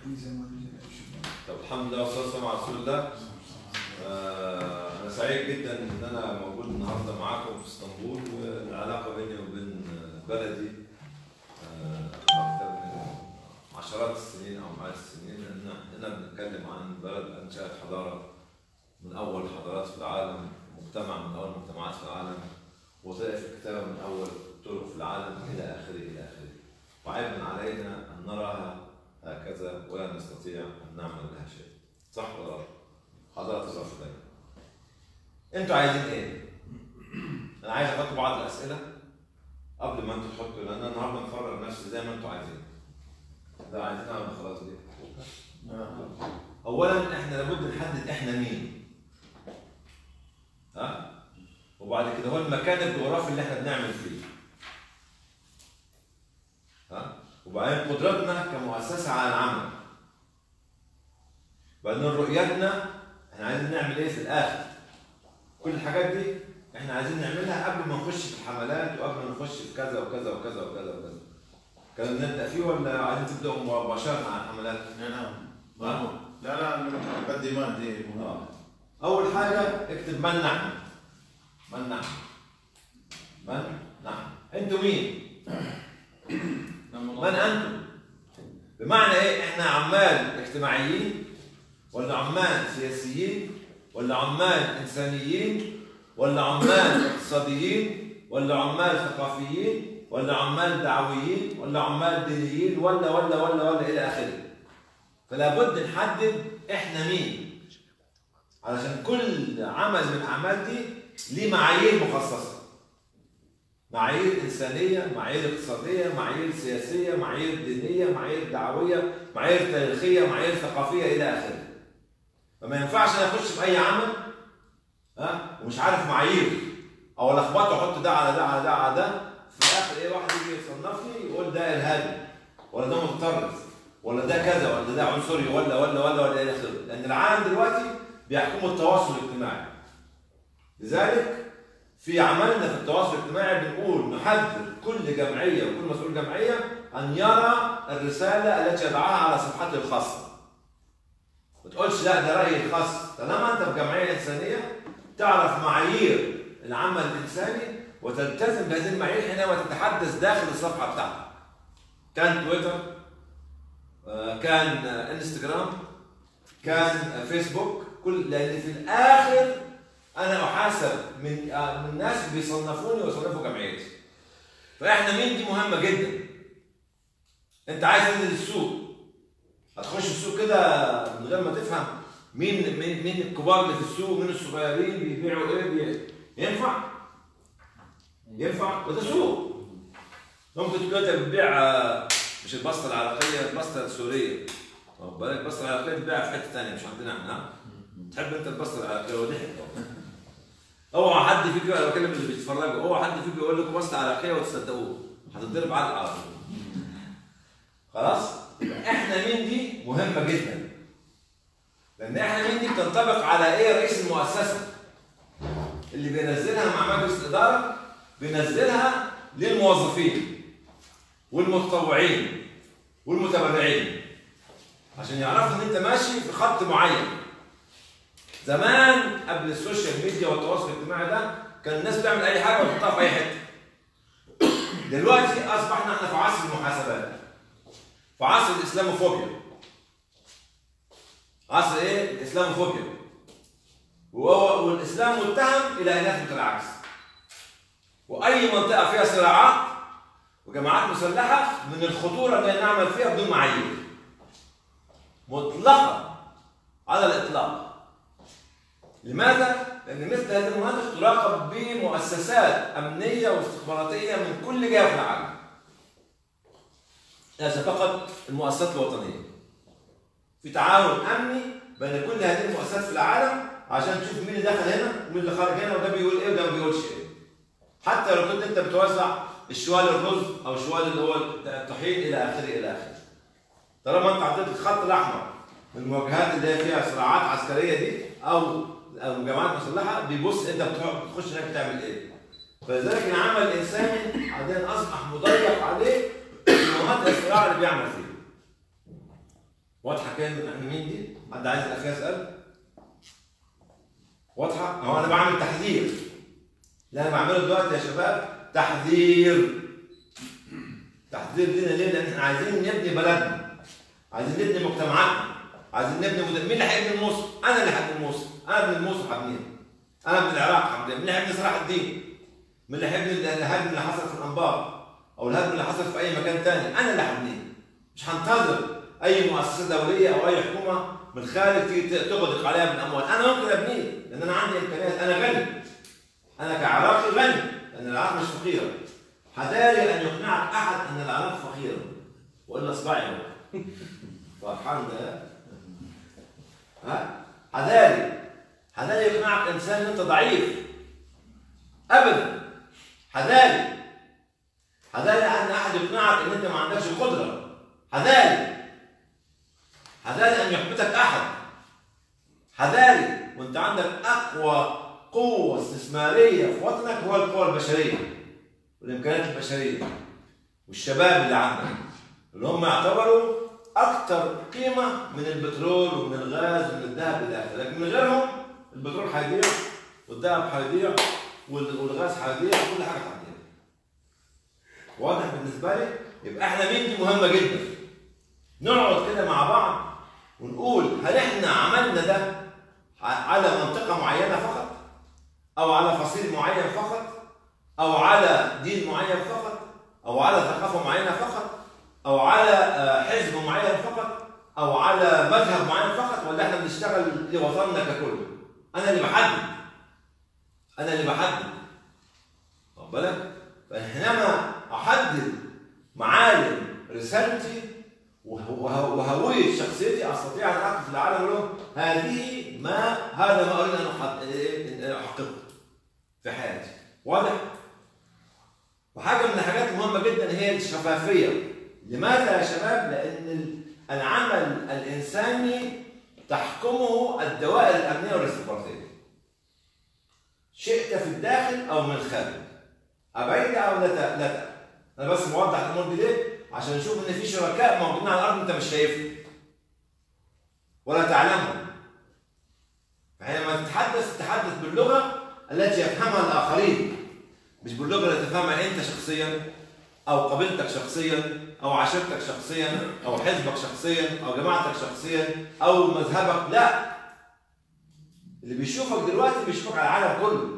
طب الحمد لله والصلاه والسلام على رسول الله آه، انا سعيد جدا ان انا موجود النهارده معاكم في اسطنبول والعلاقه بيني وبين بلدي آه، اكثر من عشرات السنين او مئات السنين لان هنا بنتكلم عن بلد انشات حضاره من اول الحضارات في العالم مجتمع من اول المجتمعات في العالم وظائف الكتابه من اول طرق في العالم الى اخره الى اخره وعيب علينا ان نراها هكذا ولا نستطيع ان نعمل لها شيء صح ولا لا؟ حضرة الرافضين انتوا عايزين ايه؟ انا عايز احط بعض الاسئله قبل ما انتوا تحطوا لان انا النهارده مفرغ نفسي زي ما انتوا عايزين ده عايزين اعمل خلاص دي اولا احنا لابد نحدد احنا مين ها وبعد كده هو المكان الجغرافي اللي احنا بنعمل فيه ها وبعدين قدرتنا كمؤسسه على العمل بعدين رؤيتنا احنا عايزين نعمل ايه في الاخر كل الحاجات دي احنا عايزين نعملها قبل ما نخش في الحملات وقبل ما نخش في كذا وكذا وكذا وكذا وكذا كان نبدا فيه ولا عايزين تبداوا مباشره مع الحملات؟ لا لا مأمور. لا لا مقدمات دي آه. اول حاجه اكتب من نحن من نحن من نحن انتوا مين؟ من انتم؟ بمعنى ايه؟ احنا عمال اجتماعيين ولا عمال سياسيين ولا عمال انسانيين ولا عمال اقتصاديين ولا عمال ثقافيين ولا عمال دعويين ولا عمال دينيين ولا ولا ولا ولا الى اخره فلا بد نحدد احنا مين علشان كل عمل من الاعمال دي ليه معايير مخصصه معايير انسانيه معايير اقتصاديه معايير سياسيه معايير دينيه معايير دعويه معايير تاريخيه معايير ثقافيه الى اخره فما ينفعش انا اخش في اي عمل ها ومش عارف معايير او لخبطه احط ده على ده على ده على ده في الاخر ايه واحد يجي يصنفني يقول ده ارهابي ولا ده متطرف ولا ده كذا ولا ده عنصري ولا ولا ولا ولا الى اخره لان العالم دلوقتي بيحكمه التواصل الاجتماعي لذلك في عملنا في التواصل الاجتماعي بنقول نحذر كل جمعيه وكل مسؤول جمعيه ان يرى الرساله التي يضعها على صفحته الخاصه ما تقولش لا ده رايي الخاص طالما انت في جمعيه انسانيه تعرف معايير العمل الانساني وتلتزم بهذه المعايير حينما تتحدث داخل الصفحه بتاعتك كان تويتر آه، كان آه، انستغرام كان آه، فيسبوك كل لان في الاخر انا احاسب من آه، من ناس بيصنفوني ويصنفوا جمعيتي فاحنا مين دي مهمه جدا انت عايز تنزل السوق هتخش السوق كده من غير ما تفهم مين مين مين الكبار اللي في السوق مين الصغيرين بيبيعوا ايه بي... ينفع؟ ينفع؟ وده سوق ممكن تكون انت بتبيع آه، مش البسطه العراقيه البسطه السوريه واخد بالك البسطه العراقيه بتبيع في حته ثانيه مش عندنا احنا ها؟ تحب انت البسطه العراقيه وضحك اوعى حد فيكم انا بكلم اللي بيتفرجوا اوعى حد فيكم يقول لكم بسطه عراقيه وتصدقوه هتتضرب على على طول خلاص؟ احنا مين دي مهمه جدا لان احنا مين دي بتنطبق على ايه رئيس المؤسسه اللي بينزلها مع مجلس الاداره بينزلها للموظفين والمتطوعين والمتبرعين عشان يعرفوا ان انت ماشي في خط معين زمان قبل السوشيال ميديا والتواصل الاجتماعي ده كان الناس بتعمل اي حاجه وتحطها في اي حته دلوقتي اصبحنا احنا في عصر المحاسبات في عصر الاسلاموفوبيا عصر ايه الاسلاموفوبيا وهو والاسلام متهم الى ان يثبت العكس واي منطقه فيها صراعات وجماعات مسلحه من الخطوره ان نعمل فيها بدون معايير مطلقه على الاطلاق لماذا؟ لان مثل هذه المناطق تراقب بمؤسسات امنيه واستخباراتيه من كل جهه في العالم ليس فقط المؤسسات الوطنيه في تعاون امني بين كل هذه المؤسسات في العالم عشان تشوف مين اللي دخل هنا ومين اللي خرج هنا وده بيقول ايه وده ما بيقولش ايه حتى لو كنت انت بتوزع الشوال الرز او شوال اللي هو الطحين الى اخره الى اخره طالما انت حطيت الخط الاحمر من المواجهات اللي هي فيها صراعات عسكريه دي او او جماعات مسلحه بيبص انت بتروح بتخش هناك تعمل ايه فلذلك العمل الانساني عندنا اصبح مضيق عليه في مناطق الصراع اللي بيعمل فيه واضحه كلمه احنا مين دي؟ حد عايز الاخير يسال؟ واضحه؟ هو انا بعمل تحذير اللي انا بعمله دلوقتي يا شباب تحذير تحذير لينا ليه؟ لان احنا عايزين نبني بلدنا عايزين نبني مجتمعاتنا عايزين نبني مد... مين اللي هيبني الموصل؟ انا اللي هبني الموصل انا ابن الموصل هبنيها انا ابن العراق هبنيها مين اللي هيبني صلاح الدين؟ مين اللي هيبني الهدم اللي حصل في الانبار او الهدم اللي حصل في اي مكان تاني انا اللي هبنيه مش هنتظر اي مؤسسه دوليه او اي حكومه من الخارج تيجي تغدق عليها بالاموال انا ممكن ابنيه لان انا عندي امكانيات انا غني انا كعراقي غني لان العراق مش فقيره حذاري ان يقنعك احد ان العراق فقيره والا اصبعي فرحان ده ها حذاري حذاري يقنعك انسان ان انت ضعيف ابدا حذاري حذاري ان احد يقنعك ان انت ما عندكش القدره حذاري حذاري ان يحبطك احد حذاري وانت عندك اقوى قوه استثماريه في وطنك هو القوى البشريه والامكانيات البشريه والشباب اللي عندك اللي هم يعتبروا اكثر قيمه من البترول ومن الغاز ومن الذهب الى اخره لكن من غيرهم البترول هيضيع والذهب هيضيع والغاز هيضيع وكل حاجه هتضيع واضح بالنسبه لي يبقى احنا مين دي مهمه جدا نقعد كده مع بعض ونقول هل احنا عملنا ده على منطقه معينه فقط او على فصيل معين فقط او على دين معين فقط او على ثقافه معينه فقط او على حزب معين فقط او على مذهب معين فقط ولا احنا بنشتغل لوطننا ككل انا اللي بحدد انا اللي بحدد واخد بالك فحينما احدد معالم رسالتي وهويه شخصيتي استطيع ان اقف في العالم له هذه ما هذا ما اريد ان احققه في حياتي واضح وحاجه من الحاجات المهمه جدا هي الشفافيه لماذا يا شباب لان العمل الانساني تحكمه الدوائر الامنيه والاستخباراتيه شئت في الداخل او من الخارج ابعد او لا لا انا بس موضح الامور دي ليه عشان نشوف ان في شركاء موجودين على الارض انت مش شايفهم ولا تعلمهم فحينما تتحدث تتحدث باللغه التي يفهمها الاخرين مش باللغه اللي تفهمها انت شخصيا او قبيلتك شخصيا او عشيرتك شخصيا او حزبك شخصيا او جماعتك شخصيا او مذهبك لا اللي بيشوفك دلوقتي بيشوفك على العالم كله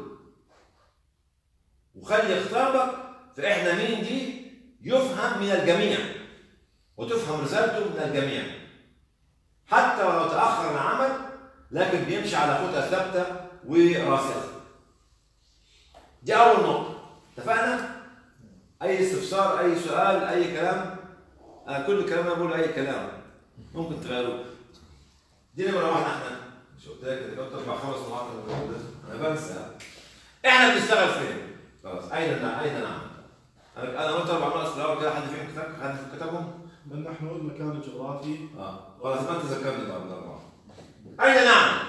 وخلي خطابك في احنا مين دي يفهم من الجميع وتفهم رسالته من الجميع حتى ولو تاخر العمل لكن بيمشي على خطى ثابته وراسخه دي اول نقطه اتفقنا اي استفسار اي سؤال اي كلام انا كل كلام انا بقول اي كلام ممكن تغيروه دي نمره واحده احنا مش قلت لك كنت اربع خمس نقاط انا بنسى احنا بنشتغل فين؟ خلاص اين اين نعمل؟ انا قلت اربع نقط في الاول كده حد فيهم كتب حد فيهم كتبهم؟ من نحن المكان الجغرافي اه خلاص ما انت ذكرني بقى بالاربعه اين نعمل؟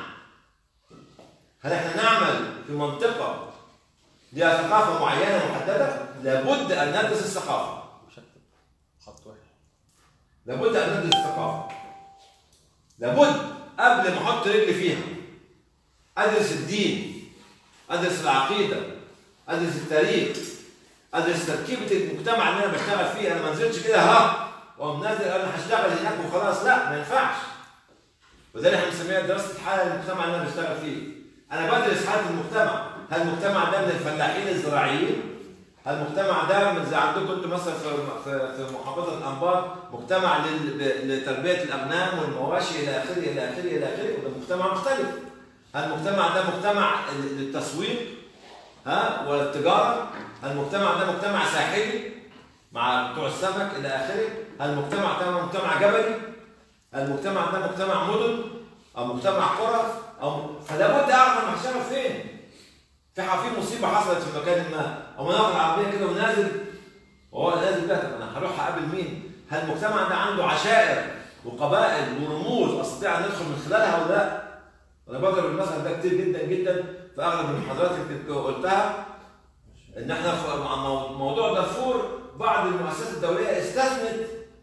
هل احنا نعمل في منطقه لها ثقافه معينه محدده؟ لابد ان ندرس الثقافه. خط واحد. لابد ان ندرس الثقافه. لابد قبل ما احط رجلي فيها ادرس الدين ادرس العقيده ادرس التاريخ ادرس تركيبه المجتمع اللي انا بشتغل فيه انا ما نزلتش كده ها واقوم نازل انا هشتغل هناك وخلاص لا ما ينفعش وذلك احنا بنسميها دراسه حاله المجتمع اللي انا بشتغل فيه انا بدرس حاله المجتمع هل المجتمع ده من الفلاحين الزراعيين هل المجتمع ده من زي عندكم انتم مثلا في في في محافظه الانبار مجتمع لتربيه الاغنام والمواشي الى اخره الى اخره الى اخره وده مجتمع مختلف هل المجتمع ده مجتمع للتسويق ها ولا التجاره هل المجتمع ده مجتمع ساحلي مع بتوع السمك الى اخره هل المجتمع ده مجتمع جبلي هل المجتمع ده مجتمع مدن او مجتمع قرى او فلا بد اعرف انا هشتغل فين في في مصيبه حصلت في مكان ما او مناطق عربيه كده ونازل وهو نازل بقى طب انا هروح اقابل مين؟ هل المجتمع ده عنده عشائر وقبائل ورموز استطيع ان ادخل من خلالها ولا لا؟ انا بضرب المثل ده كتير جدا جدا في اغلب المحاضرات اللي قلتها ان احنا في موضوع دارفور بعض المؤسسات الدوليه استثنت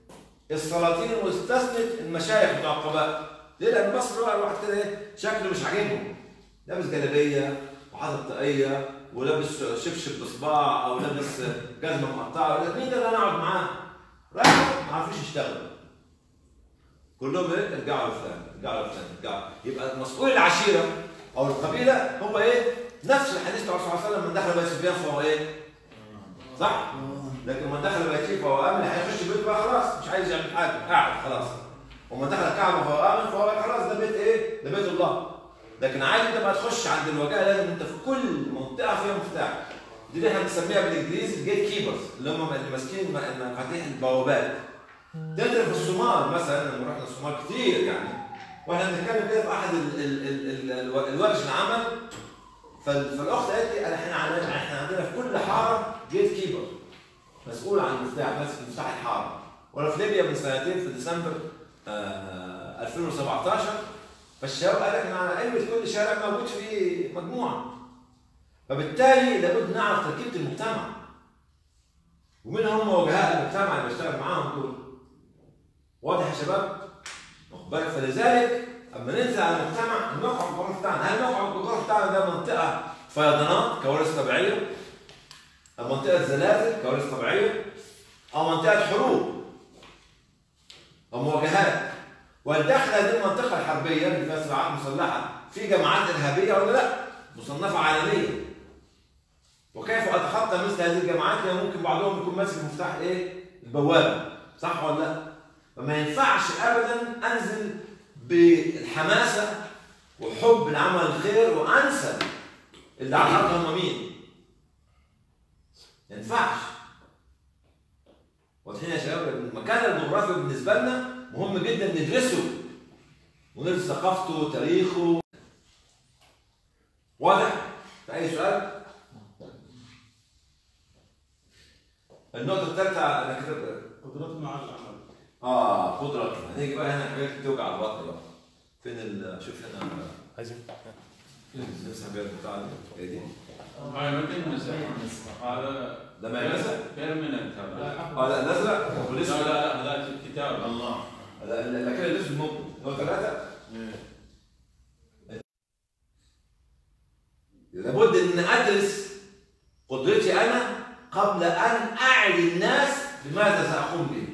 السلاطين واستثنت المشايخ بتوع القبائل ليه؟ لان مصر بقى الواحد كده ايه شكله مش عاجبهم لابس جلابيه وحاطط طاقيه ولابس شبشب بصباع او لابس جزمه مقطعه يقول لك مين ده اللي انا اقعد معاه؟ راحوا ما عرفوش يشتغلوا كلهم ايه؟ ارجعوا لفلان ارجعوا لفلان ارجعوا يبقى مسؤول العشيره او القبيله هو ايه؟ نفس الحديث بتاع الرسول صلى الله عليه وسلم من دخل بيت سفيان فهو ايه؟ صح؟ لكن من دخل بيته فهو امن هيخش بيته بقى خلاص مش عايز يعمل حاجه قاعد خلاص ومن دخل الكعبه فهو امن فهو خلاص ده بيت ايه؟ ده بيت الله لكن عادي انت بقى تخش عند الوجهه لازم انت في كل منطقه فيها مفتاح دي اللي احنا بنسميها بالانجليزي الجيت كيبرز اللي هم اللي ماسكين مفاتيح البوابات تدري في الصومال مثلا لما رحنا الصومال كتير يعني واحنا بنتكلم كده في احد ال ال ال ال الورش العمل فال- فالاخت قالت لي انا احنا عندنا احنا عندنا في كل حاره جيت كيبر مسؤول عن المفتاح ماسك مفتاح الحاره وانا في ليبيا من سنتين في ديسمبر آه 2017 فالشباب قال لك انا على في كل شارع موجود فيه مجموعه فبالتالي لابد نعرف تركيبه المجتمع ومين هم وجهاء المجتمع اللي بشتغل معاهم دول واضح يا شباب؟ واخد بالك فلذلك اما ننزل على المجتمع الموقع الجغرافي بتاعنا هل الموقع الجغرافي بتاعنا ده منطقه فيضانات كوارث طبيعيه؟ أو منطقه زلازل كوارث طبيعيه؟ او منطقه حروب او مواجهات وهل داخل هذه المنطقه الحربيه اللي فيها صراعات مسلحه في جماعات ارهابيه ولا لا؟ مصنفه عالميا وكيف اتخطى مثل هذه الجماعات لان ممكن بعضهم يكون ماسك مفتاح ايه؟ البوابه صح ولا لا؟ فما ينفعش ابدا انزل بالحماسه وحب العمل الخير وانسى اللي على الارض هم مين؟ ما ينفعش واضحين يا شباب المكان الجغرافي بالنسبه لنا مهم جدا ندرسه وندرس ثقافته وتاريخه واضح؟ في اي سؤال؟ النقطة الثالثة أنا كتبت قدرتنا على العمل اه قدرة هنيجي بقى هنا حاجات توجع البطن بقى فين ال شوف هنا عايزين نمسح بيها بتاع ايه دي هاي ما تنمسح هذا ده ما يمسح بيرمننت هذا اه لا الازرق لا والاسود لا لا هذا الكتاب الله لا لا لا كده الاسود ممكن هو ثلاثة لابد ان ادرس قدرتي انا قبل ان اعي الناس بماذا ساقوم به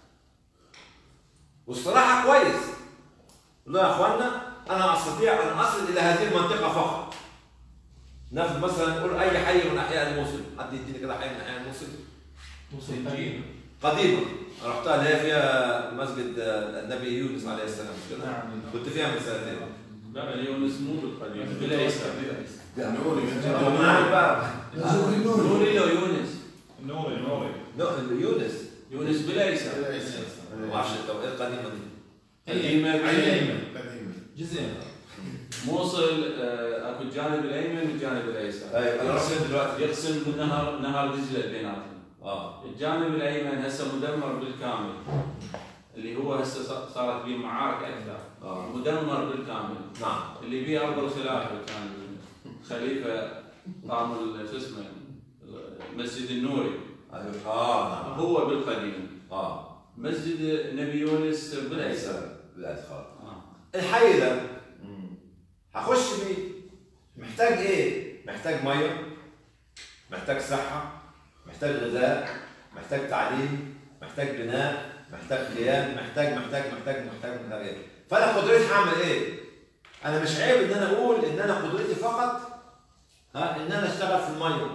والصراحه كويس لا يا اخوانا انا استطيع ان اصل الى هذه المنطقه فقط ناخذ مثلا نقول اي حي من احياء الموصل حد يديني كده حي من احياء الموصل سجين قديمه أنا رحتها اللي هي فيها مسجد النبي يونس عليه السلام مش كده؟ كنت فيها من سنتين لا يونس مو بالقديم بالعيسى نوري هو معاك بقى نوري لو يونس نوري نوري لا، يونس يونس بالعيسى ما اعرفش التوقيت القديمه دي قديمة قديمة قديمة جزئين موصل آه، اكو الجانب الايمن والجانب الايسر ايوه انا رحت دلوقتي يقسم نهر نهر دجله بيناتهم اه الجانب الايمن هسه مدمر بالكامل اللي هو هسه ص- صارت به معارك اكثر اه مدمر بالكامل نعم اللي بيه ارض الخلافه كان خليفه قام ال- شو اسمه المسجد النوري ايوه اه نعم هو بالقديم اه مسجد نبي يونس بالايسر بالعكس خالص آه. الحي ده هخش فيه محتاج ايه؟ محتاج ميه محتاج صحه محتاج غذاء محتاج تعليم محتاج بناء محتاج قيام محتاج محتاج محتاج محتاج محتاج ايه؟ فانا قدرتي هعمل ايه؟ انا مش عيب ان انا اقول ان انا قدرتي فقط ها ان انا اشتغل في الميه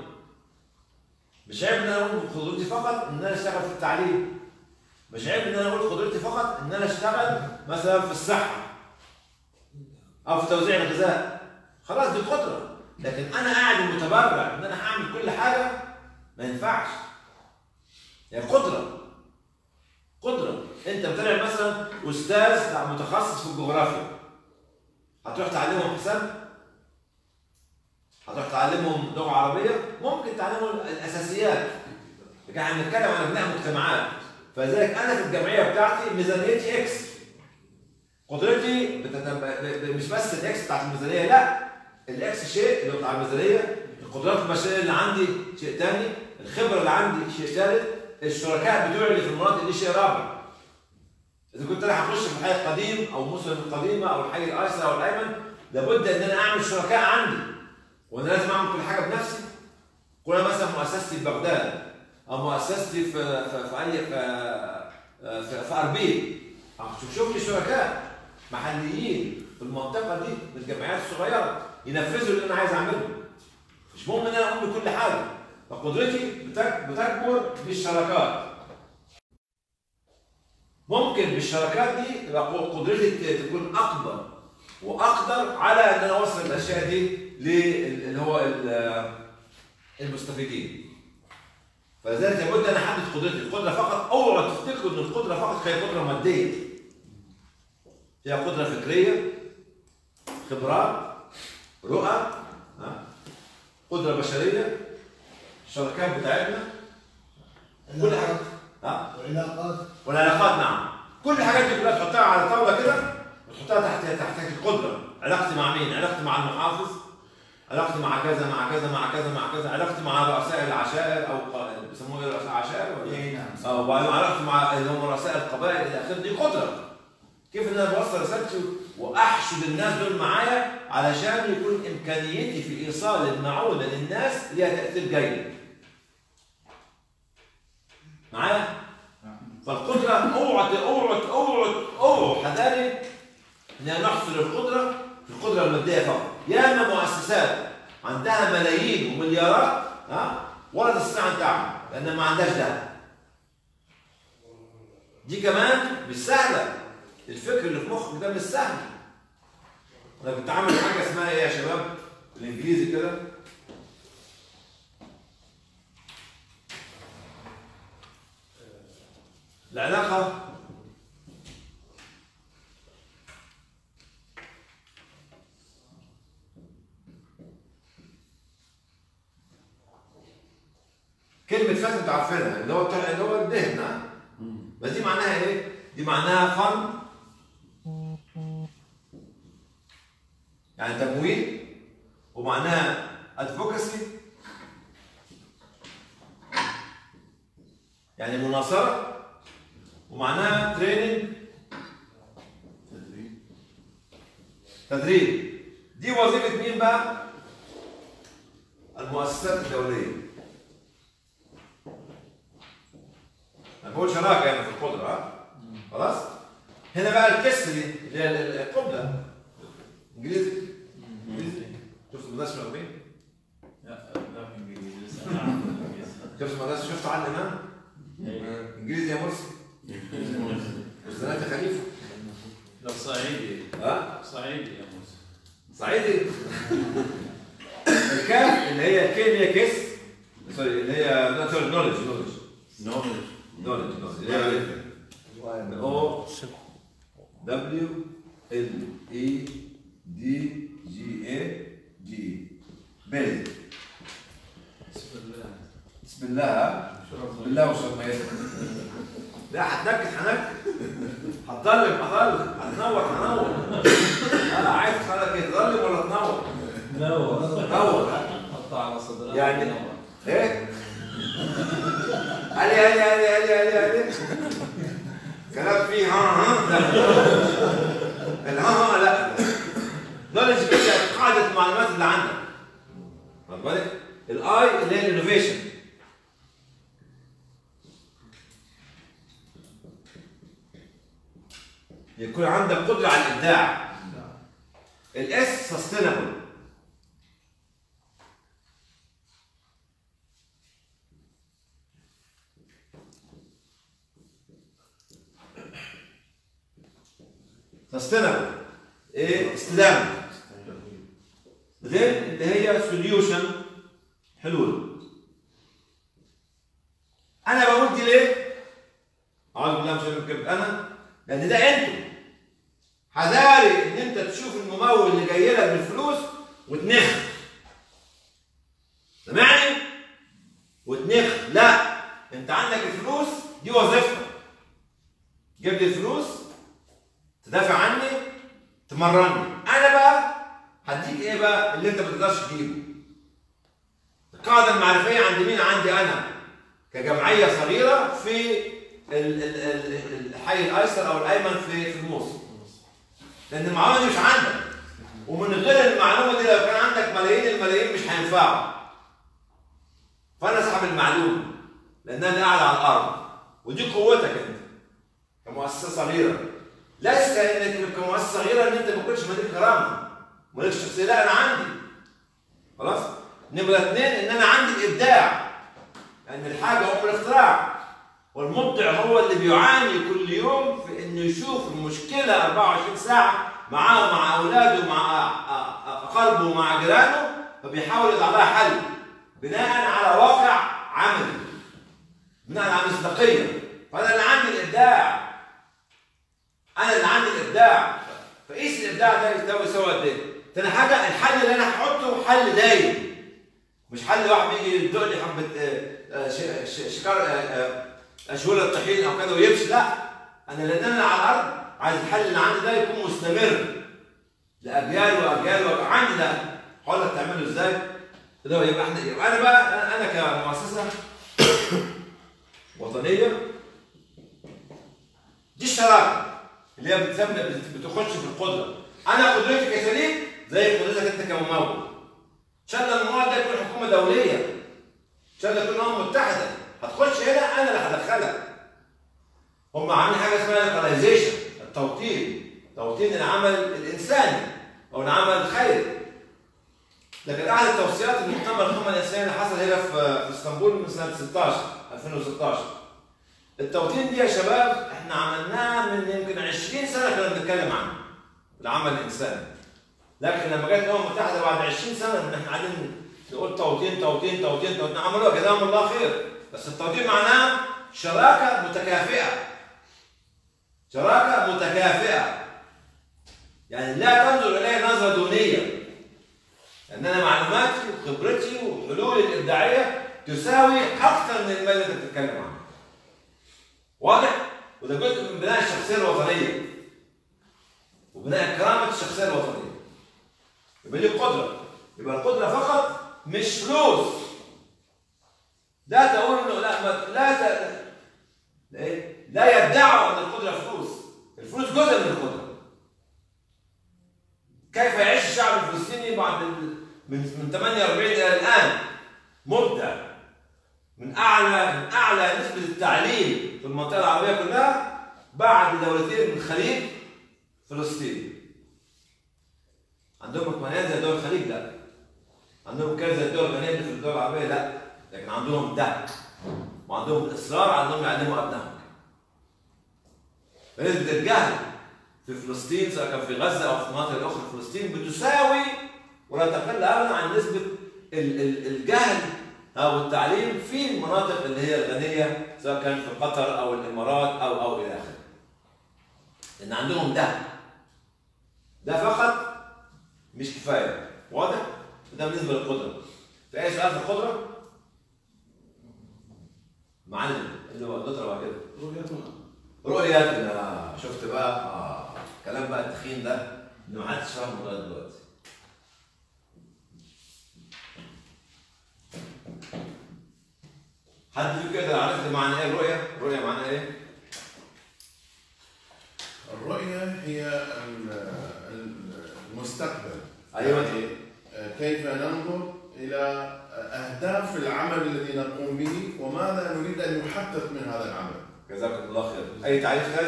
مش عيب ان انا اقول قدرتي فقط ان انا اشتغل في التعليم مش عيب ان انا اقول قدرتي فقط ان انا اشتغل مثلا في الصحه او في توزيع الغذاء خلاص دي قدره لكن انا قاعد متبرع ان انا هعمل كل حاجه ما ينفعش هي قدره قدره انت بتلعب مثلا استاذ بتاع متخصص في الجغرافيا هتروح تعلمهم حساب هتروح تعلمهم لغه عربيه ممكن تعلمهم الاساسيات لكن احنا بنتكلم عن ابناء مجتمعات فلذلك انا في الجمعيه بتاعتي ميزانيتي اكس قدرتي بتتم... ب... ب... مش بس الاكس بتاعت الميزانيه لا الاكس شيء اللي هو بتاع الميزانيه القدرات البشريه اللي عندي شيء ثاني الخبره اللي عندي شيء ثالث الشركاء بتوعي اللي في المناطق دي شيء رابع اذا كنت انا هخش في الحي القديم او مسلم القديمه او الحي الايسر او الايمن لابد ان انا اعمل شركاء عندي وانا لازم اعمل كل حاجه بنفسي كل مثلا مؤسستي في بغداد او مؤسستي في في, في اي في في, في اربيل شوف شوف لي شركاء محليين في المنطقه دي في الجمعيات الصغيره ينفذوا اللي انا عايز اعمله مش مهم ان انا اقوم بكل حاجه فقدرتي بتك- بتكبر بالشراكات ممكن بالشراكات دي يبقى قدرتي ت- تكون اكبر واقدر على ان انا اوصل الاشياء دي للي هو ال- المستفيدين فلذلك لابد ان احدد قدرتي القدره فقط اوعى تفتكروا ان القدره فقط هي قدره ماديه هي قدره فكريه خبرات رؤى ها؟ قدره بشريه الشركات بتاعتنا كل حاجه ها وعلاقات والعلاقات نعم كل الحاجات دي كلها تحطها على طاوله كده وتحطها تحت تحت القدره علاقتي مع مين؟ علاقتي مع المحافظ علاقتي مع كذا مع كذا مع كذا مع كذا علاقتي مع رؤساء العشائر او ق- بيسموه ايه رؤساء عشائر ولا اي نعم اه وبعدين علاقتي مع اللي هم رؤساء القبائل الى اخره دي قدره كيف ان انا بوصل رسالتي واحشد الناس دول معايا علشان يكون امكانيتي في ايصال المعونه للناس ليها تاثير جيد معايا فالقدره اوعى اوعى اوعى اوعى حذاري ان نحصر القدره في القدره الماديه فقط ياما مؤسسات عندها ملايين ومليارات ها ولا تستطيع ان تعمل لانها ما عندهاش دخل دي كمان مش سهله الفكر اللي في مخك ده مش سهل انا كنت عامل حاجه اسمها ايه يا شباب بالانجليزي كده العلاقه كلمة فتن انتوا عارفينها اللي هو اللي هو الدهن ها؟ بس دي معناها ايه؟ دي معناها فن يعني تمويل ومعناها ادفوكسي يعني مناصرة ومعناها تريننج تدريب دي وظيفة مين بقى؟ المؤسسات الدولية انا بقول شراكة يعني في القدرة ها؟ خلاص؟ هنا بقى الكسر دي اللي هي القبلة انجليزي انجليزي شفت المدرسة المغربية؟ لا لا في انجليزي لسه انا عارف الانجليزي شفت المدرسة شفت عن الإمام؟ انجليزي يا مرسي وزنات يا خليفة لا صعيدي ها؟ صعيدي يا موسى صعيدي الكاف اللي هي كي اللي هي كيس سوري اللي هي نولج نولج نولج نولج اللي هي او دبليو ال اي دي جي اي جي بيل بسم الله بسم الله بسم الله وشرب ميت لا هتنكد هنكد هتضلم هضلم هتنور هنور انا عايز خلك يتظلم ولا تنور؟ نور نور حطها على صدرك يعني- نور. ايه؟ علي علي علي علي علي علي كلام فيه ها ها لا الها ها لا نولج بيبقى قاعدة المعلومات اللي عندك واخد بالك؟ الاي اللي هي الانوفيشن يكون عندك قدرة على الإبداع الاس سستينبل سستينبل ايه استدامه غير اللي هي سوليوشن حلول انا بقول دي ليه؟ اعوذ بالله من الشيطان الرجيم انا لان ده انتوا حذاري ان انت تشوف الممول اللي جاي لك بالفلوس وتنخ سامعني؟ وتنخ لا انت عندك الفلوس دي وظيفتك جيب لي الفلوس تدافع عني تمرني انا بقى هديك ايه بقى اللي انت ما تقدرش تجيبه القاعده المعرفيه عند مين عندي انا كجمعيه صغيره في ال- ال- ال- الحي الايسر او الايمن في في الموصل لان المعلومه دي مش عندك ومن غير المعلومه دي لو كان عندك ملايين الملايين مش هينفعوا فانا اسحب المعلومه لانها اللي قاعده على الارض ودي قوتك انت كمؤسسه صغيره ليس انك كمؤسسه صغيره ان انت ما كنتش مالك كرامه مالكش شخصيه لا انا عندي خلاص نمره اثنين ان انا عندي الابداع لان الحاجه ام الاختراع والمبدع هو اللي بيعاني كل يوم في انه يشوف المشكله 24 ساعه معاه ومع اولاده ومع اقاربه ومع جيرانه فبيحاول يضع لها حل بناء على واقع عملي بناء على مصداقيه فانا اللي عندي الابداع انا اللي عندي الابداع فقيس الابداع ده يساوي يساوي قد ايه؟ تاني حاجه الحل اللي انا هحطه حل دايم مش حل واحد بيجي يدق لي حبه آه، آه، ش- ش- شكار آه، آه، اشوال الطحين او كده ويمشي لا انا لان انا على الارض عايز الحل اللي عندي ده يكون مستمر لاجيال واجيال وأجيال. عندي ده هقول لك تعمله ازاي كده يبقى احنا يبقى انا بقى أنا- انا كمؤسسه وطنيه دي الشراكه اللي هي بتسمى بتخش في القدره انا قدرتي كسليم زي قدرتك انت كممول ان شاء الله الممول ده يكون حكومه دوليه ان شاء الله يكون امم متحده هتخش هنا انا اللي هدخلك هم عاملين حاجه اسمها لوكاليزيشن التوطين توطين العمل الانساني او العمل الخيري لكن احد التوصيات المؤتمر القمه الانساني اللي حصل هنا في في اسطنبول من سنه 16 2016 التوطين دي يا شباب احنا عملناها من يمكن 20 سنه كنا بنتكلم عنها العمل الانساني لكن لما جت الامم المتحده بعد 20 سنه ان احنا قاعدين نقول توطين توطين توطين توطين عملوها جزاهم الله خير بس التوطين معناه شراكه متكافئه شراكه متكافئه يعني لا تنظر الي نظره دونيه لان انا معلوماتي وخبرتي وحلولي الابداعيه تساوي اكثر من المال اللي انت بتتكلم عنه واضح؟ وده جزء من بناء الشخصيه الوطنيه وبناء كرامه الشخصيه الوطنيه يبقى دي القدره يبقى القدره فقط مش فلوس لا تقول انه لا ما لا ت... لا إيه؟ لا يدعوا ان القدره فلوس الفلوس جزء من القدره كيف يعيش الشعب الفلسطيني بعد ال... من من 48 الى الان مبدع من اعلى من اعلى نسبه التعليم في المنطقه العربيه كلها بعد دولتين من الخليج فلسطين عندهم اطمئنان زي دول الخليج لا عندهم كذا زي الدول الغنيه اللي في الدول العربيه لا لكن عندهم ده وعندهم الاصرار على انهم يعلموا ابنائهم نسبه الجهل في فلسطين سواء كان في غزه او في المناطق الاخرى في فلسطين بتساوي ولا تقل ابدا عن نسبه ال- ال- الجهل او التعليم في المناطق اللي هي الغنيه سواء كان في قطر او الامارات او او الى اخره. لان عندهم ده. ده فقط مش كفايه، واضح؟ ده بالنسبه للقدره. في اي سؤال في القدره؟ معلم اللي هو القدره بعد كده. رؤيتنا رؤيتنا شفت بقى آه. كلام بقى التخين ده اللي ما حدش فاهمه لغايه دلوقتي. حد فيكم يقدر يعرف لي معنى ايه الرؤيه؟ الرؤيه معناها ايه؟ الرؤية هي ال- ال- المستقبل أيوة. يعني كيف ننظر إلى أهداف العمل الذي نقوم به وماذا نريد أن نحقق من هذا العمل جزاكم الله خير. اي تعريف ثاني؟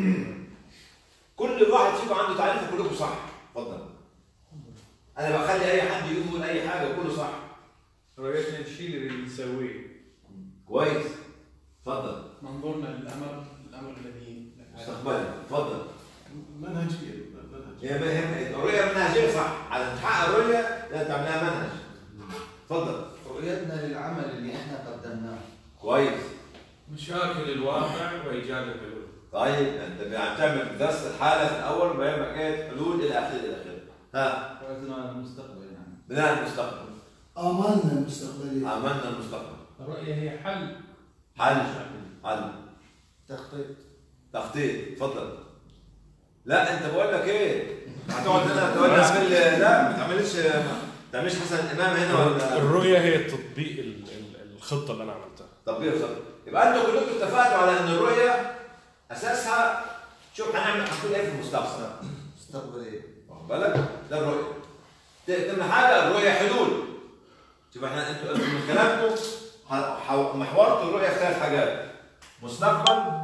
كل واحد فيكم عنده تعريف وكلكم صح. اتفضل. انا بخلي اي حد يقول اي حاجه وكله صح. رؤيتنا الشيء اللي نسويه كويس. اتفضل. منظورنا للامر الامر الذي مستقبلي. اتفضل. منهجيه هي هي الرؤيه منهجيه صح. على تحقق الرؤيه لازم تعملها منهج. اتفضل. رؤيتنا للعمل اللي احنا قدمناه كويس. مشاكل الواقع وايجاد الحلول طيب انت بتعمل دراسه الحاله في الاول وبعدين حكايه حلول الى اخره الى اخره. ها رؤيتنا على المستقبل يعني بناء المستقبل. آمالنا المستقبلية عملنا المستقبل. الرؤيه هي حل حل مشاكل. حل تخطيط تخطيط اتفضل لا انت بقول لك ايه هتقعد هنا تقول لي اعمل لا ما تعملش ما تعملش حسن الامام هنا ولا الرؤية هي تطبيق ال- ال- الخطة اللي أنا عملتها طب ايه صح يبقى انتوا كلكم اتفقتوا على ان الرؤيه اساسها شوف هنعمل هنقول ايه في المستقبل مستقبلية واخد بالك ده الرؤيه تاني حاجه الرؤيه حلول شوف احنا انتوا انتوا من كلامكم ح- ح- محورتوا الرؤيه في ثلاث حاجات مستقبل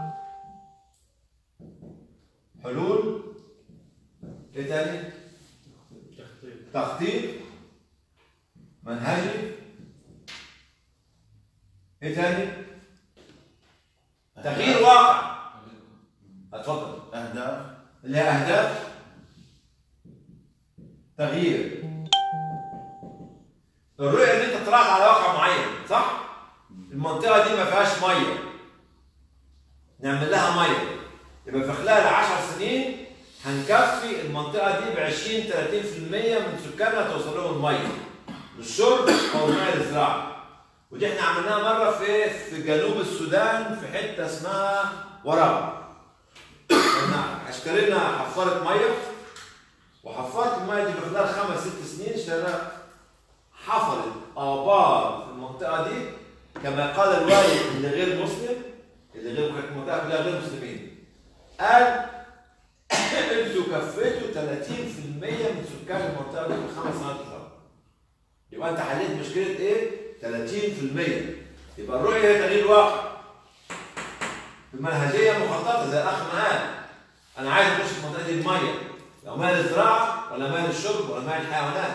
حلول ايه تاني؟ تخطيط تخطيط منهجي ايه تاني؟ تغيير واقع اتفضل اهداف اللي هي اهداف تغيير الرؤيه ان انت طلعت على واقع معين صح المنطقه دي ما فيهاش ميه نعمل لها ميه يبقى في خلال 10 سنين هنكفي المنطقه دي ب 20 30% من سكانها توصل لهم الميه للشرب او الماء للزراعه ودي احنا عملناها مره في في جنوب السودان في حته اسمها ورابه كنا اشترينا حفاره ميه وحفاره الميه دي في خلال خمس ست سنين اشترينا حفرت ابار في المنطقه دي كما قال الوالي اللي غير مسلم اللي غير كانت المنطقه كلها غير مسلمين قال انتوا كفيتوا 30% من سكان المنطقه دي في خمس سنوات بالظبط يبقى انت حليت مشكله ايه؟ 30% يبقى الرؤيه هي تغيير واقع بمنهجيه مخططه زي الاخ ما قال انا عايز اخش في المنطقه دي الميه لو مال الزراعه ولا مال الشرب ولا مال الحيوانات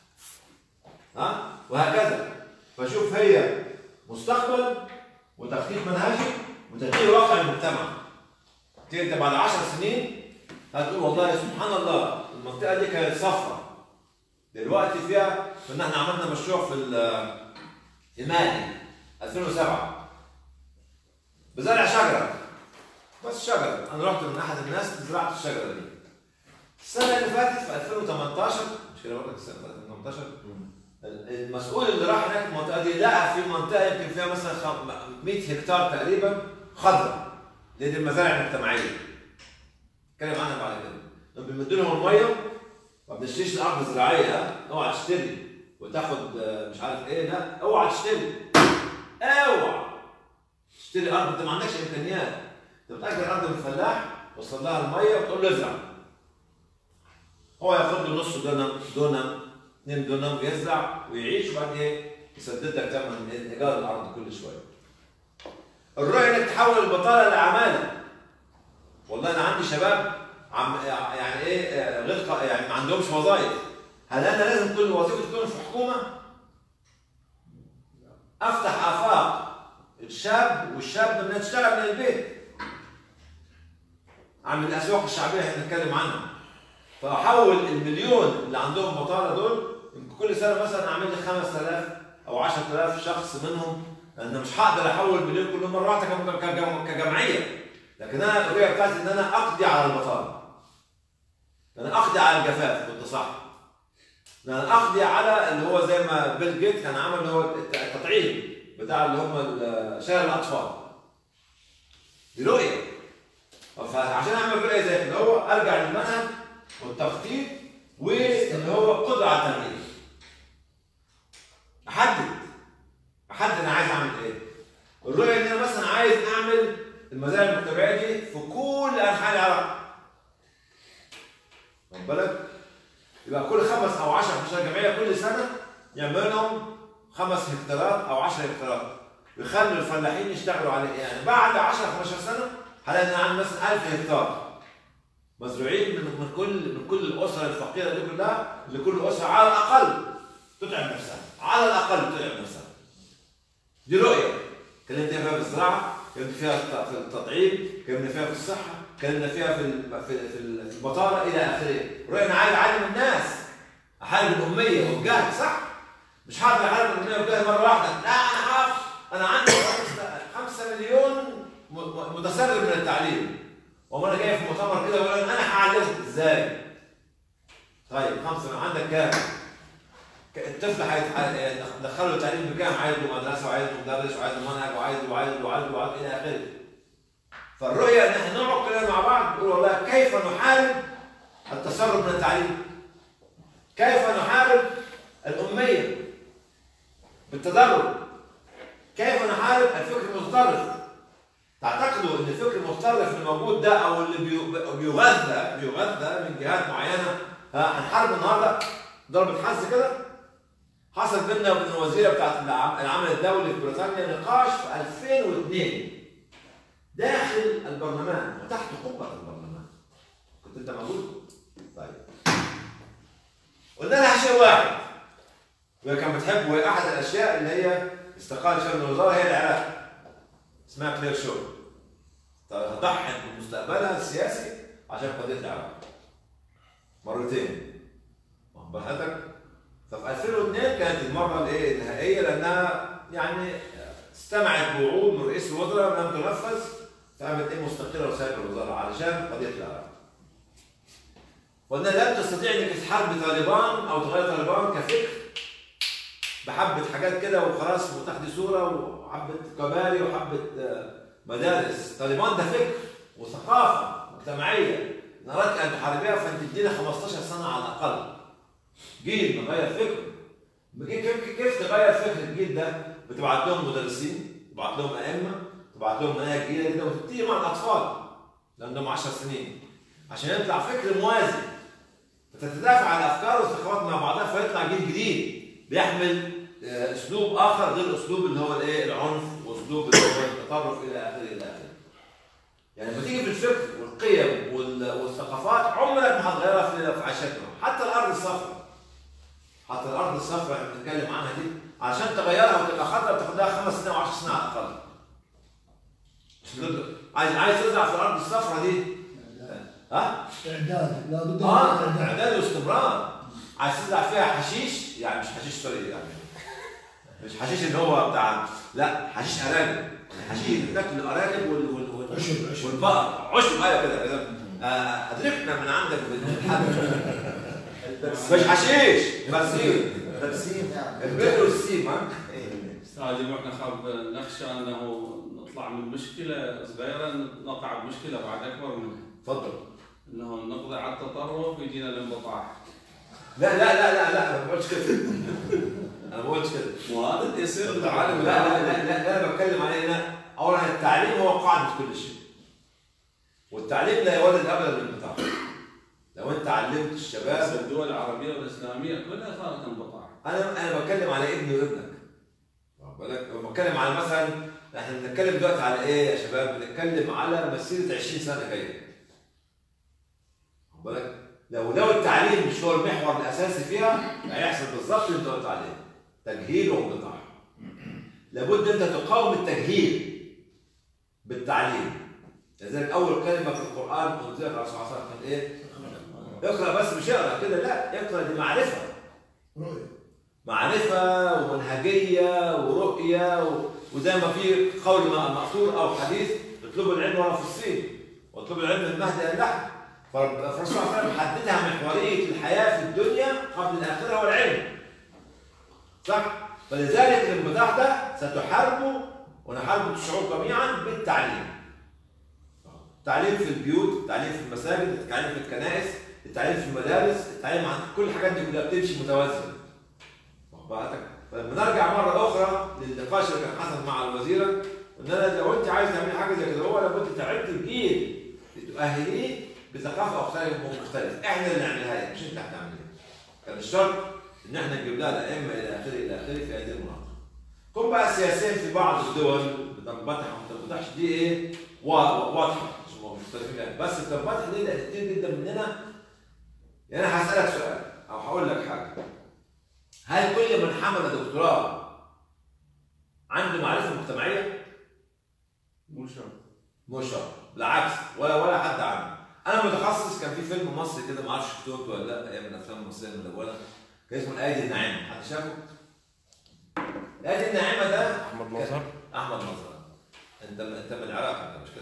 ها وهكذا فشوف هي مستقبل وتخطيط منهجي وتغيير واقع المجتمع تيجي انت بعد 10 سنين هتقول والله سبحان الله المنطقه دي كانت صفراء دلوقتي فيها كنا احنا عملنا مشروع في ال- في مالي 2007 بزرع شجره بس شجره انا رحت من احد الناس زرعت الشجره دي السنه اللي فاتت في 2018 مش كده بقول لك السنه 2018 المسؤول اللي راح هناك المنطقه دي لقى في منطقه يمكن فيها مثلا خم- 100 هكتار تقريبا خضراء دي دي المزارع المجتمعيه اتكلم عنها بعد كده لما بنمد لهم الميه ما بنشتريش الارض الزراعيه ها اوعى تشتري وتاخد آه، مش عارف ايه لا اوعى تشتري اوعى تشتري ارض انت ما عندكش امكانيات انت بتاجر ارض من فلاح وصل لها الميه وتقول له ازرع هو ياخد له نص دونم دونم 2 دونم يزرع ويعيش وبعد ايه يسدد لك ثمن ايجار الارض كل شويه. الرؤيه انك تحول البطاله لعماله. والله انا عندي شباب عم يعني ايه آه، غير ق- يعني ما عندهمش وظائف. هل انا لازم كل وظيفه تكون في حكومه؟ افتح افاق الشاب والشاب انها تشتغل من البيت. عن الاسواق الشعبيه اللي بنتكلم عنها. فاحول المليون اللي عندهم بطاله دول يمكن كل سنه مثلا اعمل لي 5000 او 10000 شخص منهم لان مش هقدر احول مليون كلهم مره واحده كم- كجم- كجمعيه لكن انا الرؤيه بتاعتي ان انا اقضي على البطاله ان انا اقضي على الجفاف كنت صح ان انا اقضي على اللي هو زي ما بيل جيت كان عمل اللي هو الت- التطعيم بتاع اللي هم ال- شلل الاطفال دي رؤيه فعشان اعمل رؤيه زي كده هو ارجع للمنهج والتخطيط واللي هو القدره على التغيير. احدد احدد انا عايز اعمل ايه. الرؤيه ان انا مثلا عايز اعمل المزارع المجتمعيه دي في كل انحاء العراق. واخد بالك؟ يبقى كل خمس او 10 15 جمعيه كل سنه يعملوا لهم خمس هكتارات او 10 هكتارات ويخلوا الفلاحين يشتغلوا عليه يعني بعد 10 15 سنه هلاقي ان عندي مثلا 1000 هكتار مزروعين من من كل من كل الاسر الفقيره دي كلها اللي كل اسره على الاقل تطعم نفسها على الاقل تطعم نفسها دي رؤيه اتكلمت فيها في الزراعه اتكلمت فيها في التطعيم اتكلمنا فيها في الصحه اتكلمنا فيها في ال- في في ال- في البطاله الى اخره رؤيه انا عايز اعلم الناس احارب الاميه والجهل صح مش هقدر احارب الاميه والجهل مره واحده لا انا هقف انا عندي خمسة- خمسة مليون م- م- متسرب من التعليم وانا جاي في مؤتمر كده بقول انا هعلمك ازاي طيب خمسه عندك كام ك- الطفل هيدخله التعليم بكام عايز له مدرسه وعايز له مدرس وعايز له منهج وعايز له وعايز له وعايز له وعايز الى اخره فالرؤيه ان احنا نقعد كلنا مع بعض نقول والله كيف نحارب التسرب من التعليم كيف نحارب الاميه بالتدرج كيف نحارب الفكر المتطرف تعتقدوا ان الفكر المتطرف اللي موجود ده او اللي بي- بيغذى بيغذى من جهات معينه ها، هنحارب النهارده ضربة حظ كده حصل بيننا وبين الوزيره بتاعت العم- العمل الدولي في بريطانيا نقاش في 2002 داخل البرلمان وتحت قبه البرلمان كنت انت موجود؟ طيب قلنا لها شيء واحد وهي كانت بتحب وهي احد الاشياء اللي هي استقال شأن الوزاره هي العراق اسمها كلير شو ضحت بمستقبلها السياسي عشان قضيه العراق مرتين واخد بال حضرتك؟ ففي 2002 كانت المره الايه النهائيه لانها يعني استمعت بوعود من رئيس الوزراء لم تنفذ فقامت ايه مستقله وسايبه الوزاره علشان قضيه العراق. قلنا لن تستطيع انك تحارب طالبان او تغير طالبان كفكر بحبه حاجات كده وخلاص وتاخدي صوره وحبه كباري وحبه آه، مدارس، طالبان ده فكر وثقافه مجتمعيه ان اردت ان تحاربيها فانت تدينا 15 سنه على الاقل. جيل نغير فكره. كيف كيف تغير فكر الجيل ده؟ بتبعت لهم مدرسين، تبعت لهم ائمه، تبعت لهم مناهج جديده كده وتبتدي مع الاطفال لانهم 10 سنين عشان يطلع فكر موازي فتتدافع على الافكار والثقافات مع بعضها فيطلع جيل جديد بيحمل آه، اسلوب اخر غير الاسلوب اللي هو الايه العنف واسلوب اللي هو التطرف الى اخره الى اخره. يعني لما تيجي في الفكر والقيم وال- والثقافات عمرك ما هتغيرها في في عيشتنا حتى الارض الصفراء حتى الارض الصفراء اللي بنتكلم عنها دي عشان تغيرها وتبقى خضراء بتاخد لها خمس سنين و10 سنين على الاقل. مش كده؟ عايز عايز تزرع في الارض الصفراء دي ها؟ اعداد لابد من اه الاعداد اعداد واستمرار عايز تزرع فيها حشيش يعني مش حشيش سوري يعني مش حشيش اللي هو بتاع لا حشيش ارانب حشيش بتاكل الارانب وال وال وال عشب عشب والبقر عشب ايوه كده كده آه، ادركنا من عندك بالحد مش حشيش برسيم برسيم يعني البر والسيم ها استاذ احنا خاب نخشى انه نطلع من مشكله صغيره نقع بمشكله بعد اكبر منها اتفضل انه نقضي على التطرف ويجينا الانبطاح لا لا لا لا لا ما بقولش كده انا ما بقولش كده وهذا اللي يصير لا لا لا لا لا انا بتكلم عليه هنا اولا التعليم هو قاعده كل شيء والتعليم لا يولد ابدا الانبطاح لو انت علمت بس الشباب الدول العربيه والاسلاميه كلها صارت انبطاح انا انا بتكلم على ابني وابنك واخد بالك لما بتكلم على مثلا احنا بنتكلم دلوقتي على ايه يا شباب بنتكلم على مسيره 20 سنه جايه واخد بالك لو لو التعليم مش هو المحور الاساسي فيها هيحصل بالظبط اللي انت قلت عليه تجهيل وانقطاع لابد انت تقاوم التجهيل بالتعليم لذلك اول كلمه في القران انزلت على الرسول صلى الله عليه وسلم كانت ايه؟ اقرا بس مش اقرا كده لا اقرا دي معرفه رؤية معرفة ومنهجية ورؤية و... وزي ما في قول م- مأثور أو حديث اطلبوا العلم ولو في الصين واطلبوا العلم من المهد إلى اللحم فالرسول صلى الله عليه وسلم حددها محورية الحياة في الدنيا قبل الآخرة هو العلم صح؟ فلذلك الانفتاح ده ستحاربه ونحارب الشعوب جميعا بالتعليم التعليم في البيوت التعليم في المساجد التعليم في الكنائس التعليم في المدارس التعليم عن كل الحاجات دي كلها بتمشي متوازنه واخد بالك؟ فلما نرجع مره اخرى للنقاش اللي كان حصل مع الوزيره ان انا لو انت عايز تعملي حاجه زي كده هو لابد تعد الجيل تؤهليه بثقافه مختلفه مختلفه احنا اللي نعملها لك مش انت هتعملها كان الشرط ان احنا نجيب لها الائمه الى اخره الى اخره في هذه المناطق كون بقى سياسيا في بعض الدول بتنبطح وما بتنبطحش دي ايه وا- واضحه مش مختلفين يعني. بس التنبطح دي لأن كتير جدا مننا يعني انا هسالك سؤال او هقول لك حاجه هل كل من حمل دكتوراه عنده معرفه مجتمعيه؟ مو شرط مش شرط بالعكس ولا ولا حد عنده انا متخصص كان في فيلم مصري كده ما اعرفش شفتوه ولا لا ايام الافلام المصريه المدونه كان اسمه الايدي الناعمه حد شافه؟ الايدي الناعمه ده احمد مظهر احمد مظهر انت انت من العراق انت مش كده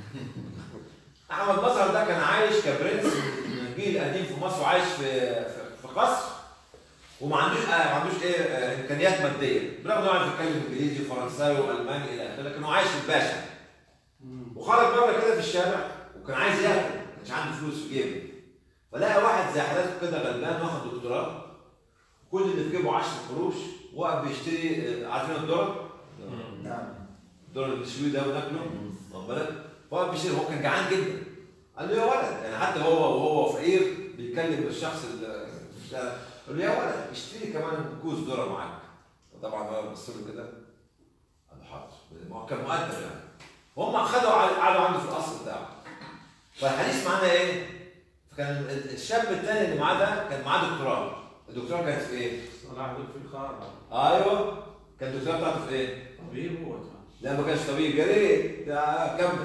احمد مظهر ده كان عايش كبرنس من جيل قديم في مصر وعايش في في, في قصر وما عندوش آه ما عندوش ايه آه امكانيات ماديه برغم انه يعرف يتكلم انجليزي وفرنساوي والماني الى اخره لكن هو عايش في الباشا وخرج مره كده في الشارع وكان عايز ياكل ما كانش عنده فلوس في جيبه فلقى واحد زي حالته كده غلبان واخد دكتوراه كل اللي في جيبه 10 قروش وقف بيشتري آه، عارفين الذره؟ نعم الذره اللي بتشويه ده وناكله واخد بالك فهو بيشير هو كان جعان جدا قال له يا ولد يعني حتى هو وهو فقير بيتكلم بالشخص اللي في الشارع قال له يا ولد اشتري كمان كوز ذره معاك طبعا هو بص له كده قال له حاضر ما هو كان مؤدب يعني هم اخذوا على- قعدوا عنده في القصر بتاعه فالحديث معانا ايه؟ فكان ال- الشاب الثاني اللي معاه ده كان معاه دكتوراه الدكتوراه كانت في ايه؟ صلاح ذو الفخار ايوه كان الدكتوراه بتاعته في ايه؟ طبيب هو كان لا ما كانش طبيب يا ريت ده كمل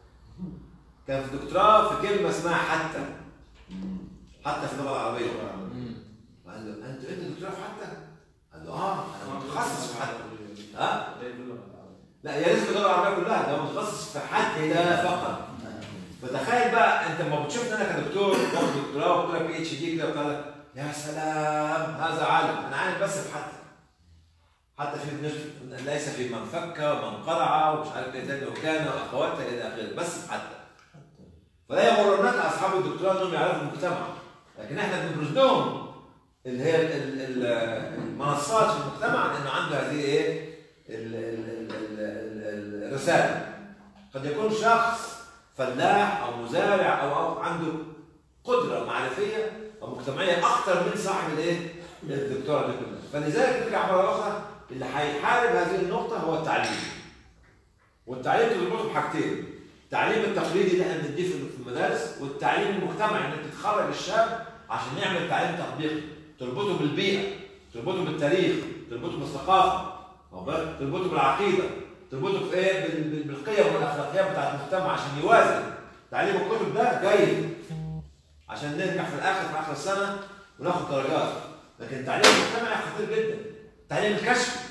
كان في دكتوراه في كلمه اسمها حتى حتى في اللغه العربيه قال له انت انت دكتوراه في حتى؟ قال له اه انا متخصص في حتى ها؟ لا يدل على العربي. لا يا ريت في اللغه العربيه كلها ده هو متخصص في حتى فقط فتخيل بقى انت لما بتشوفني انا كدكتور باخد دكتوراه وبقول لك بي اتش دي كده وبتاع ده، يا سلام هذا عالم انا عالم بس في حتى حتى في نجم ليس في من فك ومن قرع ومش عارف ايه تاني وكان واخواتها الى اخره بس في حتى فلا يغرنك اصحاب الدكتوراه انهم يعرفوا المجتمع لكن احنا بنبرز لهم اللي هي ال- ال- ال- المنصات في المجتمع لانه عنده هذه ايه ال- ال- ال- ال- ال- الرساله قد يكون شخص فلاح او مزارع او او عنده قدره معرفيه او مجتمعيه اكثر من صاحب الايه؟ الدكتوراه دي كلها فلذلك ترجع مره اخرى اللي هيحارب هذه النقطه هو التعليم والتعليم تربطه بحاجتين التعليم التقليدي اللي احنا بنديه في في المدارس والتعليم المجتمعي انك تخرج الشاب عشان يعمل تعليم تطبيقي تربطه بالبيئه تربطه بالتاريخ تربطه بالثقافه واخد بالك؟ تربطه بالعقيده تربطه في ايه بال- بال- بالقيم والاخلاقيات بتاعت المجتمع عشان يوازن تعليم الكتب ده جيد عشان ننجح في الاخر في اخر السنه وناخد درجات لكن التعليم المجتمعي خطير جدا التعليم الكشفي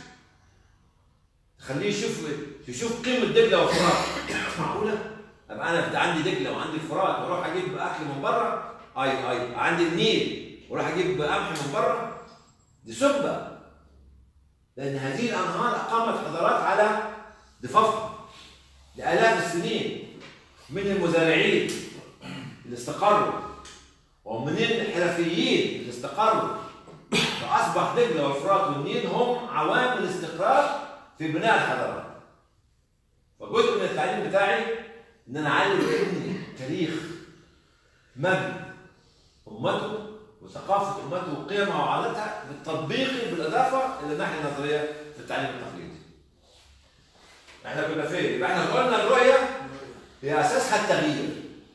تخليه يشوف يشوف قيمه دجله والفرات معقوله؟ ابقى انا عندي دجله وعندي الفرات واروح اجيب اكل من بره اي اي عندي النيل واروح اجيب قمح من بره دي سبه لان هذه الانهار اقامت حضارات على ضفافها لالاف السنين من المزارعين اللي استقروا ومن الحرفيين اللي استقروا فاصبح دجله والفرات والنيل هم عوامل الاستقرار في بناء الحضارات فجزء من التعليم بتاعي ان انا اعلم ابني تاريخ مجد امته وثقافه امته وقيمها وعاداتها بالتطبيق بالاضافه الى الناحيه النظريه في التعليم التقليدي. احنا كنا فين؟ يبقى احنا قلنا الرؤيه هي اساسها التغيير.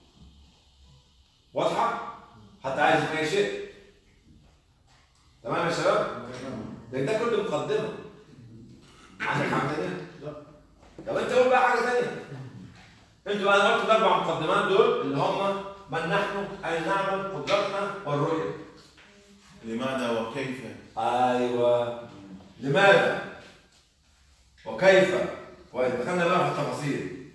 واضحه؟ حتى عايز يبقى اي شيء. تمام يا شباب؟ ده ده كله مقدمه. عندك حاجه ثانيه؟ لا. طب انت قول بقى حاجه ثانيه. انتوا بقى انا قلت الاربع مقدمات دول اللي هم من نحن، اين نعمل، قدرتنا والرؤيه. لماذا وكيف ايوه لماذا وكيف كويس دخلنا بقى في التفاصيل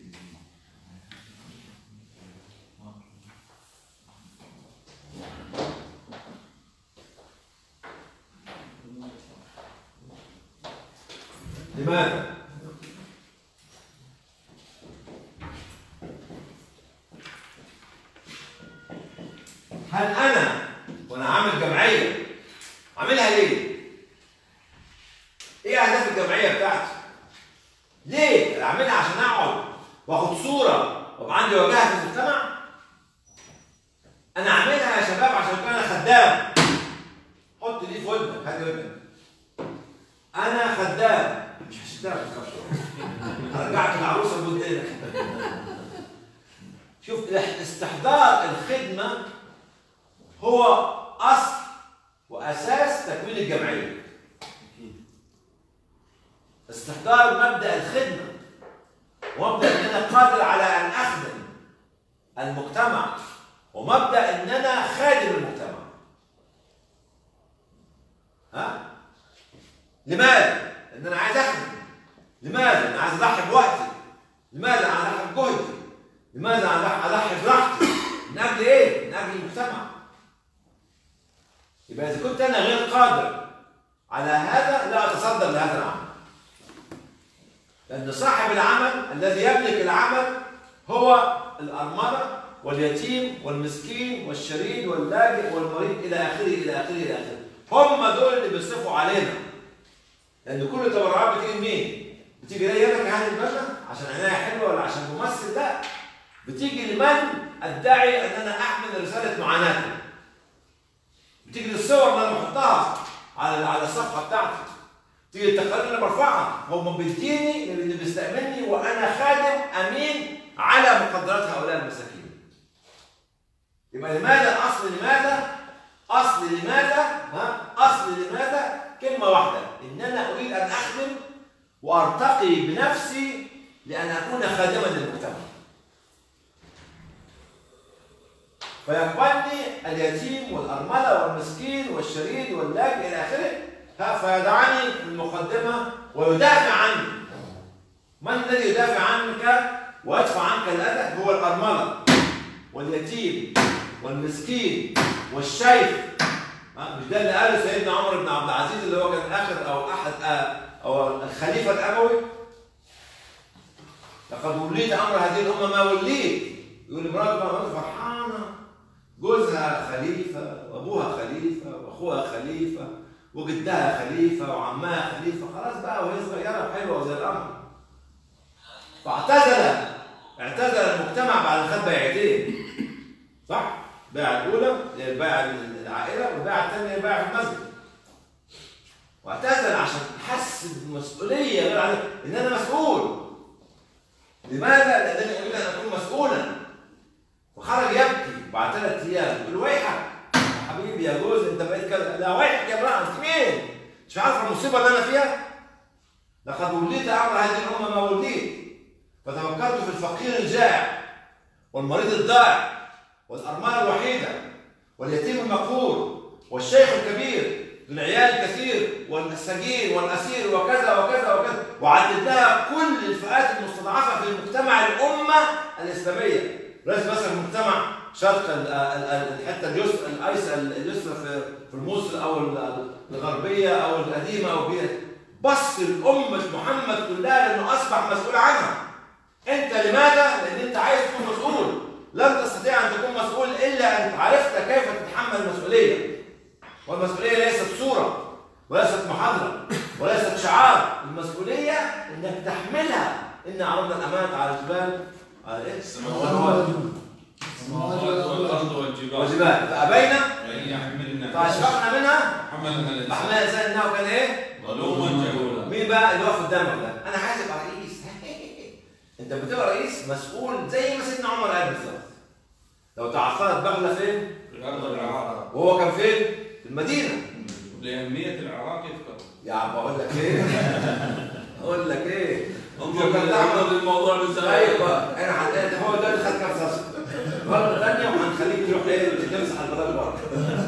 لماذا هل انا وانا عامل جمعيه عاملها ليه؟ ايه اهداف الجمعيه بتاعتي؟ ليه؟ انا عاملها عشان اقعد واخد صوره وابقى عندي وجاهه في المجتمع؟ انا عاملها يا شباب عشان كده انا خدام حط دي في ودنك هات ودنك انا خدام مش هشتغل ما تخافش رجعت العروسه لودنك شوف استحضار الخدمه هو اصل واساس تكوين الجمعيه استحضار مبدا الخدمه ومبدا ان انا قادر على ان اخدم المجتمع ومبدا ان انا خادم المجتمع ها لماذا ان انا عايز اخدم لماذا انا عايز اضحي بوقتي لماذا انا اضحي بجهدي لماذا انا اضحي براحتي من اجل ايه من اجل المجتمع يبقى اذا كنت انا غير قادر على هذا لا اتصدر لهذا العمل لان صاحب العمل الذي يملك العمل هو الارمله واليتيم والمسكين والشريد واللاجئ والمريض الى اخره الى اخره الى اخره هم دول اللي بيصرفوا علينا لان كل التبرعات بتيجي منين؟ بتيجي ليا انا كهاني البنا عشان عينيا حلوه ولا عشان ممثل لا بتيجي لمن ادعي ان انا احمل رساله معاناتي بتيجي للصور اللي انا بحطها على على الصفحه بتاعتي تيجي التقارير اللي برفعها هم بيديني اللي بيستأمني وانا خادم امين على مقدرات هؤلاء المساكين يبقى لماذا اصل لماذا اصل لماذا ها اصل لماذا كلمه واحده ان انا اريد ان اخدم وارتقي بنفسي لان اكون خادما للمجتمع فيقبلني اليتيم والارمله والمسكين والشريد واللاجئ الى اخره ها فيدعني في المقدمه ويدافع عني من الذي يدافع عنك ويدفع عنك الاذى هو الارمله واليتيم والمسكين والشيخ ها، مش ده اللي قاله سيدنا عمر بن عبد العزيز اللي هو كان اخر او احد آه، او الخليفه الاموي لقد وليت امر هذه الامه ما وليت يقول امراته بقى مرات فرحانه جوزها خليفه وابوها خليفه واخوها خليفه وجدها خليفه وعمها خليفه خلاص بقى وهي صغيره وحلوه زي القمر فاعتزل اعتزل المجتمع بعد ما خد بيعتين صح؟ البيعه الاولى هي البيعه العائله والبيعه الثانيه هي البيعه في المسجد واعتزل عشان حس بمسؤوليه غير عاديه ان انا مسؤول لماذا؟ لانني اريد ان اكون مسؤولا وخرج يبكي بعد ثلاث ايام يقول ويحك يا حبيبي يا جوز انت بقيت كذا لا ويحك يا امراه انت مين؟ مش عارفه المصيبه اللي انا فيها؟ لقد وليت امر هذه الامه ما وليت فتفكرت في الفقير الجائع والمريض الضائع والارمله الوحيده واليتيم المقهور والشيخ الكبير ذو العيال الكثير والسجين والاسير وكذا وكذا وكذا وعدد لها كل الفئات المستضعفه في المجتمع الامه الاسلاميه ليس مثلا مجتمع شرق ال- ال- ال- الحته اليسرى الايسر اليسرى في في مصر او ال- الغربيه او القديمه او بيها بص لامه محمد كلها لانه اصبح مسؤول عنها انت لماذا؟ لان انت عايز تكون مسؤول لن تستطيع ان تكون مسؤول الا ان عرفت كيف تتحمل المسؤوليه والمسؤوليه ليست صوره وليست محاضره وليست شعار المسؤوليه انك تحملها ان عرضنا الامانه على الجبال على ايه؟ السماوات والارض والجبال واجبات فابينا وان يحملنا فاشفقنا منها حملنا الانسان فحملنا الانسان انه كان ايه؟ ظلوما جهولا مين بقى اللي واقف قدامك ده؟ انا عايز ابقى رئيس انت بتبقى رئيس مسؤول زي ما سيدنا عمر قال بالظبط لو تعثرت بغله فين؟ في ارض العراق وهو كان فين؟ في المدينه لاهميه العراق يذكر يا عم اقول لك ايه؟ اقول لك ايه؟ انظر كان تعمل- انظر للموضوع من زاويه ايوه انا حطيت هو ده اللي خد كام راسك مره ثانيه وهنخليك تروح ايه تمسح البلد بره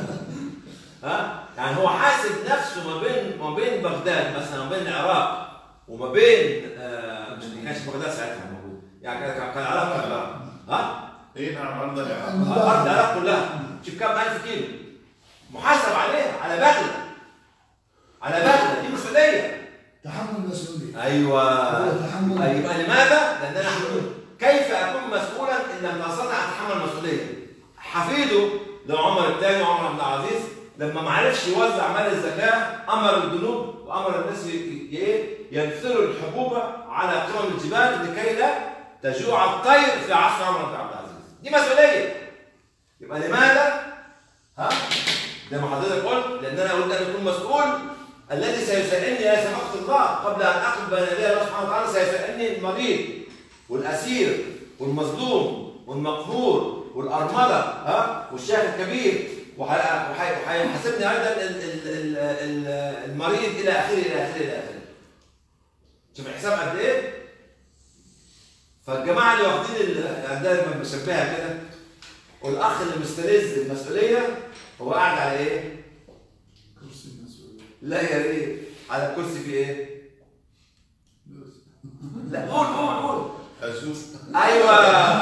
ها يعني هو حاسب نفسه ما بين ما بين بغداد مثلا ما بين العراق وما بين آه مش ما كانش بغداد ساعتها موجود يعني كان كان العراق كلها ها اي نعم ارض العراق الارض العراق كلها شوف كم الف كيلو محاسب عليها على بغله على بغله دي مسؤوليه تحمل مسؤولية ايوه هو تحمل أي يبقى لماذا؟ لأن أنا هقول كيف أكون مسؤولا إن لم أستطع أن أتحمل مسؤولية؟ حفيده لو عمر الثاني وعمر بن العزيز لما ما عرفش يوزع مال الزكاة أمر الجنود وأمر الناس ي- ي- إيه؟ ينثروا الحبوب على قمم الجبال لكي لا تجوع الطير في عصر عمر بن عبد العزيز. دي مسؤولية. يبقى لماذا؟ ها؟ زي ما حضرتك قلت لأن أنا أريد أن أكون مسؤول الذي سيسألني يا سماحة الله قبل أن أقف بين يدي الله سبحانه وتعالى سيسألني المريض والأسير والمظلوم والمقهور والأرملة ها والشيخ الكبير وح- وح- وهيحاسبني أيضا ال- ال- ال- ال- المريض إلى آخره إلى آخره إلى آخره. شوف الحساب قد إيه؟ فالجماعة اللي واخدين ال- يعني دايما بشبهها كده والأخ اللي مستلذ المسؤولية هو قاعد على إيه؟ كرسي المسؤولية لا يا ريت على الكرسي في ايه؟ لا قول قول قول اشوف ايوه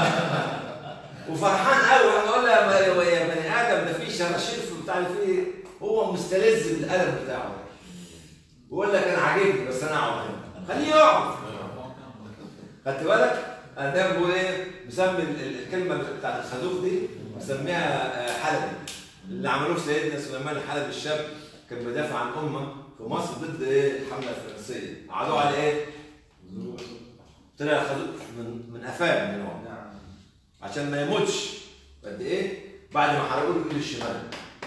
وفرحان قوي اقول له يا ب- يا بني ادم ده في شراشير في بتاع اللي فيه هو مستلذ بالقلم بتاعه بيقول لك انا عاجبني بس انا اقعد هنا خليه يقعد خدت بالك؟ انا دايما بقول ايه؟ مسمي ال- ال- الكلمه بتاعت الخازوق دي مسميها آه، حلبي اللي عملوه في سيدنا سليمان الحلبي الشاب كان بيدافع عن امه في مصر ضد ايه؟ الحمله الفرنسيه قعدوا على ايه؟ طلع خدوه من من قفاه من هنا نعم عشان ما يموتش قد ايه بعد ما حرقوا له ايده الشمال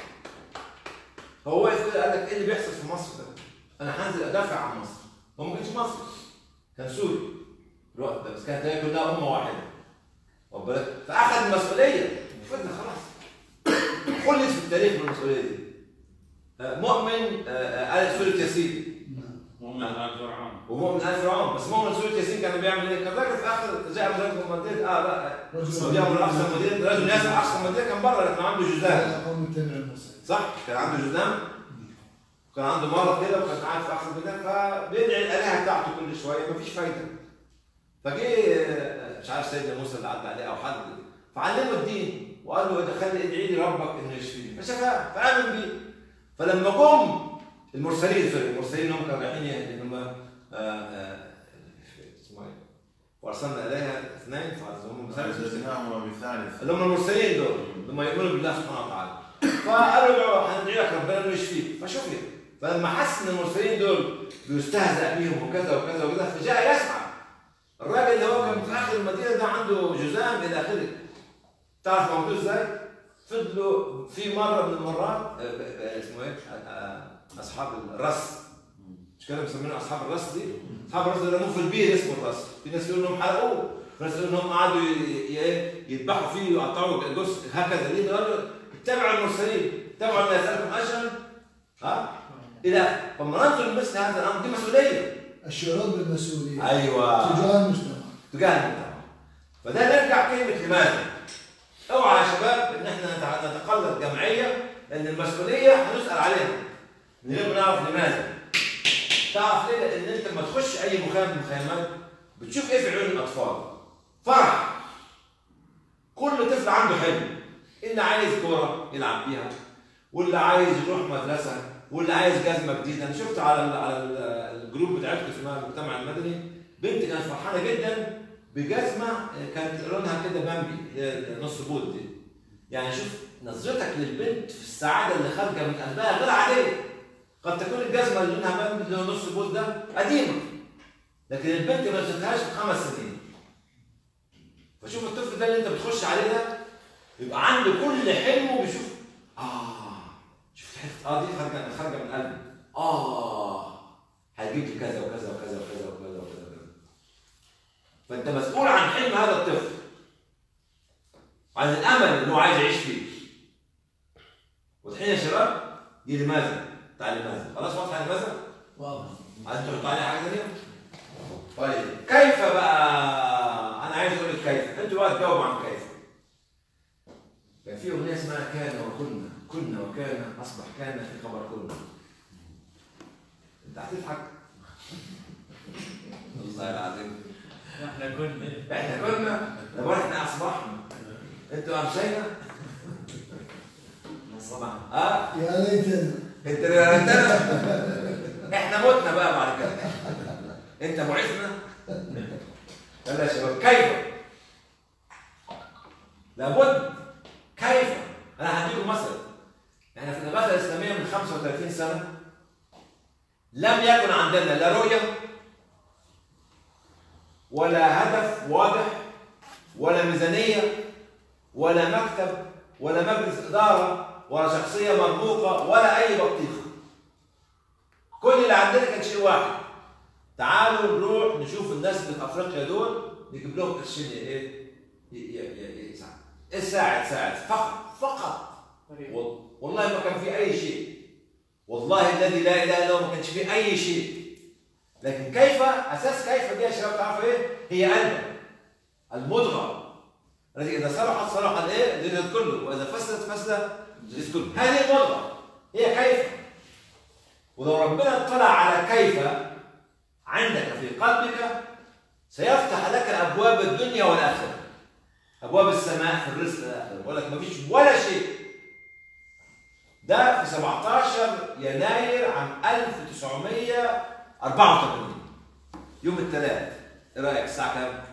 هو واقف كده قال لك ايه اللي بيحصل في مصر ده انا هنزل ادافع عن مصر هو ما كانش مصري كان سوري الوقت ده بس كانت هي كلها امه واحده واخد بالك فاخذ المسؤوليه فضل خلاص خلد في التاريخ بالمسؤوليه دي آه، مؤمن آه، آه، آل سورة ياسين مؤمن آل فرعون ومؤمن آل فرعون بس مؤمن سورة ياسين كان بيعمل ايه؟ كان راجل في اخر جاء من المدينة اه لا رجل جاء من اقصى المدينة رجل يسعى اقصى المدينة كان بره لكن عنده جذام قوم التابع المرسل صح؟ كان عنده جذام كان عنده مرض كده وكان قاعد في اقصى المدينة فبيدعي الالهة بتاعته كل شوية مفيش فايدة فجه آه، مش عارف سيدنا موسى اللي عدى عليه او حد فعلمه الدين وقال له إذا خلي ادعي لي ربك انه يشفيني فشفاه فامن بيه فلما جم المرسلين سوري المرسلين هم كانوا رايحين ان هم آه، آه، اسمه ايه؟ وارسلنا اليها اثنين فعزهم مثالث فزدناهما بثالث اللي هم المرسلين دول لما يؤمنوا بالله سبحانه وتعالى فقالوا له هندعي لك ربنا انه يشفيك فشفي فلما حس ان المرسلين دول بيستهزأ بيهم وكذا وكذا وكذا فجاء يسعى الراجل اللي هو كان في اخر المدينه ده عنده جزام الى اخره تعرف موجود ازاي؟ فضلوا في مره من المرات آه، آه، اسمه ايه؟ آه، آه، اصحاب الرس مش كانوا مسمينه اصحاب الرس دي؟ اصحاب الرس ده رموه في البير اسمه الرس في ناس يقولوا انهم حرقوه في ناس يقولوا انهم قعدوا ي- ي- يذبحوا فيه ويقطعوا جزء هكذا ليه؟ قالوا اتبعوا المرسلين اتبعوا ما يسالكم اجرا ها؟ الى فلما ننظر لمثل هذا الامر دي مسؤوليه الشعور بالمسؤولية ايوه تجاه المجتمع تجاه المجتمع فده نرجع كلمة لماذا اوعى يا شباب ان احنا نتع- نتقلد جمعية لان المسؤولية هنسأل عليها من غير ما نعرف لماذا تعرف ليه؟ لان انت لما تخش اي مخيم من المخيمات بتشوف ايه في عيون الاطفال فرح كل طفل عنده حلم اللي عايز كوره يلعب بيها واللي عايز يروح مدرسه واللي عايز جزمه جديده انا شفت على ال على ال الجروب بتاعتكم اسمها المجتمع المدني بنت كانت فرحانه جدا بجزمه كانت لونها كده بامبي اللي هي نص بود دي يعني شوف نظرتك للبنت في السعاده اللي خارجه من قلبها غير عاديه قد تكون الجزمه اللي لونها بامبي اللي هو نص بود ده قديمه لكن البنت ما شفتهاش من خمس سنين فشوف الطفل ده اللي انت بتخش عليه ده يبقى عنده كل حلمه بيشوف اه شفت حته اه دي خارجه خارجه من قلبي اه هيجيب لي كذا وكذا وكذا وكذا وكذا وكذا وكذا فانت مسؤول عن حلم هذا الطفل عن الامل اللي هو عايز يعيش فيه واضحين يا شباب دي لماذا بتاع لماذا خلاص واضحه لماذا واضح عايز تحط عليها حاجه ثانيه طيب كيف بقى انا عايز اقول لك كيف انتوا بقى تجاوبوا عن كيف كان في اغنيه اسمها كان وكنا كنا وكان اصبح كان في خبر كنا انت هتضحك والله العظيم احنا كنا احنا كنا طب احنا اصبحنا انتوا امسينا صباح اه يا ليتنا انت انت احنا متنا بقى بعد كده انت بعثنا يلا يا شباب كيف لابد كيف انا هديكم مثل احنا في الإغاثة الإسلامية من 35 سنة لم يكن عندنا لا رؤية ولا هدف واضح ولا ميزانية ولا مكتب ولا مجلس إدارة ولا شخصية مرموقة ولا أي بطيخة كل اللي عندنا كان شيء واحد تعالوا نروح نشوف الناس اللي في أفريقيا دول نجيب لهم قرشين إيه ي- ي- ي- يساعد ساعد ساعد فقط فقط وال- والله ما كان في أي شيء والله الذي لا إله إلا هو ما كانش في أي شيء لكن كيف أساس كيف دي يا شباب تعرفوا إيه؟ هي قلب المضغة التي إذا صلحت صلح الإيه؟ الجسد كله وإذا فسدت فسد الجسد كله هذه المضغة هي كيف ولو ربنا اطلع على كيف عندك في قلبك سيفتح لك أبواب الدنيا والآخرة أبواب السماء في الرزق الآخرة يقول لك مفيش ولا شيء ده في 17 يناير عام 1984 يوم الثلاث ايه رايك الساعه كام؟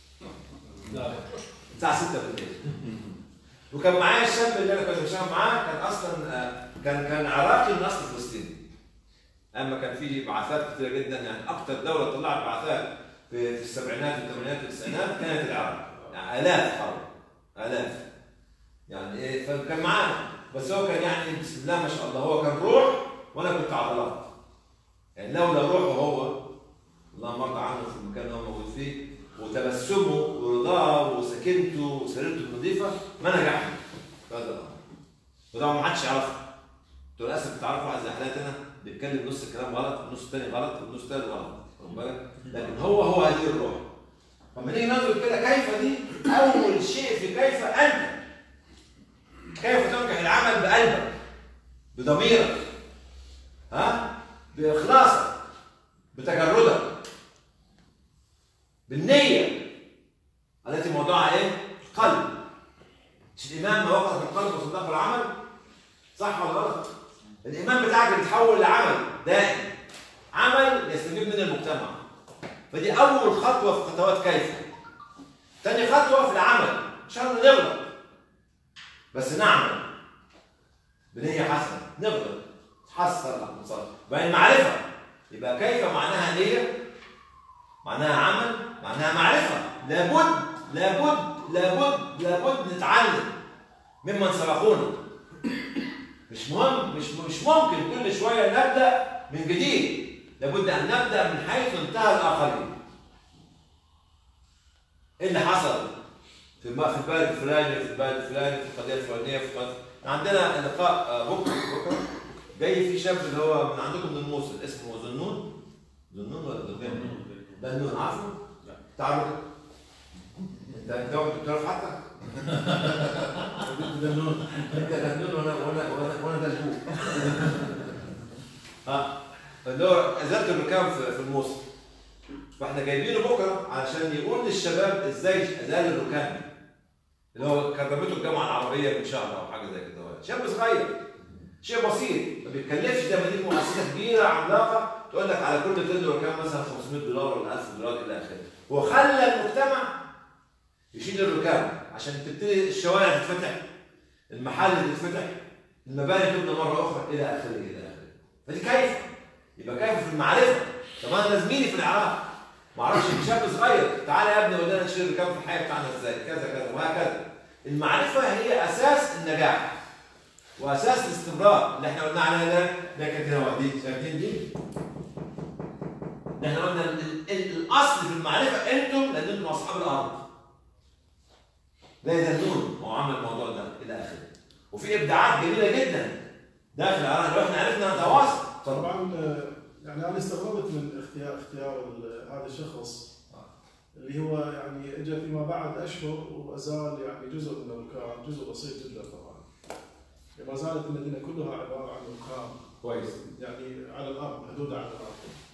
الساعه 6 بالليل وكان معايا الشاب اللي انا كنت بشتغل معاه كان اصلا آه، كان كان عراقي من اصل فلسطيني اما كان في بعثات كثيره جدا يعني اكثر دوله طلعت بعثات في, في السبعينات والثمانينات والتسعينات كانت العرب يعني آلاف حرب آلاف يعني إيه فكان معانا بس هو كان يعني بسم الله ما شاء الله هو كان روح وأنا كنت عضلات يعني لولا روحه هو اللهم ارضى عنه في المكان اللي هو موجود فيه وتبسمه ورضاه وسكنته وسريرته النظيفه ما نجحت في هذا الامر وطبعا ما حدش يعرفه انتوا للاسف بتعرفوا واحد زي حالاتي انا بيتكلم نص الكلام غلط والنص الثاني غلط والنص الثالث غلط واخد بالك؟ لكن هو هو هذه الروح فلما نيجي ننظر كده كيف دي اول شيء في كيف انت كيف تنجح العمل بقلبك بضميرك ها باخلاصك بتجردك بالنية التي موضوعها ايه؟ القلب مش الإيمان ما وقف في القلب وصدقه العمل صح ولا غلط؟ الإيمان بتاعك بيتحول لعمل دائم عمل يستفيد منه المجتمع فدي أول خطوة في خطوات كيف تاني خطوة في العمل مش هنغلط نغلط بس نعمل بنية حسنة نغلط حسن الله وبعدين معرفة يبقى كيف معناها نية معناها عمل معناها معرفة لابد لابد لابد لابد نتعلم ممن سبقونا مش مهم مش مش ممكن كل شوية نبدأ من جديد لابد أن نبدأ من حيث انتهى الآخرين إيه اللي حصل في الم- في البلد الفلاني في البلد الفلاني في القضية الفلانية في القضية عندنا لقاء آه، بكرة بكرة جاي في شاب اللي هو من عندكم من الموصل اسمه ذنون ذنون ولا ذنون؟ دنون عارفه؟ تعرف انت انت بتعرف حتى؟ دنون انت دنون وانا وانا وانا وانا دلبوك ها اللي هو ازاله الركام في في الموصل فاحنا جايبينه بكره علشان يقول للشباب ازاي ازاله الركام اللي هو كرمته الجامعه العربيه من شهر او حاجه زي كده شاب صغير شيء بسيط ما بيتكلفش ده ما دي مؤسسه كبيره عملاقه تقول لك على كل طن ركام مثلا 500 دولار ولا 1000 دولار الى اخره وخلى المجتمع يشيل الركام عشان تبتدي الشوارع تتفتح المحل تتفتح المباني تبنى مره اخرى الى اخره الى اخره فدي كيف يبقى كيف في المعرفه طب انا ده زميلي في العراق ما اعرفش شاب صغير تعالى يا ابني ودينا نشيل الركام في الحياه بتاعنا ازاي كذا كذا وهكذا المعرفه هي اساس النجاح واساس الاستمرار اللي احنا قلنا عليها ده ده كانت هنا دي شايفين دي احنا قلنا ال- ال- ال- الاصل في المعرفه انتم لان انتم اصحاب الارض زي النور هو عمل الموضوع ده الى اخره وفي ابداعات جميله جدا داخل العالم لو احنا عرفنا نتواصل طبعا آه، يعني انا استغربت من اختيار اختيار ال- هذا الشخص اللي هو يعني اجى فيما بعد اشهر وازال يعني جزء من الركام جزء بسيط جدا طبعا ما زالت المدينه كلها عباره عن ركام كويس يعني على الارض محدوده على الارض.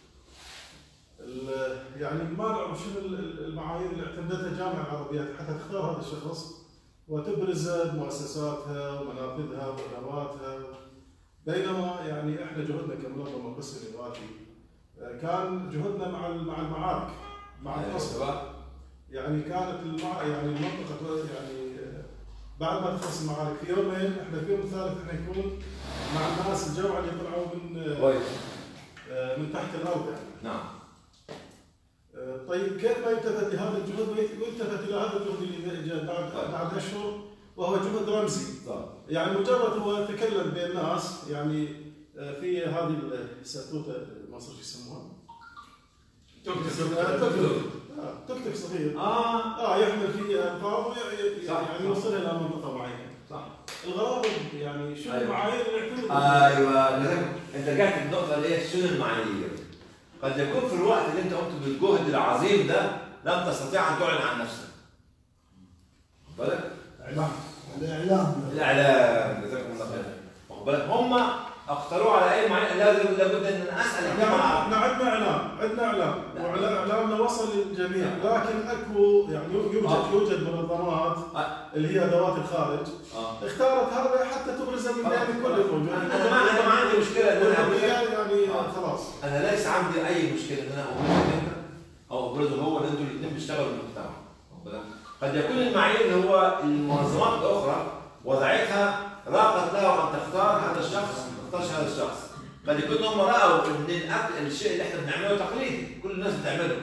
ال- يعني ما نعرف شنو ال- ال- المعايير اللي اعتمدتها الجامعه العربيه حتى تختار هذا الشخص وتبرز مؤسساتها ومنافذها واداراتها بينما يعني احنا جهدنا كمنظمه قسم الاماراتي آه، كان جهدنا مع ال- مع المعارك مع القصف يعني كانت المع... يعني المنطقه يعني آه، بعد ما تخلص المعارك في يومين احنا في يوم الثالث احنا نكون مع الناس الجوعى اللي طلعوا من آه، كويس آه، من تحت الارض يعني نعم آه، طيب كيف ما يلتفت لهذا الجهد ويلتفت الى هذا الجهد اللي جاء بعد طيب. بعد اشهر وهو جهد رمزي طيب يعني مجرد هو تكلم بين الناس يعني آه، في هذه الستوته مصر شو يسموها؟ توك توك آه، توك توك صغير اه اه يحمل فيه الفاظ وي- صح. يعني يوصلها الى منطقه معينه صح الغرابه يعني شو أيوة. المعايير اللي يعتمد ايوه لازم- انت رجعت للنقطه اللي هي شنو المعايير قد يكون في الوقت اللي انت قمت بالجهد العظيم ده لم تستطيع ان تعلن عن نفسك واخد بالك اعلام الاعلام الاعلام جزاكم الله خير واخد بالك هم اختاروا على اي معين لازم لابد ان اسال الجامعه احنا عندنا اعلام عندنا اعلام واعلامنا وصل للجميع لكن اكو يعني يوجد آه. يوجد منظمات آه. اللي هي ذوات الخارج اه اختارت هذا حتى تبرزه من آه. بين كل الموجودين انا أنا ما انا ما عندي مشكله ان انا أقول لك يعني آه. خلاص انا ليس عندي اي مشكله ان انا ابرزك انت او ابرزه هو ان انتوا الاثنين بتشتغلوا في المجتمع واخد بالك؟ قد يكون المعايير اللي هو المنظمات الاخرى وضعتها راقت له ان تختار هذا الشخص ما تختارش هذا الشخص قد يكون هم راوا ان الاكل الشيء اللي احنا بنعمله تقليدي كل الناس بتعمله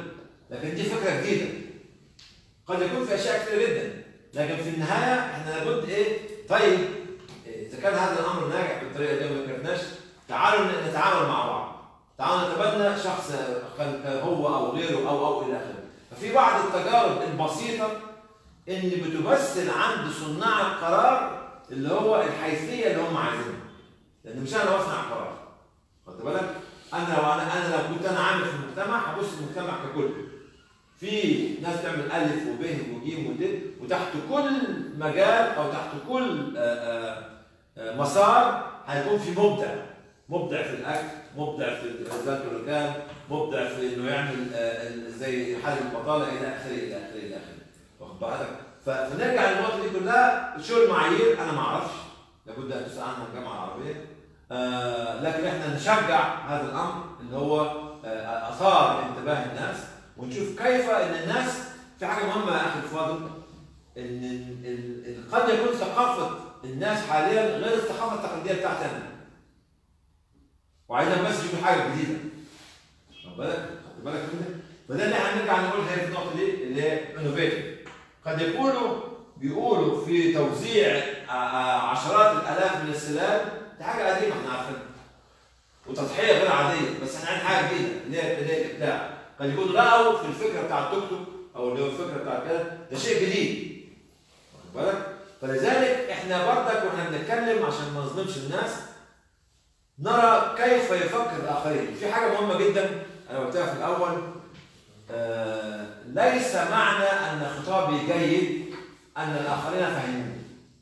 لكن دي فكره جديده قد يكون في اشياء كثيره جدا لكن في النهايه احنا لابد ايه طيب إيه، اذا كان هذا الامر ناجح بالطريقه دي وما ذكرناش تعالوا نتعامل مع بعض تعالوا نتبنى شخص خل- هو او غيره او او الى اخره ففي بعض التجارب البسيطه اللي بتمثل عند صناع القرار اللي هو الحيثيه اللي هم عايزينها لان مش انا بصنع القرار خدت بالك انا لو انا انا لو كنت انا عامل في المجتمع هبص المجتمع ككل في ناس تعمل الف وب وج ود وتحت كل مجال او تحت كل آه، آه، آه، مسار هيكون في مبدع مبدع في الاكل مبدع في ذات الركاب مبدع في انه يعمل آه، ال- زي حل البطاله الى اخره الى اخره الى اخره واخد بالك ف- فنرجع للنقطه دي كلها شو المعايير انا ما اعرفش لابد ان تسال عنها الجامعه العربيه آه لكن احنا نشجع هذا الامر اللي هو آه اثار انتباه الناس ونشوف كيف ان الناس في حاجه مهمه يا اخي الفاضل ان ال- ال- ال- قد يكون ثقافه الناس حاليا غير الثقافه التقليديه بتاعتي انا وعايزين بس يشوفوا حاجه جديده خد بالك خد بالك من ده فده اللي هنرجع نقول هي في النقطه دي اللي هي انوفيتيف قد يكونوا بيقولوا في توزيع آه، آه، عشرات الالاف من السلال دي حاجه قديمه احنا عارفينها وتضحيه غير عاديه بس احنا عايزين حاجه جديده اللي هي اللي هي الابداع قد يكون رأوا في الفكره بتاع التوك توك او اللي هو الفكره بتاع كده ده شيء جديد واخد بالك فلذلك احنا بردك واحنا بنتكلم عشان ما نظلمش الناس نرى كيف يفكر الاخرين في حاجه مهمه جدا انا قلتها في الاول آه ليس معنى ان خطابي جيد ان الاخرين فهموني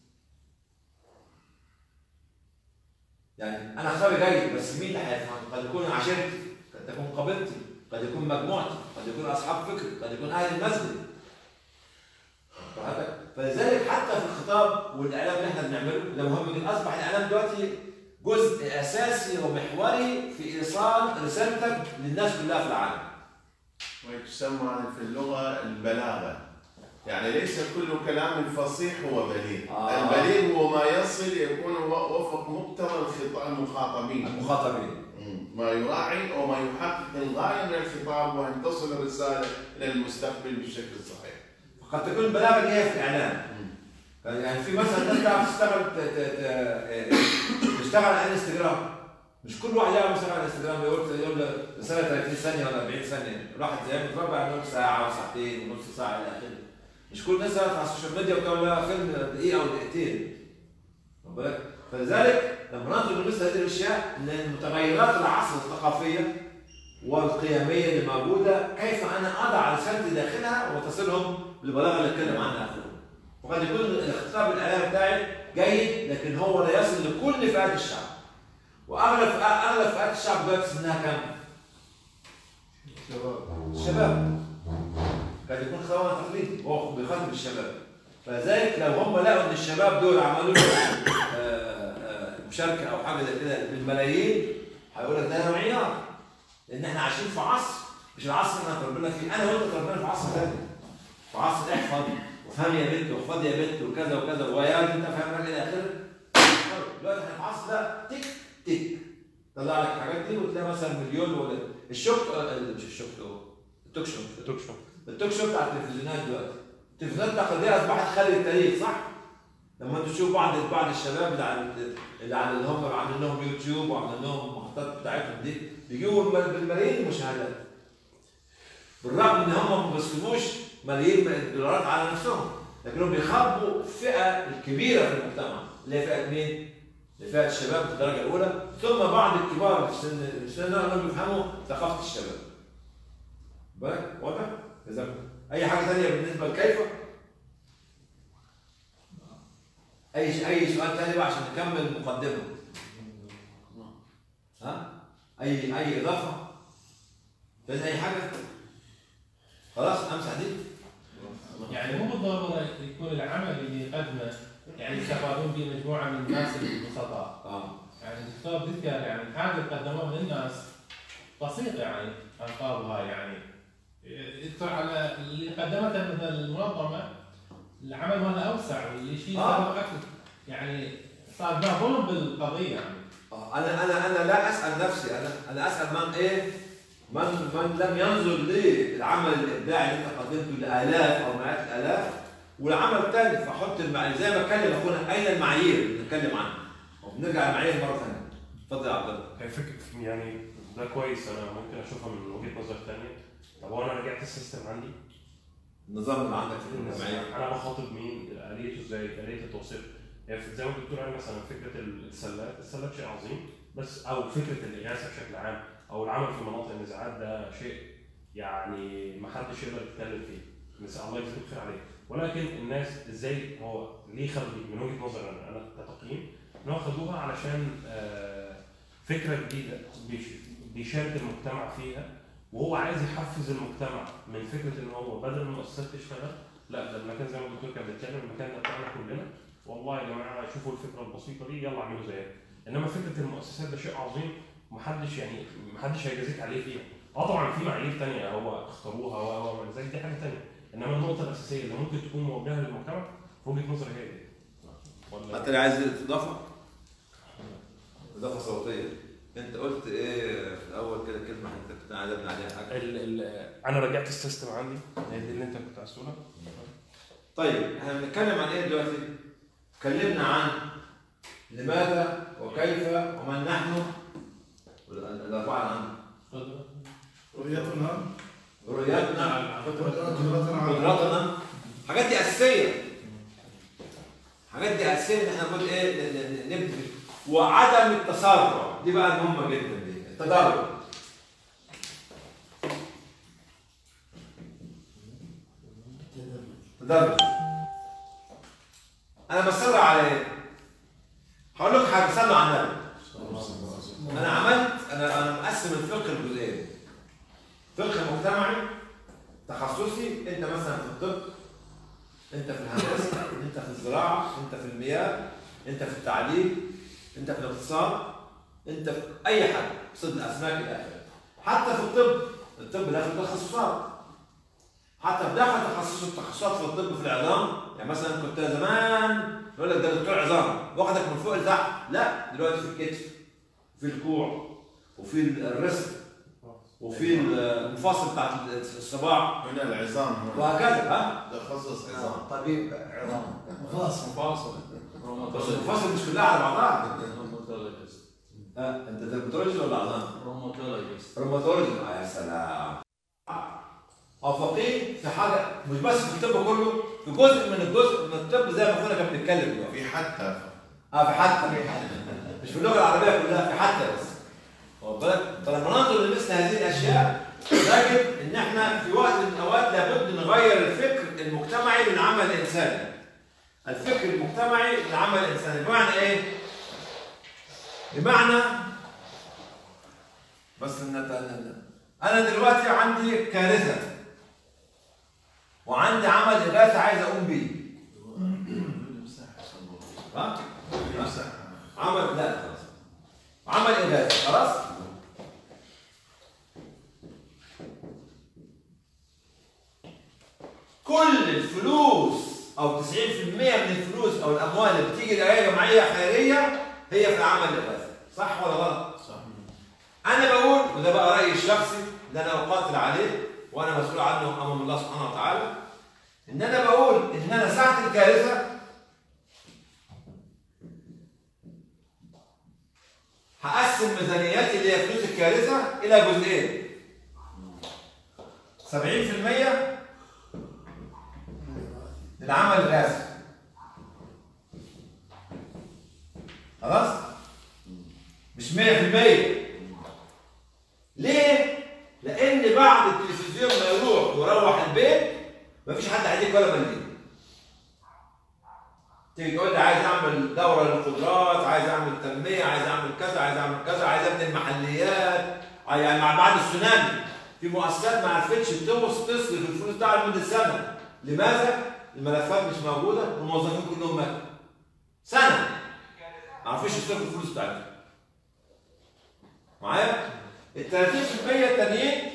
يعني انا خطابي جيد بس مين اللي هيفهم قد يكون عشيرتي قد تكون قبيلتي قد يكون مجموعتي قد يكون اصحاب فكري قد يكون اهل المسجد فهذا- فلذلك حتى في الخطاب والاعلام اللي احنا بنعمله ده مهم جدا اصبح الاعلام دلوقتي جزء اساسي ومحوري في ايصال رسالتك للناس كلها في العالم ويسمى في اللغة البلاغة يعني ليس كل كلام فصيح هو بليغ آه. البليغ هو ما يصل يكون و- وفق مقتضى الخطاب المخاطبين المخاطبين مم. ما يراعي وما يحقق الغاية من الخطاب وأن تصل الرسالة إلى المستقبل بالشكل الصحيح قد تكون البلاغه دي هي في الاعلام يعني في مثلا ناس تعرف تشتغل ت- ت- ت- تشتغل على الانستجرام مش كل واحد يعرف يشتغل على الانستجرام يقول يقول له رساله 30 ثانيه ولا 40 ثانيه الواحد زي ما متربع نص ساعه وساعتين ونص ساعه الى اخره مش كل الناس تعرف على السوشيال ميديا وتقول لها فيلم دقيقه او دقيقتين واخد بالك؟ فلذلك لما ننظر لمثل هذه الاشياء ان متغيرات العصر الثقافيه والقيميه اللي موجوده كيف انا اضع رسالتي داخلها وتصلهم بالبلاغه اللي اتكلم عنها اخونا. وقد يكون الخطاب الاعلامي بتاعي جيد لكن هو لا يصل لكل فئات الشعب. واغلب اغلب فئات الشعب دلوقتي سنها كام؟ الشباب. قد يكون خطابنا تقليدي هو بيخاطب الشباب. فلذلك لو هم لقوا ان الشباب دول عملوا له آه، آه، مشاركه او حاجه زي كده بالملايين هيقول لك ده معيار لان احنا عايشين في عصر مش العصر اللي احنا اتربينا فيه انا وانت اتربينا في عصر ثاني في عصر احفظ وفهم يا بنت واحفظ يا بنت وكذا وكذا ويا انت فاهم الى اخره دلوقتي احنا في العصر ده تك تك طلع لك الحاجات دي وتلاقي مثلا مليون ولا الشوك آه، مش الشوك التوك شو توك شو التوك شو بتاع التلفزيونات دلوقتي التلفزيونات التقليديه اصبحت خالد التاريخ صح؟ لما انتوا تشوفوا بعض بعض الشباب اللي على اللي على اللي هم عاملين لهم يوتيوب وعاملين لهم المحطات بتاعتهم دي بيجيبوا بالم- بالملايين المشاهدات بالرغم ان هم ما بيصرفوش ملايين من الدولارات على نفسهم لكنهم بيخاطبوا الفئه الكبيره في المجتمع اللي هي فئه مين؟ اللي فئه الشباب في الدرجه الاولى ثم بعض الكبار في السن السن ده اللي بيفهموا ثقافه الشباب بالك واضح؟ جزاكم اي حاجه ثانيه بالنسبه لكيف؟ اي اي سؤال ثاني بقى عشان نكمل المقدمه ها اي اي اضافه فاز اي حاجه خلاص امسح دي يعني مو بالضروره يكون العمل اللي يقدمه يعني يستفادون به مجموعه من الناس البسطاء اه يعني الدكتور ذكر يعني هذا اللي قدموه للناس بسيط يعني القابها يعني يذكر على اللي قدمته مثل المنظمه العمل ماله اوسع واللي شيء آه. صار اكثر يعني صار ده ظلم بالقضيه يعني آه، انا انا انا لا اسال نفسي انا انا اسال من ايه من من لم ينظر للعمل الابداعي اللي انت قدمته لالاف او مئات الالاف والعمل الثاني فحط المعايير زي ما اتكلم اخونا اين المعايير اللي بنتكلم عنها وبنرجع للمعايير مره ثانيه اتفضل يا عبد الله هي فكرة يعني ده كويس انا ممكن اشوفها من وجهة نظر تانية طب هو انا رجعت السيستم عندي النظام اللي عندك في المعايير انا بخاطب مين آليته ازاي آلية التوصيل يعني زي ما الدكتور قال مثلا فكرة السلات السلات شيء عظيم بس او فكرة الإغاثة بشكل عام او العمل في مناطق النزاعات ده شيء يعني ما حدش يقدر يتكلم فيه بس الله يجزيك خير عليه ولكن الناس ازاي هو ليه خدوا دي من وجهه نظري انا انا كتقييم ان هو خدوها علشان آه، فكره جديده بيش- بيشارك المجتمع فيها وهو عايز يحفز المجتمع من فكره ان هو بدل ما المؤسسات تشتغل لا ده المكان زي ما الدكتور كان بيتكلم المكان ده بتاعنا كلنا والله يا جماعه شوفوا الفكره البسيطه دي يلا اعملوا زيها انما فكره المؤسسات ده شيء عظيم محدش يعني محدش هيجازيك عليه فيها اه طبعا في معايير تانية هو اختاروها و و زي دي حاجه تانية انما النقطه الاساسيه اللي ممكن تكون موجهه للمجتمع في وجهه نظري هي دي ولا انت اللي عايز اضافه اضافه صوتيه انت قلت ايه في الاول كده كلمه انت كنت عجبني عليها حاجه ال ال انا رجعت السيستم عندي هي دي اللي انت كنت عايز تقولها طيب احنا بنتكلم عن ايه دلوقتي؟ اتكلمنا عن لماذا وكيف ومن نحن وال- الاربعه اللي عندنا رؤيتنا رؤيتنا قدرتنا على قدراتنا حاجات دي اساسيه حاجات دي اساسيه ان احنا المفروض ايه ن- ن- نبدا وعدم التسرع دي بقى مهمه جدا دي التدرج تدرج انا بسرع على ايه؟ هقول لك حاجه صلوا على النبي انا عملت انا انا مقسم الفقه لجزئين فقه مجتمعي تخصصي انت مثلا في الطب انت في الهندسه انت في الزراعه انت في المياه انت في التعليم انت في الاقتصاد انت في اي حاجه صيد الاسماك الى اخره حتى في الطب الطب داخل تخصصات حتى بداخل تخصص التخصصات في الطب في العظام يعني مثلا كنت زمان يقول لك ده دكتور عظام واخدك من فوق لتحت لا دلوقتي في الكتف في الكوع وفي الرزق وفي المفاصل بتاعت الصباع هنا العظام هنا وهكذا ها ده خصص عظام طبيب عظام مفاصل مفاصل بس المفاصل مش كلها على بعضها روماتولوجيست ها انت ديرماتولوجي ولا عظام؟ روماتولوجيست روماتولوجي آه يا سلام اه فقيه في حاجه مش بس في الطب كله في جزء من الجزء من الطب زي ما اخونا كان بيتكلم دلوقتي في حتى اه في حتى مش في اللغه العربيه كلها في حتى بس واخد بالك فلما ننظر لمثل هذه الاشياء نجد ان احنا في وقت من الاوقات لابد نغير الفكر المجتمعي للعمل الانساني الفكر المجتمعي للعمل الانساني بمعنى ايه بمعنى بس نت- انا دلوقتي عندي كارثه وعندي عمل اغاثه عايز اقوم بيه ها عمل لا خلاص عمل إغاثة خلاص كل الفلوس أو 90% من الفلوس أو الأموال اللي بتيجي لأي جمعية خيرية هي في عمل الإغاثة صح ولا غلط؟ صح أنا بقول وده بقى رأيي الشخصي اللي أنا أقاتل عليه وأنا مسؤول عنه أمام الله سبحانه وتعالى إن أنا بقول إن أنا ساعة الكارثة هقسم ميزانياتي اللي هي فلوس الكارثه الى جزئين 70% للعمل الرسمي خلاص مش 100% ليه؟ لأن بعد التلفزيون ما يروح ويروح البيت مفيش حد هيديك ولا مليم تيجي تقول لي عايز اعمل دوره للقدرات عايز اعمل تنميه عايز اعمل كذا عايز اعمل كذا عايز ابني المحليات يعني مع بعد السونامي في مؤسسات ما عرفتش توص تصرف الفلوس بتاعها لمده سنه لماذا؟ الملفات مش موجوده والموظفين كلهم ماتوا سنه ما عرفوش يصرفوا الفلوس بتاعتهم معايا؟ ال 30% التانيين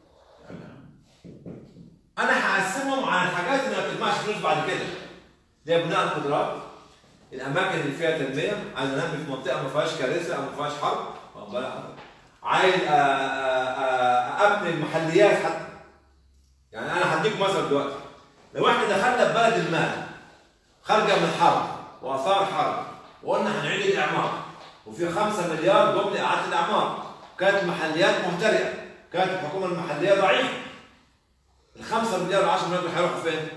انا هقسمهم على الحاجات اللي ما بتجمعش فلوس بعد كده زي بناء القدرات الاماكن اللي فيها تنميه عايز انمي في منطقه ما فيهاش كارثه او ما فيهاش حرب واخد بالك حضرتك؟ عايز أ- أ- أ- ابني محليات حتى يعني انا هديكم مثل دلوقتي لو احنا دخلنا ببلد المال خارجه من حرب واثار حرب وقلنا هنعيد الاعمار وفي 5 مليار ضمن اعاده الاعمار كانت المحليات مهترئه كانت الحكومه المحليه ضعيفه ال 5 مليار و 10 مليار دول هيروحوا فين؟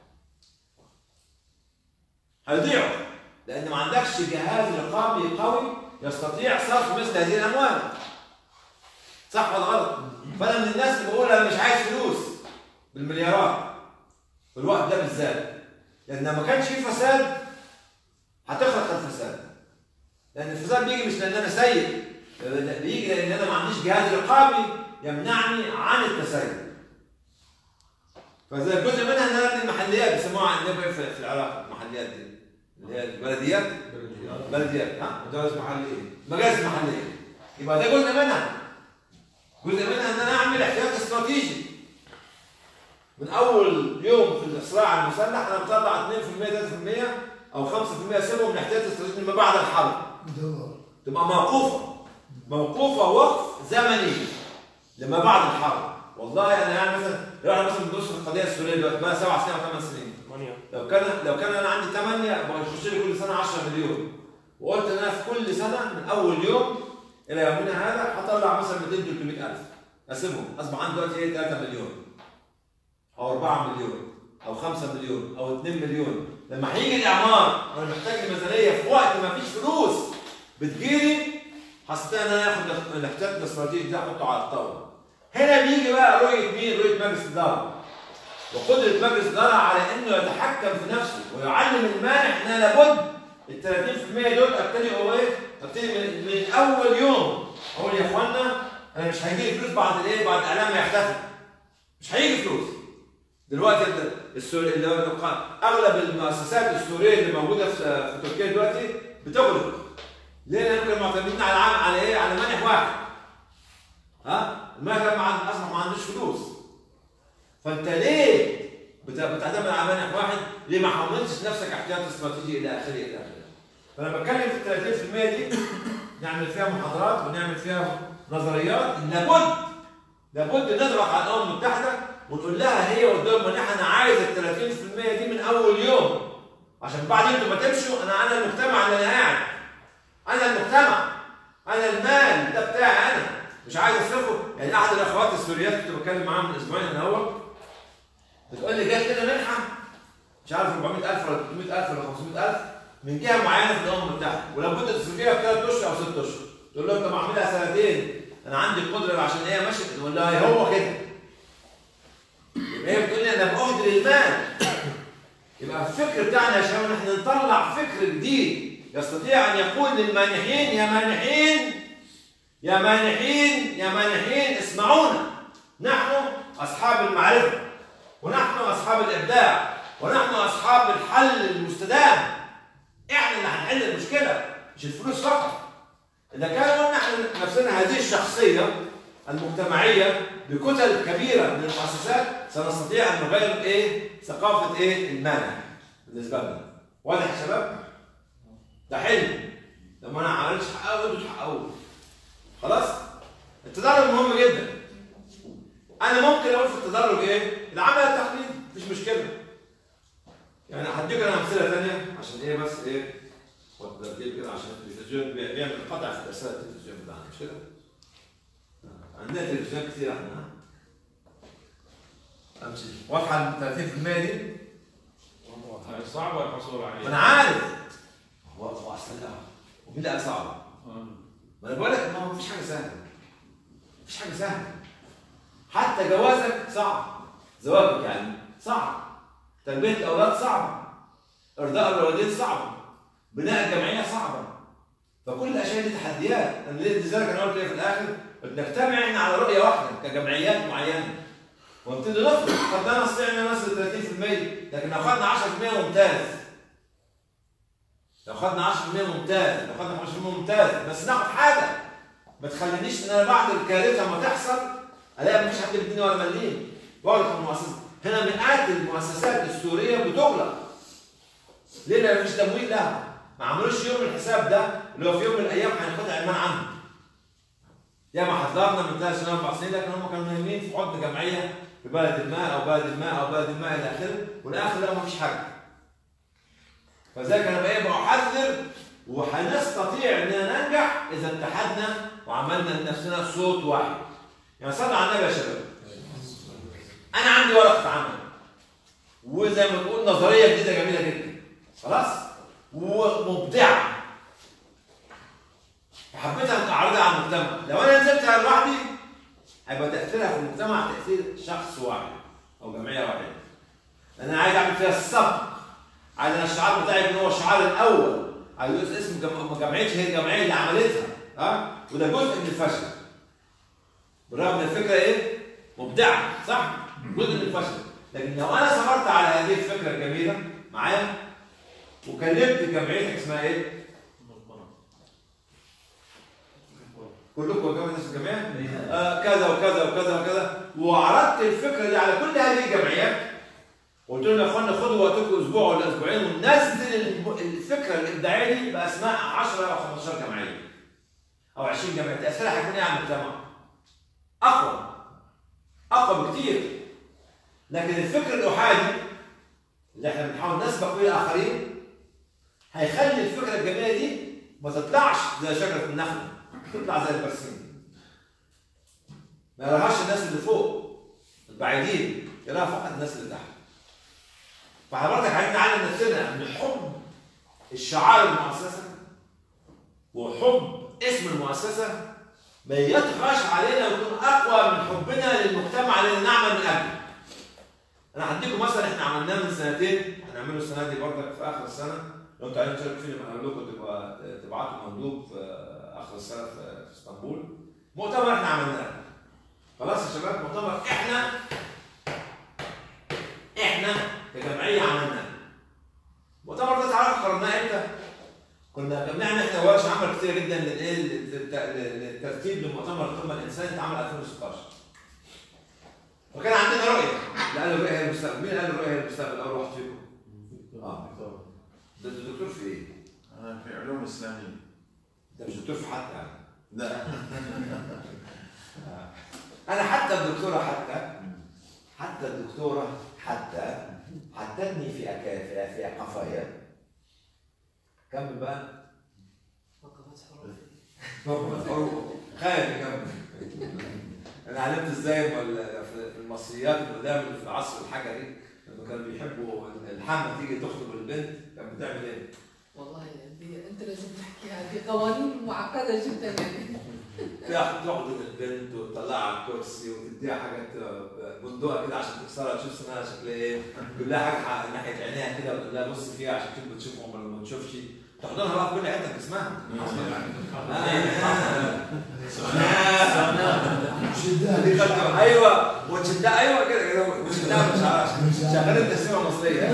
هيضيعوا لان ما عندكش جهاز رقابي قوي يستطيع صرف مثل هذه الاموال صح ولا غلط؟ فانا من الناس اللي بقول انا مش عايز فلوس بالمليارات في الوقت ده بالذات لان لما كانش في فساد هتخلق الفساد لان الفساد بيجي مش لان انا سيء بيجي لان انا ما عنديش جهاز رقابي يمنعني عن التسيب فاذا جزء منها ان انا ابني المحليات بيسموها عندنا في في العراق المحليات دي اللي هي البلديات بلديات ها مدارس محليه مجالس محليه يبقى ده جزء منها جزء منها ان انا اعمل احتياط استراتيجي من اول يوم في الصراع المسلح انا بطلع 2% 3% او 5% اسيبهم لاحتياط استراتيجي ما بعد الحرب تبقى موقوفه موقوفه وقف زمني لما بعد الحرب والله انا يعني مثلا لو انا مثلا بندرس في القضيه السوريه دلوقتي بقى سبع سنين او ثمان سنين ثمانية لو كان لو كان انا عندي 8 يبقى يخش لي كل سنه 10 مليون وقلت ان انا في كل سنه من اول يوم الى يومنا هذا هطلع مثلا 200 300 الف اسيبهم اصبح عندي دلوقتي ايه 3 مليون او 4 مليون او 5 مليون او 2 مليون لما هيجي الاعمار انا محتاج ميزانيه في وقت ما فيش فلوس بتجيلي هستطيع ان انا اخد الاحتياط الاستراتيجي ده احطه على الطاوله هنا بيجي بقى رؤيه مين؟ رؤيه مجلس الاداره وقدرة مجلس الإدارة على إنه يتحكم في نفسه ويعلم المانح إن أنا لابد ال 30% دول أبتدي هو إيه؟ أبتدي من, من أول يوم أقول يا إخوانا أنا مش هيجي لي فلوس بعد الإيه؟ بعد إعلان ما يختفي مش هيجي فلوس دلوقتي ال- السوري اللي هو الق- أغلب المؤسسات السورية اللي موجودة في, في تركيا دلوقتي بتغلق ليه؟ لأنهم كانوا معتمدين على عام على إيه؟ على مانح واحد ها؟ المانح ده ما عند- أصبح ما عندوش فلوس فانت ليه بت- بتعتمد على مانح واحد؟ ليه ما حولتش نفسك احتياط استراتيجي الى اخره الى اخره؟ فانا بتكلم في ال 30% دي نعمل فيها محاضرات ونعمل فيها نظريات لابد لابد نضغط على الامم المتحده ونقول لها هي قدام مناحه انا عايز ال 30% دي من اول يوم عشان بعد انتوا ما تمشوا انا انا المجتمع اللي انا قاعد انا المجتمع انا المال ده بتاعي انا مش عايز اصرفه يعني احد الاخوات السوريات كنت بتكلم معاها من اسبوعين انا اول بتقول لي جت كده منحه مش عارف 400000 ولا 300000 ولا 500000 من جهه معينه في الامم المتحده ولابد تصرفيها في ثلاث اشهر او ست اشهر تقول له انت معملها سنتين انا عندي القدره عشان هي مشت تقول لها هو كده يبقى هي بتقول لي انا باهدر المال يبقى الفكر بتاعنا يا شباب ان احنا نطلع فكر جديد يستطيع ان يقول للمانحين يا مانحين يا مانحين يا مانحين اسمعونا نحن اصحاب المعرفه ونحن اصحاب الابداع ونحن اصحاب الحل المستدام احنا اللي هنحل المشكله مش الفلوس فقط اذا كان قلنا احنا نفسنا هذه الشخصيه المجتمعيه بكتل كبيره من المؤسسات سنستطيع ان نغير ايه ثقافه ايه المانع بالنسبه لنا واضح يا شباب ده حلم لما انا ما عملتش حققه وانتوا تحققوه خلاص التدرج مهم جدا انا ممكن اقول في التدرج ايه العمل التقليدي مفيش مشكله يعني هديك انا امثله ثانيه عشان ايه بس ايه خد ترتيب كده عشان التلفزيون بي- بيعمل قطع في ارسال التلفزيون بتاعنا مش كده؟ عندنا تلفزيون كتير احنا ها؟ امشي واضحه ال 30% دي؟ صعب الحصول عليه ما انا عارف هو هو اصلا لا ومين اللي قال صعبه؟ ما انا بقول لك ما هو مفيش حاجه سهله مفيش حاجه سهله حتى جوازك صعب زواجك يعني صعب تربيه الاولاد صعبه ارضاء الوالدين صعبه بناء الجمعيه صعبه فكل الاشياء دي تحديات انا ليه- لذلك انا قلت ايه في الاخر نجتمع احنا على رؤيه واحده كجمعيات معينه ونبتدي نفرض قد لا نستطيع ان نصل 30% لكن لو خدنا 10% ممتاز لو خدنا 10% ممتاز لو خدنا 15% ممتاز بس ناخد حاجه ما تخلينيش ان انا بعد الكارثه ما تحصل الاقي مفيش حد بيديني ولا مليم واغلق المؤسسه هنا مئات المؤسسات السوريه بتغلق ليه لان مفيش تمويل لها ما عملوش يوم الحساب ده اللي هو في يوم من الايام هناخدها ايمان عنه ياما حضرنا من ثلاث سنين اربع سنين لكن هم كانوا نايمين في حضن جمعيه في بلد ما او بلد ما او بلد ما الى اخره والاخر لا ما فيش حاجه فذلك انا بقى بحذر وهنستطيع اننا ننجح اذا اتحدنا وعملنا لنفسنا صوت واحد يعني صلى على النبي يا شباب انا عندي ورقه عمل وزي ما تقول نظريه جديده جميله جدا خلاص ومبدعه فحبيت اعرضها على المجتمع لو انا نزلتها لوحدي هيبقى تاثيرها في المجتمع تاثير شخص واحد او جمعيه واحده انا عايز اعمل فيها السبق عايز انا الشعار بتاعي يكون هو الشعار الاول عايز اسم جم- جمعيتي هي الجمعيه اللي عملتها ها وده جزء من الفشل بالرغم من الفكره ايه مبدعه صح جزء من الفشل لكن لو انا صبرت على هذه الفكره الجميله معايا وكلمت جمعيتك اسمها ايه كلكم وجمع الناس الجميع آه كذا وكذا وكذا وكذا وعرضت الفكره دي على كل هذه الجمعيات قلت لهم يا اخوانا خدوا وقتكم اسبوع ولا اسبوعين وننزل الم- الفكره الابداعيه دي باسماء 10 او 15 جمعيه او 20 جمعيه تاثيرها هيكون ايه على المجتمع؟ اقوى اقوى بكتير لكن الفكر الاحادي اللي احنا بنحاول نسبق بيه الاخرين هيخلي الفكره الجميله دي ما تطلعش زي شجره النخله تطلع زي البرسيم ما يراهاش الناس اللي فوق البعيدين يراها فقط الناس اللي تحت فحضرتك عايزين نعلم نفسنا ان حب الشعار المؤسسه وحب اسم المؤسسه ما يطغاش علينا ويكون اقوى من حبنا للمجتمع اللي نعمل من اجله. انا هديكم مثلا احنا عملناه من سنتين هنعمله السنه دي برضك في اخر السنه لو انتوا عايزين تشاركوا فيه لما اقول لكم تبقى تبعتوا مندوب في اخر السنه في في اسطنبول مؤتمر احنا عملناه خلاص يا شباب مؤتمر احنا احنا كجمعيه عملناه المؤتمر ده تعرف قررناه امتى؟ كنا بنعمل احنا ورش عمل كتير جدا للايه للت- للترتيب لمؤتمر القمه الانساني اتعمل 2016 وكان عندنا رؤيه اللي قال الرؤيه هي المستقبل مين قال الرؤيه هي المستقبل اول واحد فيكم؟ اه ده أنت دكتور في ايه؟ انا في علوم اسلاميه ده مش دكتور في حتى يعني لا انا حتى الدكتوره حتى حتى الدكتوره حتى حتتني في أكا في في قفايا كمل بقى وقفت حروف خايف كمل انا علمت ازاي وال- في المصريات القدام اللي في العصر الحجري لما كانوا بيحبوا الحمى تيجي تخطب البنت كانت بتعمل ايه؟ والله دي انت لازم تحكيها دي قوانين معقده جدا يعني تاخد تاخد البنت وتطلعها على الكرسي وتديها حاجه بندقه كده عشان تكسرها تشوف سنها شكلها ايه تجيب لها حاجه ح- ناحيه عينيها كده وتقول لها بص فيها عشان تشوف بتشوفهم ولا ما تشوفش تحضنها بقى في كل حته في جسمها دي خدت- ايوه وتشدها ايوه كده كده وتشدها مش عارف شغالين تسميه مصريه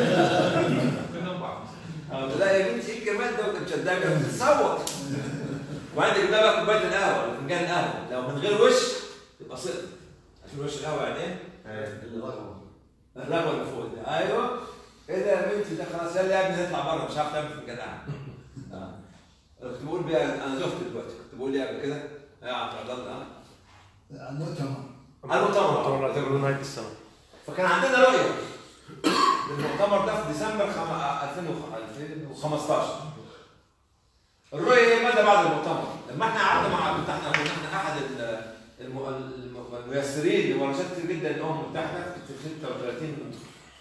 اه لا يا بنتي ايه الجمال ده وانت مشدها كده بتتصوت وعندك بقى بقى كوبايه القهوه ولا فنجان القهوه لو من غير وش يبقى سقط عشان وش القهوه يعني ايه؟ الرغوه اللي فوق ده ايوه ايه ده يا بنتي ده خلاص يلا يا ابني نطلع بره مش عارف تعمل فنجان قهوه آه. أنا كنت بقول بيها انا زهت دلوقتي كنت بقول ايه قبل كده يا عبد الله اه المؤتمر المؤتمر المؤتمر اعتبره نهايه السنه فكان عندنا رؤيه للمؤتمر ده في ديسمبر خم... 2015 الرؤيه هي ماذا بعد المؤتمر؟ لما احنا قعدنا مع عبد احنا كنا احنا احد ال- الم... الم- الميسرين لورشات كتير جدا الامم المتحده في 36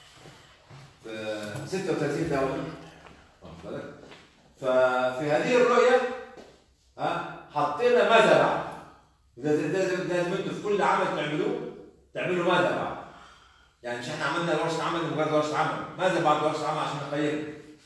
في 36 دوله واخد بالك؟ ففي هذه الرؤيه ها حطينا ماذا بعد؟ ده ده ده ده لازم انتوا في كل عمل تعملوه تعملوا ماذا بعد؟ يعني مش احنا عملنا ورشه عمل لمجرد ورشه عمل، ماذا بعد ورشه عمل عشان نقيمها؟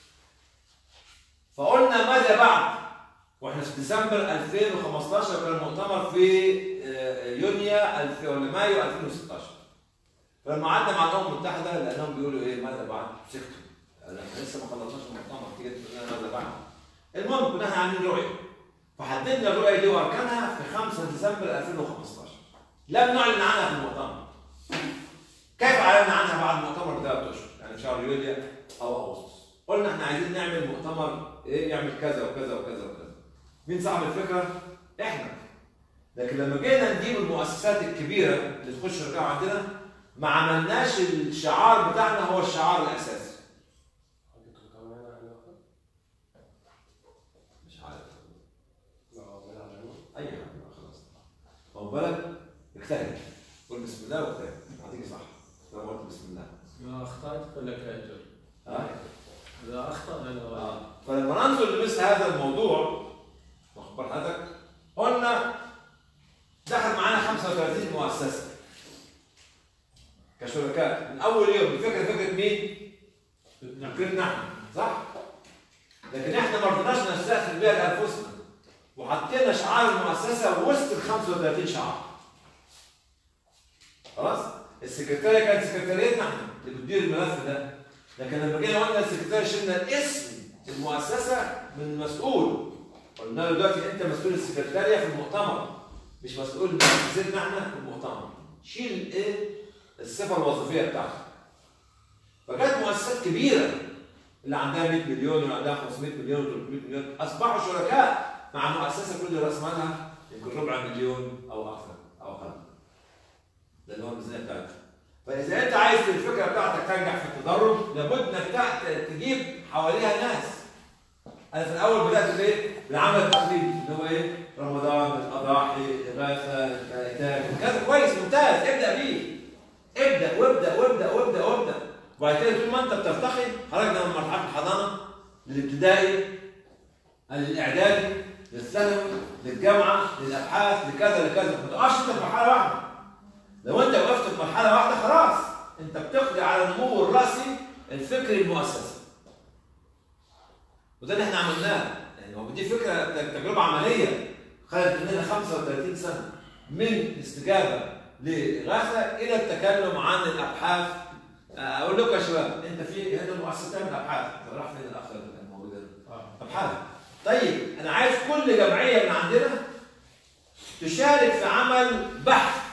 فقلنا ماذا بعد؟ واحنا في ديسمبر 2015 كان المؤتمر في آه، يونيو 2000 ولا مايو 2016 فلما قعدنا مع الامم المتحده لانهم بيقولوا ايه ماذا بعد؟ سكتوا قال احنا لسه ما خلصناش المؤتمر تيجي تقول لنا ماذا بعد؟ المهم كنا احنا عاملين رؤيه فحددنا الرؤيه دي واركانها في 5 ديسمبر 2015 لم نعلن عنها في المؤتمر كيف اعلنا عنها بعد المؤتمر بثلاث اشهر يعني في شهر يوليو او اغسطس قلنا احنا عايزين نعمل مؤتمر ايه يعمل كذا وكذا وكذا وكذا مين صاحب الفكره احنا لكن لما جينا نجيب المؤسسات الكبيره اللي تخش الرقابه عندنا ما عملناش الشعار بتاعنا هو الشعار الاساسي مش عارف ايوه خلاص واخد بالك اجتهد قول بسم الله واجتهد هتيجي صح لو قلت بسم الله ما اخطات فلك اجر ها اذا اخطا لنا آه. فلما ننظر لمثل هذا الموضوع واخد بال حضرتك قلنا دخل معانا 35 مؤسسه كشركاء من اول يوم الفكره فكره مين؟ فكرتنا احنا صح؟ لكن احنا ما رضيناش نستأثر بيها لانفسنا وحطينا شعار المؤسسه وسط ال 35 شعار خلاص؟ السكرتاريه كانت سكرتاريتنا احنا اللي بتدير الملف ده لكن لما جينا قلنا السكرتاريه شلنا اسم المؤسسه من المسؤول قلنا له دلوقتي انت مسؤول السكرتاريه في المؤتمر مش مسؤول مؤسستنا احنا في المؤتمر شيل ايه الصفه الوظيفيه بتاعتك فجت مؤسسات كبيره اللي عندها 100 مليون واللي عندها 500 مليون و300 مليون اصبحوا شركاء مع مؤسسه كل راس مالها يمكن ربع مليون او اكثر او اقل ده اللي هو الميزانيه بتاعتها فاذا انت عايز الفكره بتاعتك تنجح في التدرج لابد انك تع- تجيب حواليها ناس انا في الاول بدات بايه؟ بالعمل التقليدي اللي هو ايه؟ رمضان الاضاحي الاغاثه الايتام كذا كويس ممتاز ابدا بيه ابدا وابدا وابدا وابدا وابدا وبعد كده طول ما انت بترتقي خرجنا من مرحله الحضانه للابتدائي للاعدادي للثانوي للجامعه للابحاث لكذا لكذا ما تقفش انت في مرحله واحده لو انت وقفت في مرحله واحده خلاص انت بتقضي على النمو الراسي الفكري المؤسسي وده اللي احنا عملناه يعني هو دي فكره تجربه عمليه خدت مننا 35 سنه من الاستجابه لاغاثه الى التكلم عن الابحاث آه، اقول لكم يا شباب انت في هنا المؤسسه تعمل ابحاث راح فين الاخ اللي كان موجود هنا؟ ابحاث طيب انا عايز كل جمعيه من عندنا تشارك في عمل بحث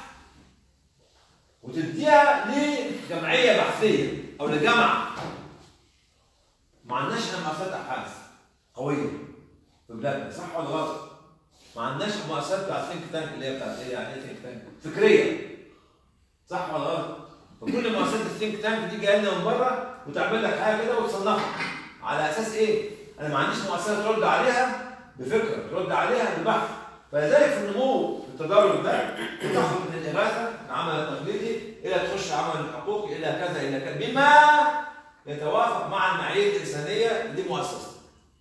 وتديها لجمعيه بحثيه او لجامعه ما عندناش احنا مؤسسات ابحاث قويه في بلادنا صح ولا غلط؟ ما عندناش مؤسسات بتاعت ثينك تانك اللي هي بتاعت ايه يعني ايه ثينك تانك؟ فكريه صح ولا غلط؟ فكل مؤسسات الثينك تانك دي جايه لنا من بره وتعمل لك حاجه كده وتصنفها على اساس ايه؟ انا ما عنديش مؤسسه ترد عليها بفكره ترد عليها ببحث فلذلك في النمو في التدرج ده بتاخد من الاغاثه العمل التقليدي الى تخش عمل الحقوقي الى كذا الى كذا بما يتوافق مع المعايير الانسانيه لمؤسسه.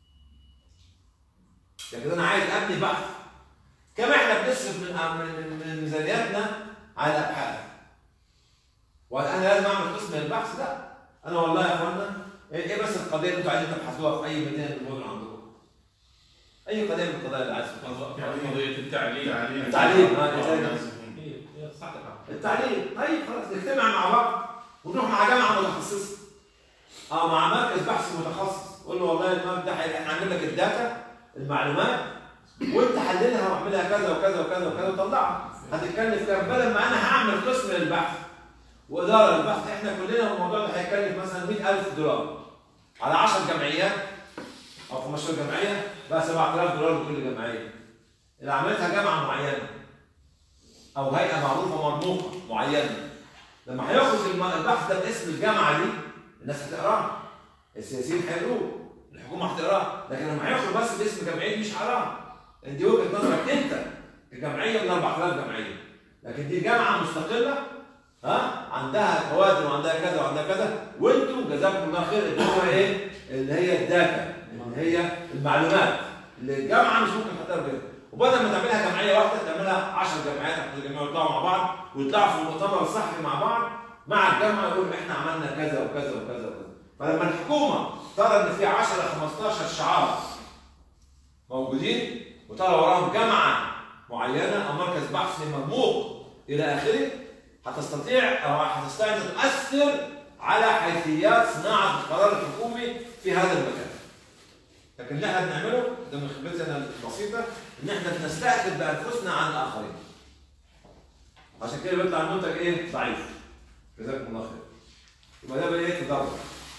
لكن انا عايز ابني بحث كم احنا بنصرف من من من ميزانياتنا على الابحاث. وهل انا لازم اعمل قسم للبحث؟ لا. انا والله يا اخوانا ايه إيه بس القضيه اللي انتوا عايزين تبحثوها في اي مدينه من المدن عندكم؟ اي قضيه من القضايا اللي عايز تبحثوها؟ قضيه التعليم التعليم ها إزاي؟ هي هي صح كده. التعليم طيب خلاص نجتمع مع بعض ونروح مع جامعه متخصصه او مع مركز بحث متخصص قول له والله الماب ده هي- احنا هنعمل لك الداتا المعلومات وانت حللها واعملها كذا وكذا وكذا وكذا وطلعها هتتكلف كام بدل ما انا هعمل قسم للبحث واداره للبحث احنا كلنا الموضوع ده هيكلف مثلا 100000 دولار على 10 جمعيات او 15 جمعيه بقى 7000 دولار لكل جمعيه اللي عملتها جامعه معينه او هيئه معروفه مرموقه معينه لما هياخد الم- البحث ده باسم الجامعه دي الناس هتقراه السياسيين هيقروه الحكومه هتقراه لكن لما هياخد بس باسم جمعيه مش هيقراه دي وجهه نظرك انت كجمعيه من 4000 جمعيه لكن دي جامعه مستقله ها عندها كوادر وعندها كذا وعندها كذا وانتم جزاكم الله خير اللي هو ايه؟ اللي هي الداتا اللي هي المعلومات اللي الجامعه مش ممكن تحتار بيها وبدل ما تعملها جمعيه واحده تعملها 10 جمعيات 11 جمعيه ويطلعوا مع بعض ويطلعوا في المؤتمر الصحفي مع بعض مع الجامعه يقولوا احنا عملنا كذا وكذا وكذا وكذا فلما الحكومه ترى ان في 10 15 شعار موجودين وترى وراهم جامعه معينه او مركز بحثي مرموق الى اخره هتستطيع او هتستطيع ان تؤثر على حيثيات صناعه القرار الحكومي في هذا المكان. لكن اللي احنا بنعمله ده من خبرتنا البسيطه ان احنا بنستأثر بانفسنا عن الاخرين. عشان كده بيطلع المنتج ايه؟ ضعيف. جزاكم الله خير. يبقى ده بقى ايه تدرج.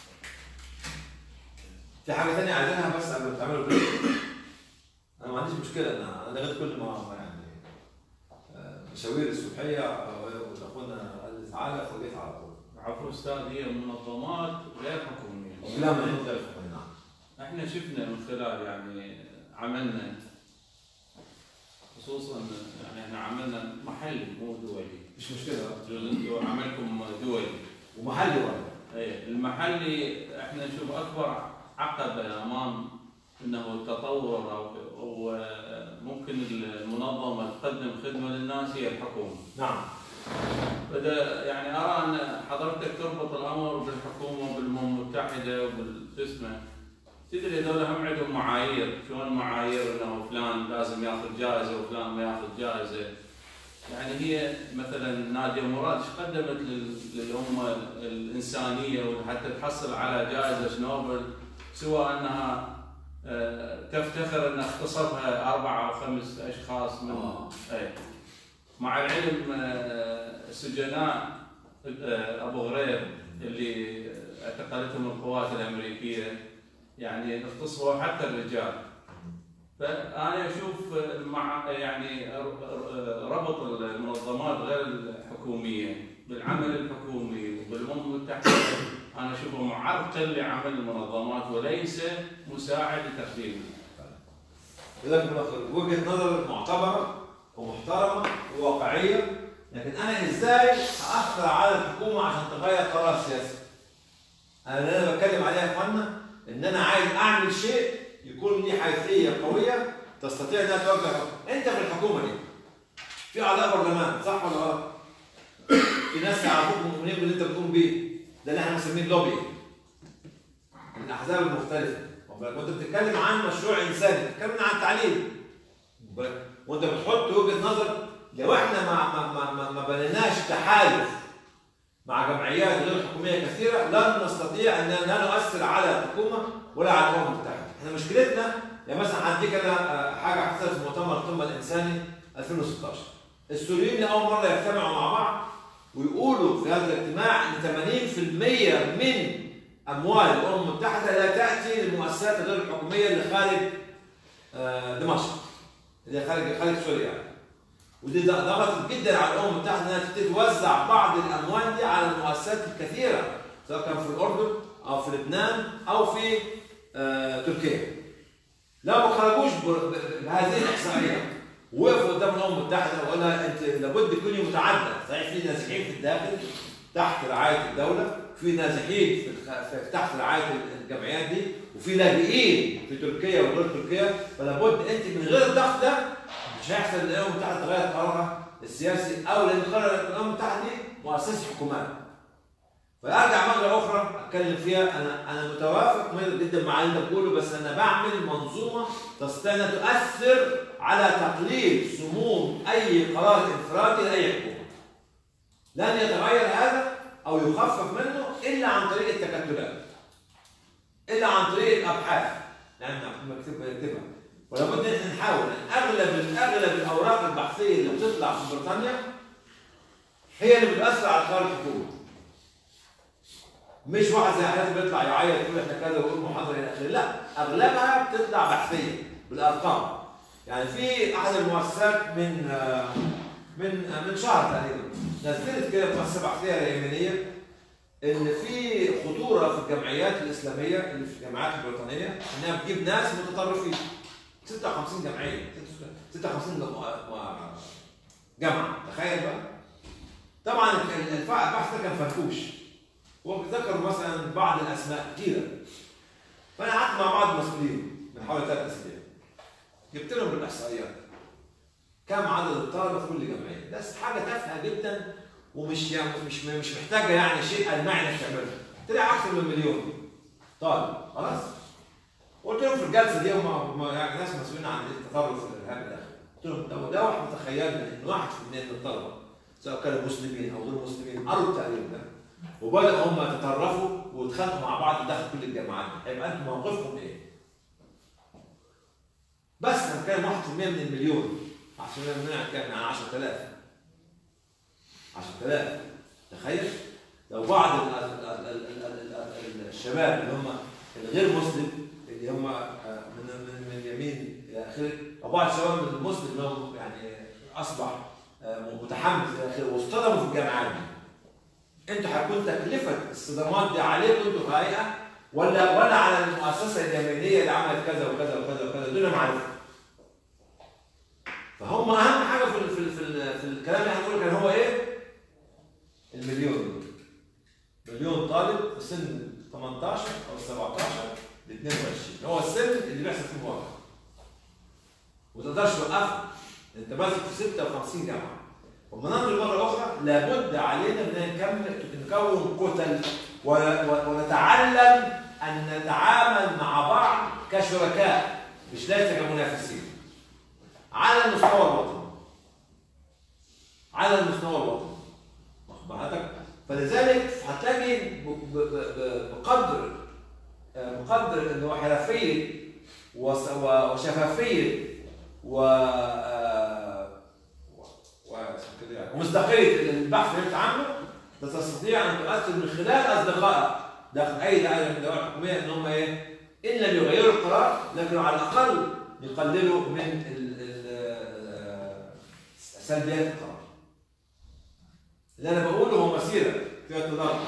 في حاجه ثانيه عايزينها بس قبل ما تعملوا كده. انا ما عنديش مشكله انا انا لغيت كل ما ما يعني مشاوير الصبحيه واخونا قال لي تعالى فجيت على طول عفوا استاذ هي منظمات غير حكوميه لا من مختلف نعم احنا شفنا من خلال يعني عملنا خصوصا يعني احنا عملنا محلي مو دولي مش مشكله انتم عملكم دولي ومحلي برضه اي المحلي احنا نشوف اكبر عقبه امام انه التطور او أو ممكن المنظمه تقدم خدمه للناس هي الحكومه. نعم بدا يعني ارى ان حضرتك تربط الامر بالحكومه وبالامم المتحده وبالاسمه تدري هذول هم عندهم معايير، شلون معايير انه فلان لازم ياخذ جائزه وفلان ما ياخذ جائزه. يعني هي مثلا ناديه مراد ايش قدمت لل- للامه الانسانيه وحتى تحصل على جائزه نوبل سوى انها آه، تفتخر ان اختصرها اربع او خمس اشخاص من آه. أي. مع العلم آه، سجناء آه، ابو غريب اللي اعتقلتهم القوات الامريكيه يعني اغتصبوا حتى الرجال فانا اشوف مع يعني ربط المنظمات غير الحكوميه بالعمل الحكومي وبالامم المتحده انا اشوفه معرقل لعمل المنظمات وليس مساعد لتقديمه. جزاكم الله خير وجهه نظر معتبره ومحترمه وواقعيه لكن انا ازاي هاثر على الحكومه عشان تغير قرار سياسي؟ انا اللي انا بتكلم عليها يا اخوانا ان انا عايز اعمل شيء يكون ليه حيثيه قويه تستطيع انها توجه حكم. انت في الحكومه دي في اعضاء برلمان صح ولا غلط؟ في ناس يعرفوك مؤمنين باللي انت بتقوم بيه ده اللي احنا بنسميه اللوبي الاحزاب المختلفه واخد بالك؟ وانت بتتكلم عن مشروع انساني بتتكلم عن تعليم واخد بالك؟ وانت بتحط وجهه نظر لو احنا ما ما ما ما, ما بنيناش تحالف مع جمعيات غير حكوميه كثيره لن نستطيع ان لا نؤثر على الحكومه ولا على الامم المتحده احنا مشكلتنا يعني مثلا هديك انا آه، حاجه حصلت في مؤتمر القمه الانساني 2016 السوريين لاول مره يجتمعوا مع بعض ويقولوا في هذا الاجتماع ان 80% من اموال الامم المتحده لا تاتي للمؤسسات الغير الحكوميه اللي خارج آه، دمشق اللي خارج خارج سوريا يعني. ودي ضغطت جدا على الامم المتحده انها تبتدي توزع بعض الاموال دي على المؤسسات الكثيره سواء كان في الاردن او في لبنان او في آه، تركيا. لو ما خرجوش ب- ب- بهذه الاحصائيه وقفوا قدام الامم المتحده وقالها انت لابد تكوني متعدده، صحيح في نازحين في الداخل تحت رعايه الدوله، في نازحين في, الخ... في تحت رعايه الجمعيات دي، وفي لاجئين في تركيا وغير تركيا، فلابد انت من غير الضغط ده مش هيحصل ان الامم المتحده تغير قرارها السياسي او لان قرار الامم المتحده دي مؤسسه حكومات. فارجع مره اخرى اتكلم فيها انا انا متوافق جدا مع اللي انت بتقوله بس انا بعمل منظومه تستطيع انها تؤثر على تقليل سموم اي قرار انفرادي لاي حكومه. لن يتغير هذا او يخفف منه الا عن طريق التكتلات. الا عن طريق الابحاث لان مكتوب بنكتبها ولابد ان احنا نحاول ان اغلب اغلب الاوراق البحثيه اللي بتطلع في بريطانيا هي اللي بتاثر على قرار الحكومه. مش واحد زي حالاتي بيطلع يعيط يقول احنا كذا ويقول محاضره الى اخره، لا اغلبها بتطلع بحثيه بالارقام. يعني في احد المؤسسات من آه، من آه، من شهر تقريبا نزلت كده مؤسسه بحثيه يمنيه ان في خطوره في الجمعيات الاسلاميه اللي في الجامعات البريطانيه انها بتجيب ناس متطرفين 56 جمعيه 56 جم- جامعه تخيل بقى طبعا الف- البحث ده كان فرفوش وذكروا مثلا بعض الاسماء كثيره فانا قعدت مع بعض المسؤولين من حوالي ثلاث اسابيع جبت لهم الاحصائيات كم عدد الطلبه في كل جمعيه ده حاجه تافهه جدا ومش يعني مش مش محتاجه يعني شيء الماني انك تعملها طلع اكثر من مليون طالب خلاص قلت لهم في الجلسه دي هم هم يعني ناس مسؤولين عن التطرف والارهاب ده قلت لهم لو لو احنا تخيلنا ان واحد في من الطلبه سواء كانوا مسلمين او غير مسلمين قروا التقرير ده وبداوا هم يتطرفوا ويتخانقوا مع بعض داخل كل الجامعات هيبقى انتم موقفكم ايه؟ بس انا كان 1% من المليون 10% من كام يعني 10000 10000 تخيل لو بعض ال- ال- ال- ال- ال- ال- ال- الشباب اللي هم الغير مسلم اللي هم آه، من من من اليمين الى اخره او بعض الشباب من المسلم اللي هم يعني اصبح آه، متحمس الى اخره واصطدموا في الجامعات دي انتوا هتكون تكلفه الصدمات دي عليكم انتوا كهيئه ولا ولا على المؤسسه اليمينيه اللي عملت كذا وكذا وكذا وكذا دون معرفه فهم اهم حاجه في ال- في ال- في, ال- في الكلام اللي هنقوله كان هو ايه؟ المليون مليون طالب في سن 18 او 17 ل 22 هو السن اللي بيحصل فيه الواقع وما تقدرش توقفه انت ماسك في 56 جامعه ومناطق مره اخرى لابد علينا ان نكمل نكون كتل و- و- ونتعلم ان نتعامل مع بعض كشركاء مش ليس كمنافسين على المستوى الوطني على المستوى الوطني واخد بالك؟ فلذلك هتلاقي ب- ب- ب- بقدر آه، بقدر انه حرفيه وس- و- وشفافيه و آه، و- و- كده يعني ومصداقيه البحث اللي انت عامله تستطيع ان تؤثر من خلال اصدقائك داخل اي دائره من الدوائر الحكوميه ان هم ايه ان لم يغيروا القرار لكن على الاقل يقللوا من ال- ال- آه، سلبيات القرار. اللي انا بقوله هو مسيره فيها تدرج.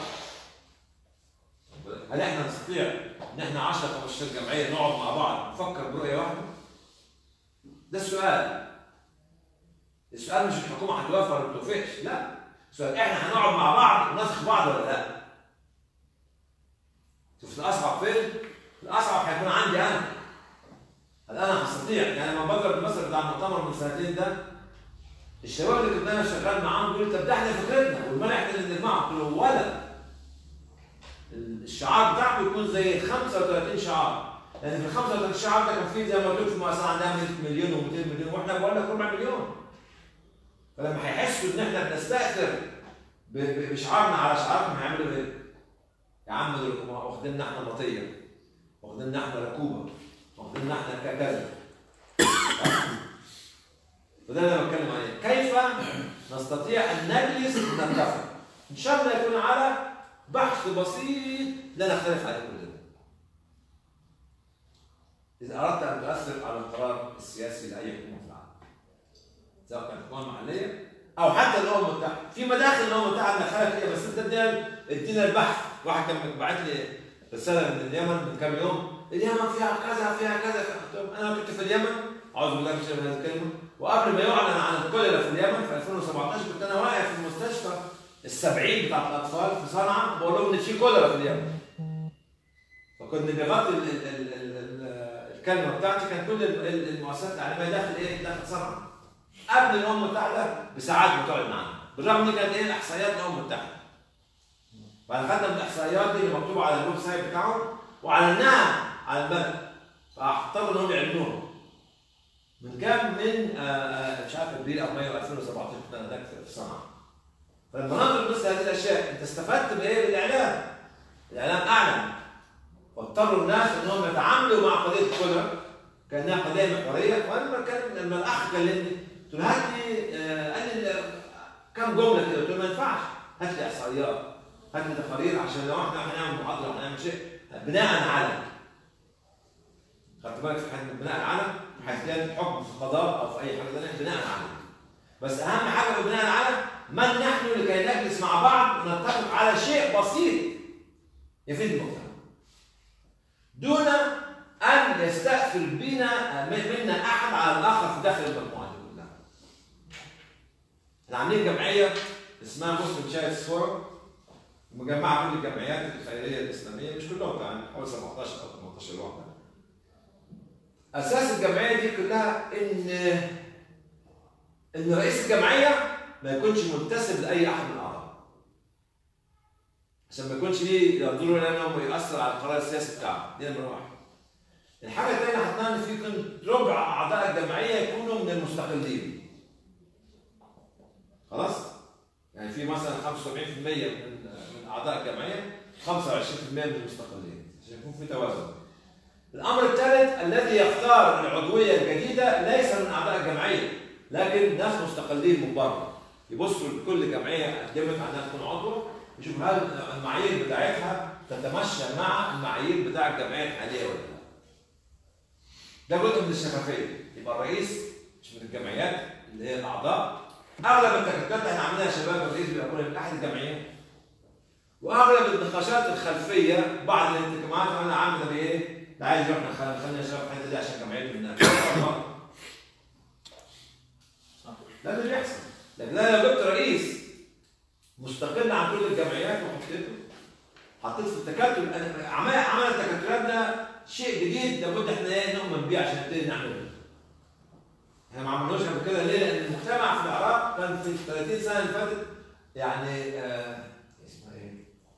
هل احنا نستطيع ان احنا 10 15 جمعيه نقعد مع بعض نفكر برؤيه واحده؟ ده السؤال. السؤال مش الحكومه هتوافق ولا ما توافقش، لا. السؤال احنا هنقعد مع بعض ونثق بعض ولا لا؟ شفت الاصعب فين؟ الاصعب هيكون عندي انا. هل انا هستطيع يعني لما بضرب المثل بتاع المؤتمر من سنتين ده الشباب اللي كنت انا شغال معاهم بيقولوا طب ده احنا فكرتنا والمنع احنا اللي نجمعهم قلت له ولا الشعار بتاعته يكون زي ال 35 شعار لان في ال 35 شعار ده كان في زي ما قلت لك في المؤسسه عندها 100 مليون و200 مليون واحنا بقول لك ربع مليون فلما هيحسوا ان احنا بنستاثر ب- ب- بشعارنا على شعارهم هيعملوا ايه؟ يا عم دول واخديننا احنا مطيه واخديننا احنا ركوبه واخديننا احنا كذا وده اللي انا بتكلم عليه كيف نستطيع ان نجلس ونتفق ان شاء الله يكون على بحث بسيط لا نختلف عليه كلنا اذا اردت ان تؤثر على القرار السياسي لاي حكومه في العالم سواء كانت حكومه محليه او حتى الامم المتحده في مداخل الامم المتحده ندخلها فيها بس انت ادينا ادينا البحث واحد كان باعت لي رساله من اليمن من كام يوم اليمن فيها كذا فيها كذا قلت لهم انا كنت في اليمن اعوذ بالله من شر هذه الكلمه وقبل ما يعلن عن الكوليرا في اليمن في 2017 كنت انا واقف في المستشفى السبعين بتاعت الاطفال في صنعاء بقول لهم ان في كوليرا في اليمن فكنا بيغطي ال- ال- ال- ال- ال- الكلمه بتاعتي كان كل ال- ال- المؤسسات الاعلاميه داخل ايه؟ داخل صنعاء قبل الامم المتحده بساعات بتعلن عنها بالرغم ان كانت ايه احصائيات الامم المتحده فاخذنا من الاحصائيات دي اللي مكتوبه على الويب سايت بتاعهم واعلناها على البلد فاضطروا انهم يعلنوها من كام من آه، آه، مش عارف ابريل او مايو 2017 كنت انا هناك في صنعاء فالمناطق مثل هذه الاشياء انت استفدت بايه؟ بالاعلام الاعلام اعلن واضطروا الناس انهم يتعاملوا مع قضيه القدره كانها قضيه محوريه وانا لما كان لما الاخ كلمني قلت له هات لي آه، قال لي ال- كم جمله كده قلت له ما ينفعش هات لي احصائيات هات لي تقارير عشان لو احنا هنعمل محاضره هنعمل شيء بناء على خدت بالك في حاجه بناء على حيث كان حكم في القضاء او في اي حاجه ثانيه بناء على بس اهم حاجه في بناء على من نحن لكي نجلس مع بعض ونتفق على شيء بسيط يفيد المجتمع دون ان يستأثر بنا منا احد على الاخر في داخل المجموعه دي كلها. احنا عاملين جمعيه اسمها مسلم شايف فورم مجمعه كل الجمعيات الخيريه الاسلاميه مش كلهم يعني حوالي 17 او 18 واحده. اساس الجمعيه دي كلها ان ان رئيس الجمعيه ما يكونش منتسب لاي احد من الاعضاء. عشان ما يكونش ليه يقدروا انه ياثر على القرار السياسي بتاعه، دي نمره واحد. الحاجه الثانيه حطينا ان في كنت ربع اعضاء الجمعيه يكونوا من المستقلين. خلاص؟ يعني في مثلا 75% من من اعضاء الجمعيه 25% من المستقلين عشان يكون في توازن. الامر الثالث الذي يختار العضويه الجديده ليس من اعضاء الجمعيه لكن ناس مستقلين من بره يبصوا لكل جمعيه قدمت عنها تكون عضوه يشوفوا هل المعايير بتاعتها تتمشى مع المعايير بتاع الجمعيه الحاليه ولا لا. ده جزء من الشفافيه يبقى الرئيس مش من الجمعيات اللي هي الاعضاء اغلب التكتلات اللي احنا عاملينها يا شباب الرئيس بيكون من احد الجمعيات واغلب النقاشات الخلفيه بعض الانتقامات انا عامله بايه؟ ده عايز يروح نخ- خلينا نشرب الحته دي عشان جمعيته من ده اللي بيحصل لكن انا لو جبت رئيس مستقل عن كل الجمعيات وحطيته حطيت في التكتل أنا- عمل عمل التكتلات ده شيء جديد لابد احنا ايه نؤمن بيه عشان نبتدي نعمله احنا ما عملناش قبل كده ليه؟ لان المجتمع في العراق كان في ال 30 سنه اللي فاتت يعني آه اسمها ايه؟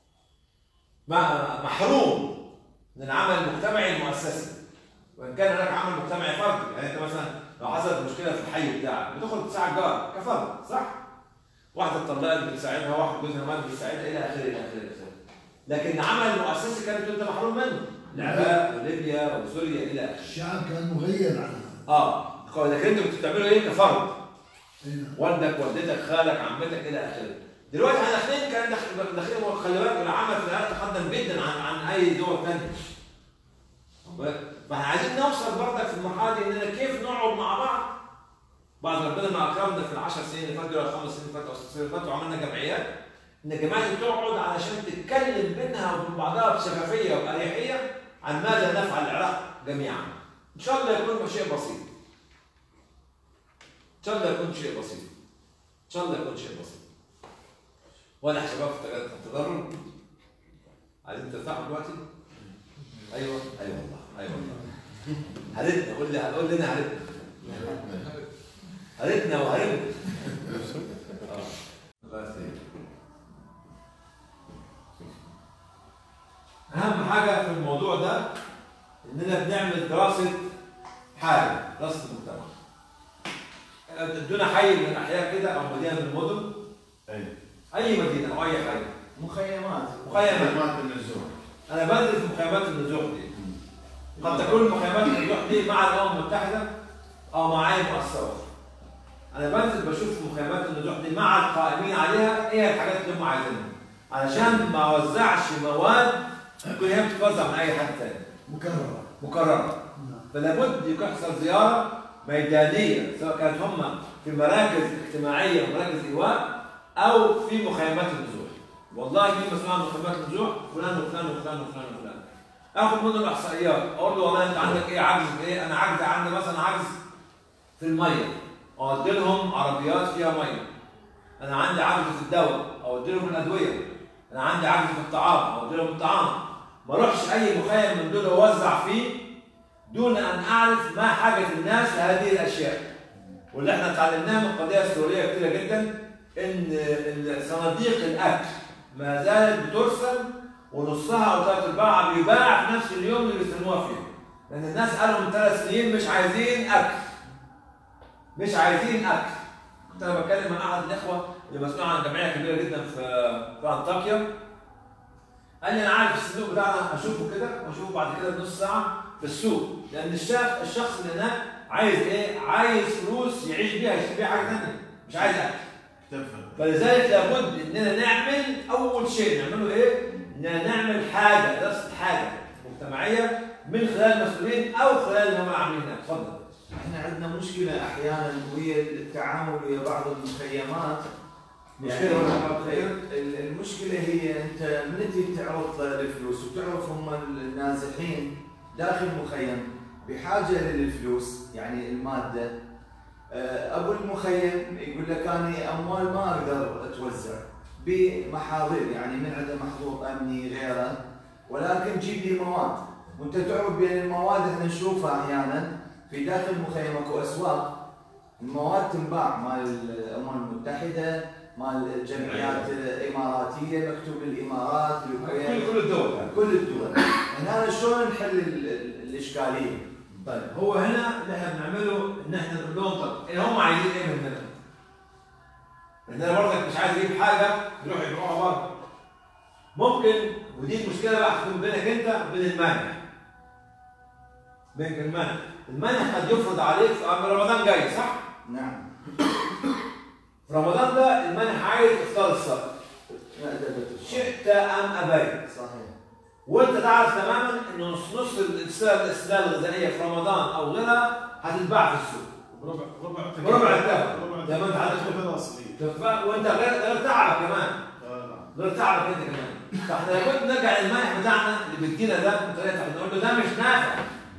ما- محروم من العمل المجتمعي المؤسسي وان كان هناك عمل مجتمعي فردي يعني انت مثلا لو حصلت مشكله في الحي بتاعك بتخرج تساعد جارك كفرد صح؟ واحده اتطلقت بتساعدها واحد جوزها مات بيساعدها الى اخره الى اخره الى اخره لكن العمل المؤسسي كانت انت محروم منه العراق وليبيا وسوريا الى اخره الشعب كان مغير عنها اه لكن انتوا كنتوا بتعملوا ايه كفرد إيه نعم. والدك والدتك خالك عمتك الى اخره دلوقتي احنا داخلين كان داخل- داخلين خلي بالك العمل في العراق تقدم جدا عن عن اي دول ثانيه واخد بالك؟ فاحنا عايزين نوصل برضك في المرحله دي اننا كيف نقعد مع بعض بعد ربنا ما اكرمنا في العشر سنين اللي فاتوا ولا الخمس سنين اللي فاتوا او الست سنين اللي فاتوا وعملنا جمعيات ان الجمعيات دي تقعد علشان تتكلم بينها وبين بعضها بشفافيه وباريحيه عن ماذا نفعل العراق جميعا. ان شاء الله يكون شيء بسيط. ان شاء الله يكون شيء بسيط. ان شاء الله يكون شيء بسيط. ولا يا شباب في التضرر عايزين ترتاحوا دلوقتي؟ ايوه ايوه والله ايوه والله. هرتنا قول لي قول لنا هرتنا هرتنا وهرتنا اه الله يسلمك. اهم حاجه في الموضوع ده اننا بنعمل دراسه حاله دراسه المجتمع ادونا حي من الاحياء كده او مدينه من المدن أي. اي مدينه او اي حي مخيمات مخيمات خدمات النزوح انا بدرس في مخيمات النزوح دي قد تكون مخيمات النزوح دي مع الامم المتحده او مع اي مؤسسه اخرى انا بنزل بشوف مخيمات النزوح دي مع القائمين عليها ايه الحاجات اللي هم عايزينها علشان ما اوزعش مواد تكون هي بتتوزع من اي حد تاني مكررة مكرره نعم. فلا بد يحصل زياره ميدانيه سواء كانت هم في مراكز اجتماعيه ومراكز ايواء او في مخيمات النزوح والله في مسؤول عن مخيمات النزوح فلان وفلان وفلان وفلان وفلان اخذ منه الاحصائيات اقول له والله انت عندك ايه عجز في ايه انا عجز عندي مثلا عجز في الميه اودي لهم عربيات فيها ميه انا عندي عجز في الدواء اودي لهم الادويه انا عندي عجز في الطعام اودي لهم الطعام ما اروحش اي مخيم من دول اوزع فيه دون ان اعرف ما حاجه الناس لهذه الاشياء واللي احنا اتعلمناه من القضيه السوريه كثيره جدا ان صناديق الاكل ما زالت بترسل ونصها او ثلاث ارباعها بيباع في نفس اليوم اللي بيستلموها فيه لان الناس قالوا من ثلاث سنين مش عايزين اكل مش عايزين اكل كنت انا بتكلم مع احد الاخوه اللي مسؤول عن جمعيه كبيره جدا في في انطاكيا قال لي انا عارف الصندوق بتاعنا اشوفه كده واشوفه بعد كده بنص ساعه في السوق لان الشخص الشخص اللي هناك عايز ايه؟ عايز فلوس يعيش بيها يشتري بيها حاجه ثانيه مش عايز اكل تفهم فلذلك لابد اننا نعمل اول شيء نعمله ايه؟ اننا نعمل حاجه دراسه حاجه مجتمعيه من خلال المسؤولين او خلال اللي هم عاملينها اتفضل احنا عندنا مشكله احيانا وهي التعامل ويا بعض المخيمات مشكله يعني ولا حاجة خير؟ ال- المشكله هي انت من تجي تعرض الفلوس وتعرف هم النازحين داخل المخيم بحاجه للفلوس يعني الماده آه، ابو المخيم يقول لك انا اموال ما اقدر اتوزع بمحاضر يعني من عنده محظور امني غيره ولكن جيب لي مواد وانت تعرف بين المواد احنا نشوفها احيانا في داخل المخيم اكو اسواق المواد تنباع مال الامم المتحده مال الجمعيات الاماراتيه مكتوب الامارات الكويت كل كل الدول كل الدول هنا شلون نحل ال- ال- الاشكاليه؟ طيب هو هنا اللي احنا بنعمله ان احنا نقول لهم طب إيه هم عايزين ايه مننا؟ ان انا برضك مش عايز اجيب حاجه يروح يبيعوها بره. ممكن ودي المشكله بقى هتكون بينك انت وبين المانع. بينك المانع، المانع قد يفرض عليك في رمضان جاي صح؟ نعم في رمضان ده المانع عايز افطار الصبح. لا ده بت- شئت ام ابيت. صحيح وانت تعرف تماما ان نص نص السلع السلع الغذائيه في رمضان او غيرها هتتباع في السوق ربع ربع ربع الثمن. ربع زي ما أنت عندك. خلاص إيه. ف- وانت غير غير تعبك كمان آه، نعم. غير تعبك انت كمان فاحنا لابد نرجع للمانح بتاعنا اللي بيدينا ده بطريقه احنا نقول له ده مش نافع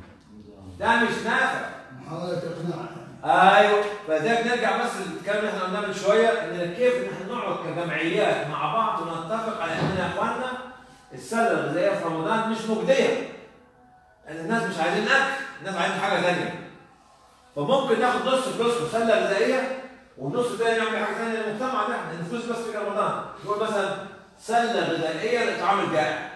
ده مش نافع محاولة إقناع ايوه فلذلك نرجع بس للكلام اللي احنا قلناه من شويه ان كيف ان احنا نقعد كجمعيات مع بعض ونتفق على اننا يا اخواننا السله الغذائيه في رمضان مش مجديه لان الناس مش عايزين اكل الناس عايزين حاجه ثانيه فممكن ناخد نص فلوسكم سله غذائيه والنص الثاني نعمل حاجه ثانيه للمجتمع ده لان الفلوس بس في رمضان نقول مثلا سله غذائيه لاطعام الجائع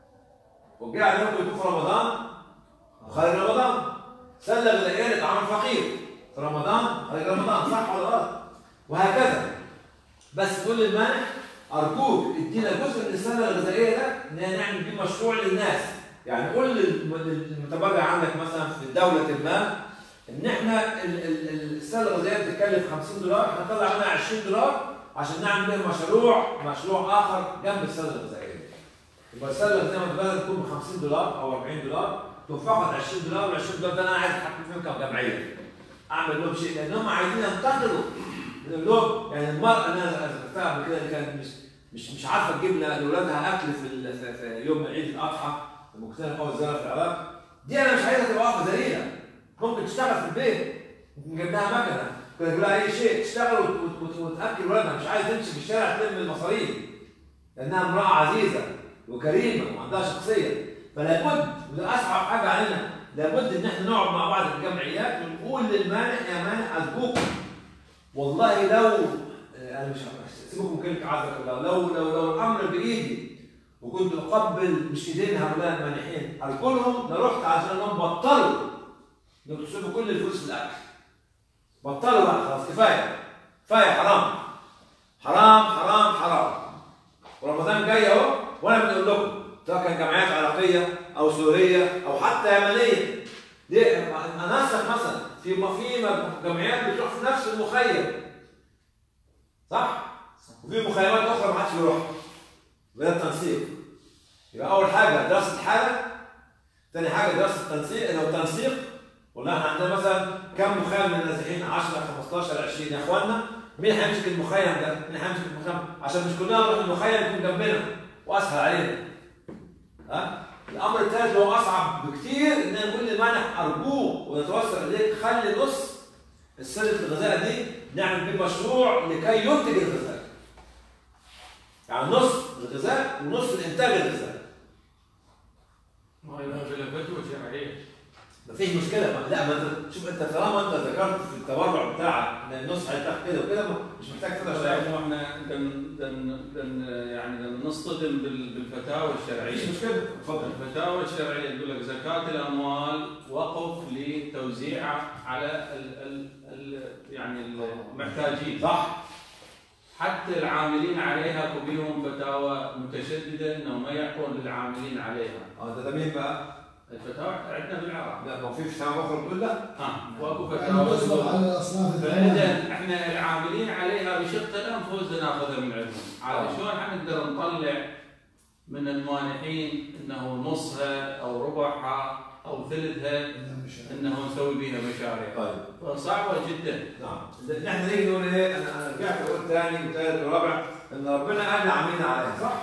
والجائع ده ممكن يكون في رمضان وخارج رمضان سله غذائيه لاطعام الفقير في رمضان خارج رمضان صح ولا غلط وهكذا بس تقول للمانح ارجوك ادينا جزء من السله الغذائيه ده ان نعمل بيه مشروع للناس يعني قول للم- للمتبرع عندك مثلا في دوله ما ان احنا ال- ال- ال- السله الغذائيه بتتكلف 50 دولار هنطلع منها 20 دولار عشان نعمل بيها مشروع مشروع اخر جنب السله الغذائيه يبقى السله الغذائيه بدل تكون ب 50 دولار او 40 دولار تكون فقط 20 دولار وال 20 دولار ده انا عايز اتحكم فيهم كجمعيه اعمل لهم شيء لانهم عايزين ينتقلوا من لهم يعني المراه اللي انا ذكرتها قبل كده اللي كانت مش مش مش عارفه تجيب لاولادها اكل في, ال- في, في يوم عيد الاضحى المختلف او الزرع في العراق دي انا مش عايزها تبقى واقفه ذليله ممكن تشتغل في البيت ممكن نجيب لها مكنه كنا نقول لها اي شيء تشتغل وت- وت- وت- وتاكل ولادها مش عايز تمشي في الشارع تلم المصاريف لانها امراه عزيزه وكريمه وعندها شخصيه فلا بد وده اصعب حاجه علينا لابد ان احنا نقعد مع بعض في الجمعيات ونقول للمانح يا مانح ارجوك والله لو آه، انا مش سيبكم من كلمه عزك الله لو لو لو الامر بايدي وكنت اقبل مش ايدين هؤلاء المانحين ارجلهم لرحت عشان انهم بطلوا انكم تصرفوا كل الفلوس في الاكل بطلوا بقى خلاص كفايه كفايه حرام حرام حرام حرام ورمضان جاي اهو وانا بنقول لكم سواء كان جمعيات عراقيه او سوريه او حتى يمنيه دي اناسك مثلا في في جمعيات بتروح في نفس المخيم صح؟ وفي مخيمات اخرى ما حدش بيروح وده التنسيق يبقى اول حاجه دراسه الحاله ثاني حاجه دراسه التنسيق لو تنسيق والله احنا عندنا مثلا كم مخيم من النازحين 10 15 20 يا اخوانا مين هيمسك المخيم ده؟ مين هيمسك المخيم؟ عشان مش كلنا نروح المخيم يكون جنبنا واسهل علينا. ها؟ الامر الثالث هو اصعب بكثير ان نقول للمانح ارجوك ونتوسل اليك خلي نص السلة الغذاء دي نعمل بيه مشروع لكي ينتج الغذاء. يعني نص الغذاء ونص الانتاج الغذائي. ما ينزل فتوى شرعيه مفيش مشكله ما لا ما انت شوف انت طالما انت ذكرت في التبرع بتاعك ان النص هيتاخد كده وكده ما- مش محتاج كده شويه لانه احنا دن دن دن يعني دن نصطدم بال- بالفتاوى مفيش الشرعيه مشكله اتفضل الفتاوى الشرعيه تقول لك زكاه الاموال وقف لتوزيعها على ال ال ال يعني المحتاجين صح حتى العاملين عليها بهم فتاوى متشدده انه ما يعطون للعاملين عليها اه ده ده مين بقى؟ الفتاوى عندنا بالعراق لا ما في فتاوى اخرى بتقول لا ها واكو يعني فتاوى تصبح تقول- على الأصناف الثمانية فاذا احنا العاملين عليها بشق الانفس ناخذها من عندهم، على آه. شلون حنقدر نطلع من المانحين انه نصها او ربعها او ثلثها انه نسوي بها مشاريع، طيب فصعبه جدا. نعم نحن نيجي نقول ايه انا انا رجعت اقول ثاني وثالث ورابع ان ربنا قال عاملين عليها صح؟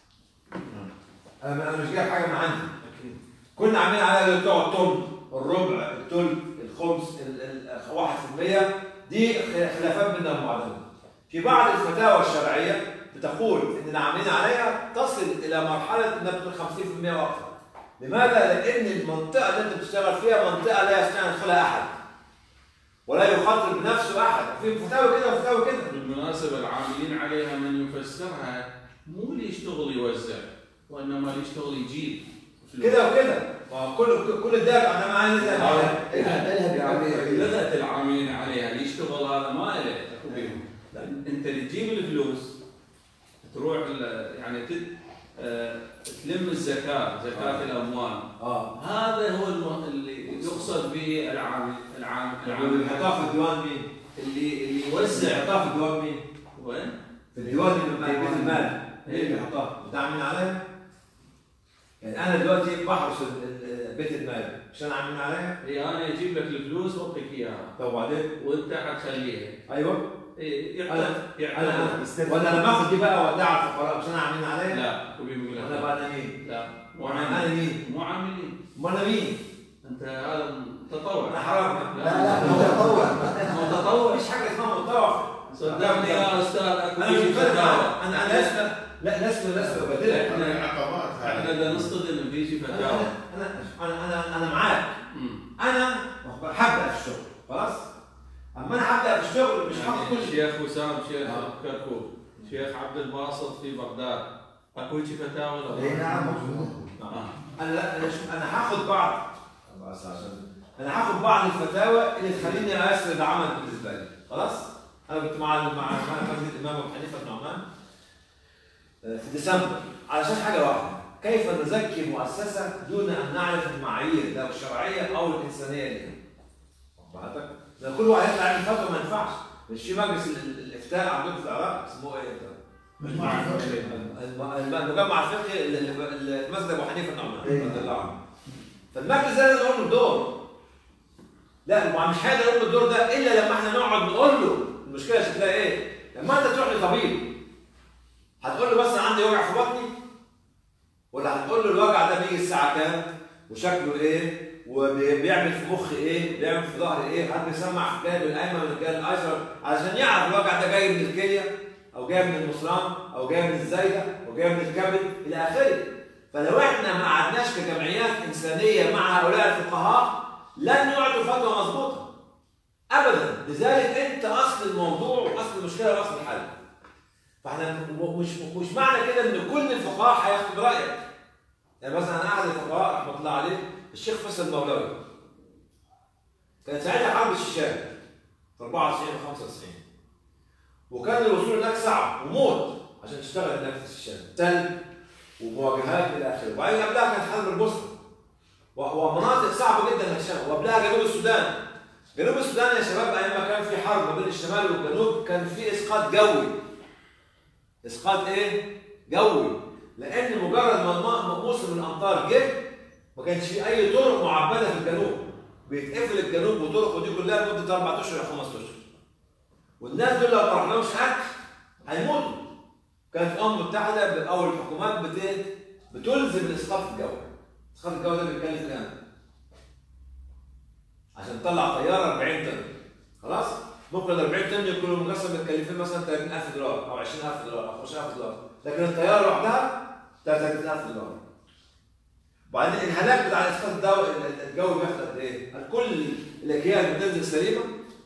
انا انا مش جايب حاجه من عندي كنا عاملين عليها بتوع الطن الربع الثلث الخمس ال- ال- 1% دي خلافات بيننا وبين بعضنا في بعض الفتاوى الشرعيه بتقول ان اللي عاملين عليها تصل الى مرحله انها بتكون 50% واكثر لماذا؟ لان المنطقه اللي انت بتشتغل فيها منطقه لا يستطيع ان يدخلها احد ولا يخاطر بنفسه احد في فتاوى كده وفتاوى كده بالمناسبه العاملين عليها من يفسرها مو اللي يشتغل يوزع وانما اللي يشتغل يجيب فلوس. كده وكده ما كل كل ده انا معايا زي لغه العاملين عليها اللي يشتغل هذا ما له اكو بهم انت اللي تجيب الفلوس تروح ال- يعني تد... آه، تلم الزكاه زكاه آه. الاموال اه هذا هو الم... اللي يقصد به العامل العامل اللي العامل يحطها في الديوان مين؟ اللي اللي اللي يوزع يحطها في الديوان مين؟ وين؟ في الديوان اللي بيبقى بيت المال مين اللي يحطها؟ ده عاملين عليها؟ يعني انا دلوقتي بحرس ال- ال- البيت المالي مش انا عاملين عليها هي انا اجيب لك الفلوس واعطيك اياها طب وبعدين وانت حتخليها ايوه إيه، انا يعتمد انا ولا انا باخد دي بقى واودعها الفقراء مش انا عاملين عليها لا كوبي بيقول لك انا لا. بقى انا مين؟ لا مو انا عاملين مين؟ مو عاملين ما انا مين؟ انت هذا تطوع انا حرام لا لا متطوع مو تطوع مفيش حاجه اسمها متطوع صدقني يا استاذ اكو انا مش شيء مختلف فتاوى معاك. انا انا لسه لا لسه لسه ببدلك هذه العقبات احنا هذه بدنا نصطدم في شيء فتاوى انا انا انا انا معاك أمم. انا حبدا في الشغل خلاص اما انا حبدا في الشغل مش هاخد يعني كل شيء الشيخ وسام شيخ آه. كركوك شيخ عبد الباسط في بغداد اكو شيء فتاوى ولا اي لا؟ نعم موجود آه. انا لا انا شوف انا هاخد بعض بس عشان انا هاخد بعض الفتاوى اللي تخليني اسرد عمل بالنسبه لي خلاص انا كنت مع مع مع مسجد الامام ابو حنيفه بن نعمان آه، في ديسمبر علشان حاجه واحده كيف نزكي مؤسسه دون ان نعرف المعايير لو الشرعيه او الانسانيه لها بعدك لان كل واحد يطلع يعمل فتوى ما ينفعش مش في مجلس ال- ال- الافتاء عندكم في العراق اسمه ايه ده؟ مجموعة فقهية. الم- الم- المجمع الفقهي ال- ال- ال- مسجد ابو حنيفه النعمان رضي الله عنه فالمجلس ده لازم نقول له دور لا ما مش هيقدر يقول له الدور ده الا لما احنا نقعد نقول له المشكله شكلها ايه لما انت تروح لطبيب هتقول له بس انا عندي وجع في بطني ولا هتقول له الوجع ده بيجي الساعه كام وشكله ايه وبيعمل في مخ ايه بيعمل في ظهر ايه حد بيسمع في الجانب الايمن ولا الجانب الايسر علشان يعرف الوجع ده جاي من الكليه او جاي من المصران او جاي من الزايده او جاي من الكبد الى اخره فلو احنا ما قعدناش كجمعيات انسانيه مع هؤلاء الفقهاء لن يعطوا فتوى مظبوطه ابدا لذلك انت اصل الموضوع واصل المشكله واصل الحل فاحنا مش مش معنى كده ان كل الفقهاء هياخد رايك يعني مثلا احد الفقهاء رحمه الله عليه الشيخ فيصل المولوي كان ساعتها حرب الشيشان في 94 و 95 وكان الوصول هناك صعب وموت عشان تشتغل هناك في الشيشان تلج ومواجهات الى اخره وبعدين قبلها كانت حرب البوسنه و- ومناطق صعبه جدا انك تشتغل وقبلها جنوب السودان جنوب السودان يا شباب ايام ما كان في حرب ما بين الشمال والجنوب كان في اسقاط جوي اسقاط ايه؟ جوي لان مجرد ما الم- موسم الامطار جه ما كانش في اي طرق معبده في الجنوب بيتقفل الجنوب وطرقه دي كلها لمده اربع اشهر او خمس اشهر والناس دول لو ما رحناهمش اكل هيموتوا كانت الامم المتحده او الحكومات بت- بتلزم الاسقاط الجوي الاسقاط الجوي ده بيتكلف كام؟ عشان تطلع طياره 40 طن خلاص؟ ممكن ال 40 طن يكونوا مقسم متكلفين مثلا 30000 دولار او 20000 دولار او 15000 دولار لكن الطياره لوحدها 30000 دولار وبعدين الهلاك بتاع الاسقاط الدو- الجوي بياخد قد ايه؟ هل كل الاجيال بتنزل سليمه؟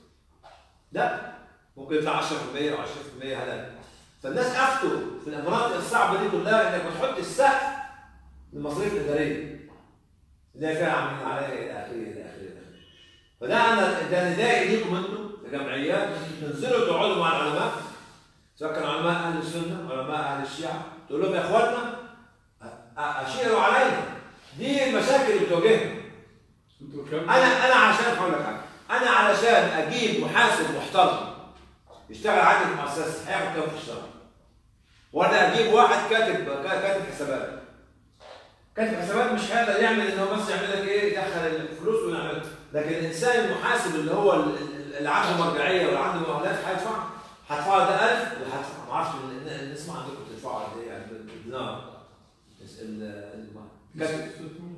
لا ممكن يطلع 10% او 20% هلاك فالناس افتوا في المناطق الصعبه دي كلها انك بتحط السقف للمصاريف الاداريه اللي هي فيها عاملين عليها الى اخره الى اخره إلى آخره. فده انا ده ندائي ليكم انتم كجمعيات تنزلوا تقعدوا مع العلماء سواء كانوا علماء اهل السنه علماء اهل الشيعه تقول لهم يا اخواننا أ- أ- اشيروا علينا دي المشاكل اللي بتواجهنا انتوا كم انا انا عشان هقول لك حاجه انا علشان اجيب محاسب محترم يشتغل عندي في المؤسسه هياخد كام في الشهر؟ وانا اجيب واحد كاتب كاتب حسابات كاتب حسابات مش هيقدر يعمل ان هو بس يعمل لك ايه يدخل الفلوس ويعمل لكن الانسان المحاسب اللي هو ال- ال- اللي عنده مرجعيه واللي عنده مؤهلات هيدفع هدفع ده 1000 وهدفع ما اعرفش ال- ال- نسمع عندكم تدفعوا قد ايه يعني بالدينار بس ال- ال- كاتب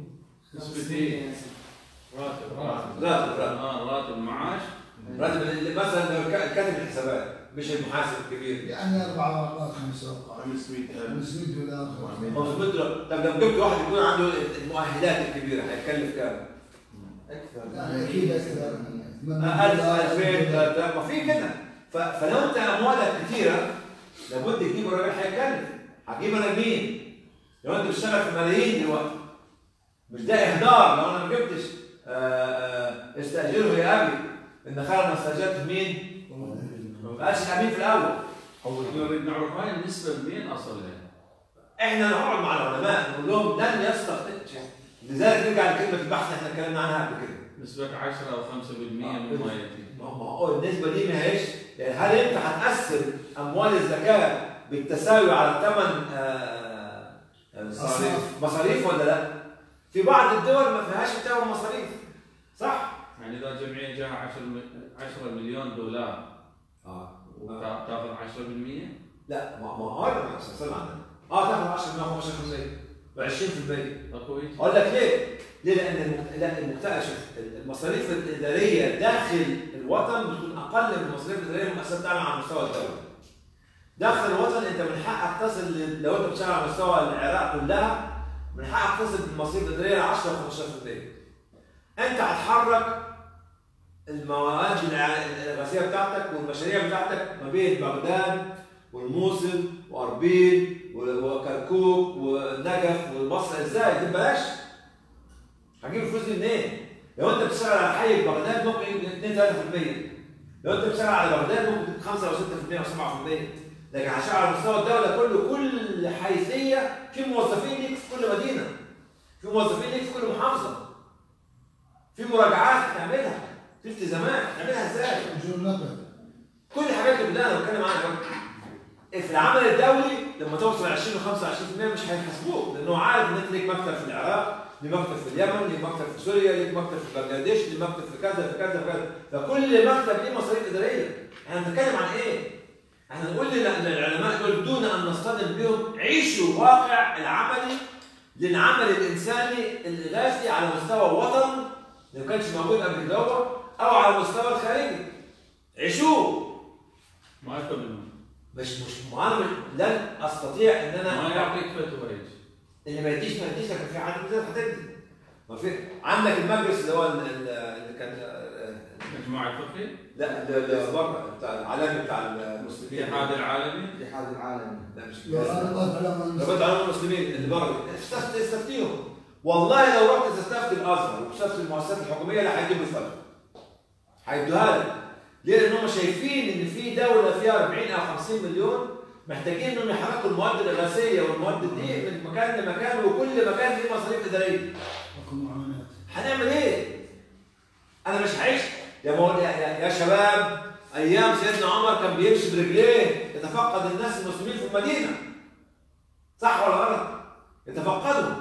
نسبتين راتب راتب راتب راتب اه راتب معاش راتب ال- مثلا لو كا- كاتب الحسابات مش المحاسب الكبير يعني أربعة أربعة خمسة 500000 500 دولار 500 دولار طب لو جبت واحد يكون عنده المؤهلات الكبيره هيكلف كام؟ يعني أكيد أكثر 1000 2000 3000 ما في كده ف- فلو انت اموالك كتيره لابد تجيب الراجل هيكلف هتجيب انا مين؟ لو انت بتشتغل في ملايين دلوقتي مش ده اهدار لو انا ما جبتش آه، آه، استاجره يا ابي ان خير ما استاجرت مين؟ ما بقاش الامين في الاول نريد نعرف هاي النسبة منين أصل لها؟ احنا نقعد مع العلماء نقول لهم لن يستطيع لذلك نرجع لكلمه البحث اللي احنا اتكلمنا عنها قبل كده نسبة 10 أو 5% مما يأتي ما هو النسبه دي ما هيش يعني هل انت هتقسم اموال الزكاه بالتساوي على ثمن مصاريف مصاريف ولا لا؟ في بعض الدول ما فيهاش بتاع مصاريف صح؟ يعني اذا جمعيه جاها 10 10 مليون دولار اه تاخذ 10% لا ما ما هو هذا ما صلى على اه تاخذ 10% 15% و20% كويس اقول لك ليه؟ ليه؟ لان المجت- لا المجتمع شوف المصاريف الاداريه داخل الوطن بتكون اقل من المصاريف الاداريه المؤسسات تعمل على مستوى الدوله. داخل الوطن انت من حقك تصل ل- لو انت بتشتغل على مستوى العراق كلها من حقك تصل بالمصاريف الاداريه ل 10 و 15%. انت هتحرك المواد الع- الغازيه بتاعتك والمشاريع بتاعتك ما بين بغداد والموصل واربيل و- وكركوك والنجف والبصره ازاي؟ دي ببلاش؟ هجيب الفلوس دي منين؟ لو انت بتشتغل على حي بغداد ممكن 2 3% لو انت بتشتغل على بغداد ممكن 5 او 6% او 7% لكن هشتغل على مستوى الدوله كله كل حيثيه في موظفين ليك في كل مدينه في موظفين ليك في كل محافظه في مراجعات تعملها في التزامات تعملها ازاي؟ اجور نقد كل الحاجات اللي بدأنا بتكلم عنها في العمل الدولي لما توصل 20 و 25% مش هيحاسبوك لانه عارف ان انت ليك مكتب في العراق ليك مكتب في اليمن ليك مكتب في سوريا ليك مكتب في بنجلاديش ليك مكتب في كذا في كذا في كذا فكل مكتب ليه مصاريف اداريه احنا بنتكلم عن ايه؟ احنا نقول لل- للعلماء دول دون ان نصطدم بهم عيشوا واقع العملي للعمل الانساني الغازي على مستوى الوطن اللي ما كانش موجود قبل كده او على المستوى الخارجي عيشوه ما يقبل مش مش ما انا مش- لن استطيع ان ما انا يعطيك فتوى ايش اللي ما يديش ما يديش لكن في حد مثلا هتدي ما في عندك المجلس اللي هو ال- ال- اللي كان المجموعه الفقهي لا اللي بره بتاع العالمي بتاع المسلمين الاتحاد العالمي الاتحاد العالمي لا مش لو انا طالب على ربط على المسلمين اللي بره استفت استفتيهم والله لو رحت تستفتي الازهر وتستفتي المؤسسات الحكوميه لا هيجيبوا الفتوى هيدوها لك ليه؟ لان هم شايفين ان في دوله فيها 40 او 50 مليون محتاجين انهم يحركوا المواد الاغاثيه والمواد دي من مكان لمكان وكل مكان ليه مصاريف اداريه. حكم معاملات هنعمل ايه؟ انا مش هعيش يا مول يا, يا, يا شباب ايام سيدنا عمر كان بيمشي برجليه يتفقد الناس المسلمين في المدينه. صح ولا غلط؟ يتفقدهم.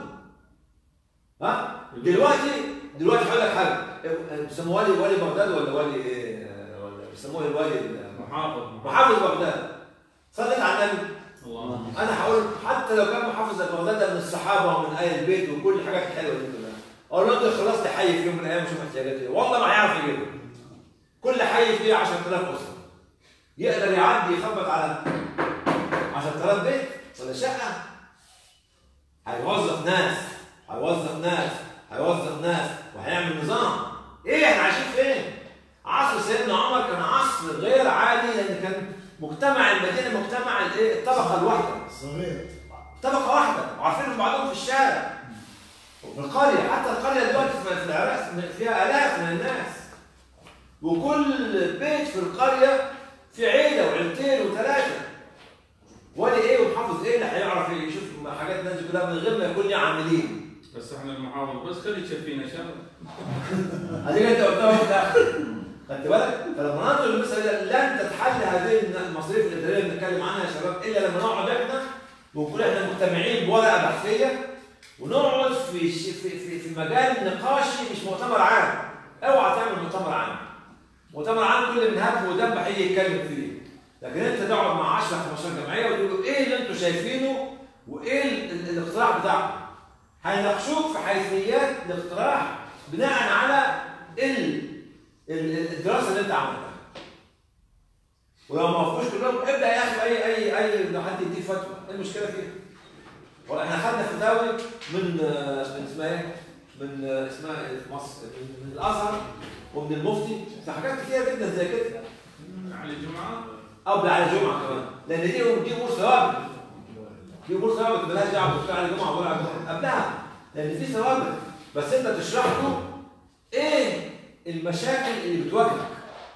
ها؟ دلوقتي دلوقتي هقول لك حاجه بيسموه ولي ولي بغداد ولا ولي ايه؟ ولا بيسموه الولي ال- محافظ محافظ بغداد. صليت على النبي اللهم انا هقول حتى لو كان محافظ بغداد ده من الصحابه ومن اهل البيت وكل الحاجات الحلوه دي كلها اقول له انت خلصت حي في يوم من الايام شوف احتياجات ايه والله ما هيعرف يجيبها كل حي فيه 10000 اسره يقدر يعدي يخبط على 10000 بيت ولا شقه هيوظف ناس هيوظف ناس هيوظف ناس وهيعمل نظام ايه احنا عايشين فين؟ عصر سيدنا عمر كان عصر غير عادي لان كان مجتمع المدينه مجتمع الايه الطبقه الواحده صغير طبقه واحده وعارفين بعضهم في الشارع وفي القريه حتى القريه دلوقتي في في العراق فيها الاف من الناس وكل بيت في القريه في عيله وعيلتين وثلاثه ولي ايه ومحافظ ايه اللي هيعرف يشوف حاجات الناس دي كلها من غير ما يكون ليه عاملين بس احنا المحافظ بس خلي تشفينا شر هذيك انت قلتها وقت خدت بالك؟ فلما ننظر للمسألة لن تتحل هذه المصاريف الإدارية اللي بنتكلم عنها يا شباب إلا لما نقعد إحنا ونكون إحنا مجتمعين بورقة بحثية ونقعد في ش- في في, في مجال نقاشي مش مؤتمر عام اوعى تعمل مؤتمر عام مؤتمر عام كل من هب ودب هيجي يتكلم فيه لكن انت تقعد مع 10 15 جمعيه وتقول له ايه اللي انتوا شايفينه وايه ال- ال- الاقتراح بتاعكم هيناقشوك في حيثيات الاقتراح بناء على ال ال- الدراسه اللي انت عملتها ولو ما وافقوش كلهم ابدا يا اخي اي اي اي لو حد يديك فتوى ايه المشكله فيها؟ واحنا خدنا فتاوي من آه، من اسمها ايه؟ من آه، اسمها ايه في مصر من, من الازهر ومن المفتي في حاجات كتيره جدا زي كده علي جمعه قبل على جمعه كمان لان دي دي امور ثوابت دي امور ثوابت مالهاش دعوه بتقول على جمعه ولا على جمعه قبلها لان في ثوابت بس انت تشرح له ايه المشاكل اللي بتواجهك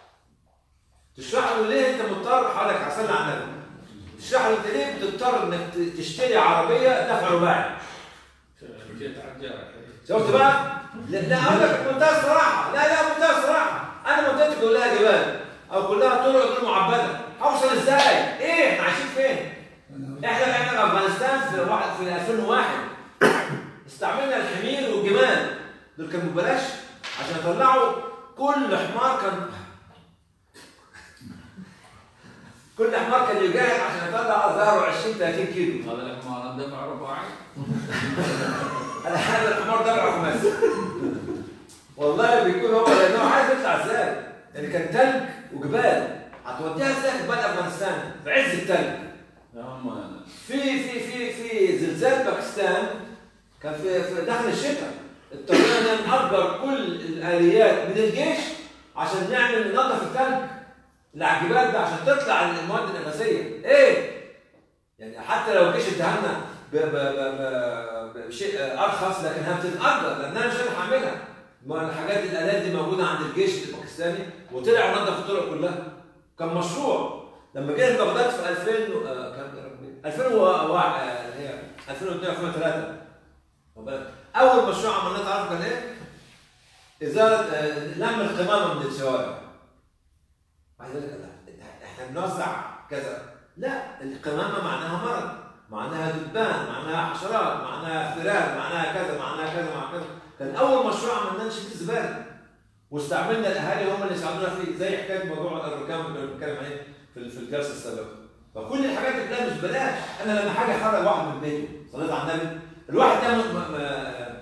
تشرح له ليه انت مضطر حضرتك هصلي على النبي تشرح له انت ليه بتضطر انك ت- تشتري عربيه دفع رباعي جيت على الجرح شفت بقى؟ لا لا اقول لك بمنتهى الصراحه لا لا بمنتهى الصراحه انا منطقتي كلها جبال او كلها طرق غير معبده هوصل ازاي؟ ايه احنا عايشين فين؟ احنا احنا في افغانستان في واحد في 2001 استعملنا الحمير والجمال دول كانوا ببلاش عشان يطلعوا كل حمار كان كل حمار كان يجاهد عشان يطلع ظهره 20 30 كيلو هذا الحمار دفع رباعي انا حابب الحمار ده خماسي والله بيكون هو لانه عايز يطلع ازاي يعني كان ثلج وجبال هتوديها ازاي في بلد افغانستان في عز الثلج هم في في في في زلزال باكستان كان في, في داخل الشتاء اضطرينا نأجر كل الآليات من الجيش عشان نعمل ننظف الثلج اللي على الجبال ده عشان تطلع المواد النفسية ايه يعني حتى لو الجيش اداها لنا ب- ب- ب- ب- بشيء ارخص لكنها بتتأجر لانها مش انا هعملها ما الحاجات الالات دي موجوده عند الجيش الباكستاني وطلع نظف الطرق كلها كان مشروع لما جينا في بغداد في 2000 و- آه، كان يا ربي 2001 آه، اللي هي 2002 2003 واخد بالك؟ اول مشروع عملناه تعرف كان ايه؟ ازاله آه، لم القمامه من الشوارع بعد ذلك لا، احنا بنوزع كذا لا القمامه معناها مرض معناها دبان معناها حشرات معناها فئران معناها كذا معناها كذا معناها كذا كان اول مشروع عملناه نشيل الزباله واستعملنا الاهالي هم اللي ساعدونا فيه زي حكايه موضوع الركام اللي بنتكلم عليه في في الجلسه السابقه فكل الحاجات دي كلها مش بلاش انا لما حاجه اخرج واحد من بيته صليت على النبي الواحد ده م- م- م-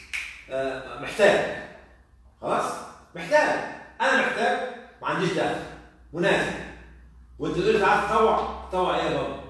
آه، محتاج خلاص محتاج انا محتاج ما عنديش دخل مناسب وانت تقول لي تعال تطوع تطوع ايه يا بابا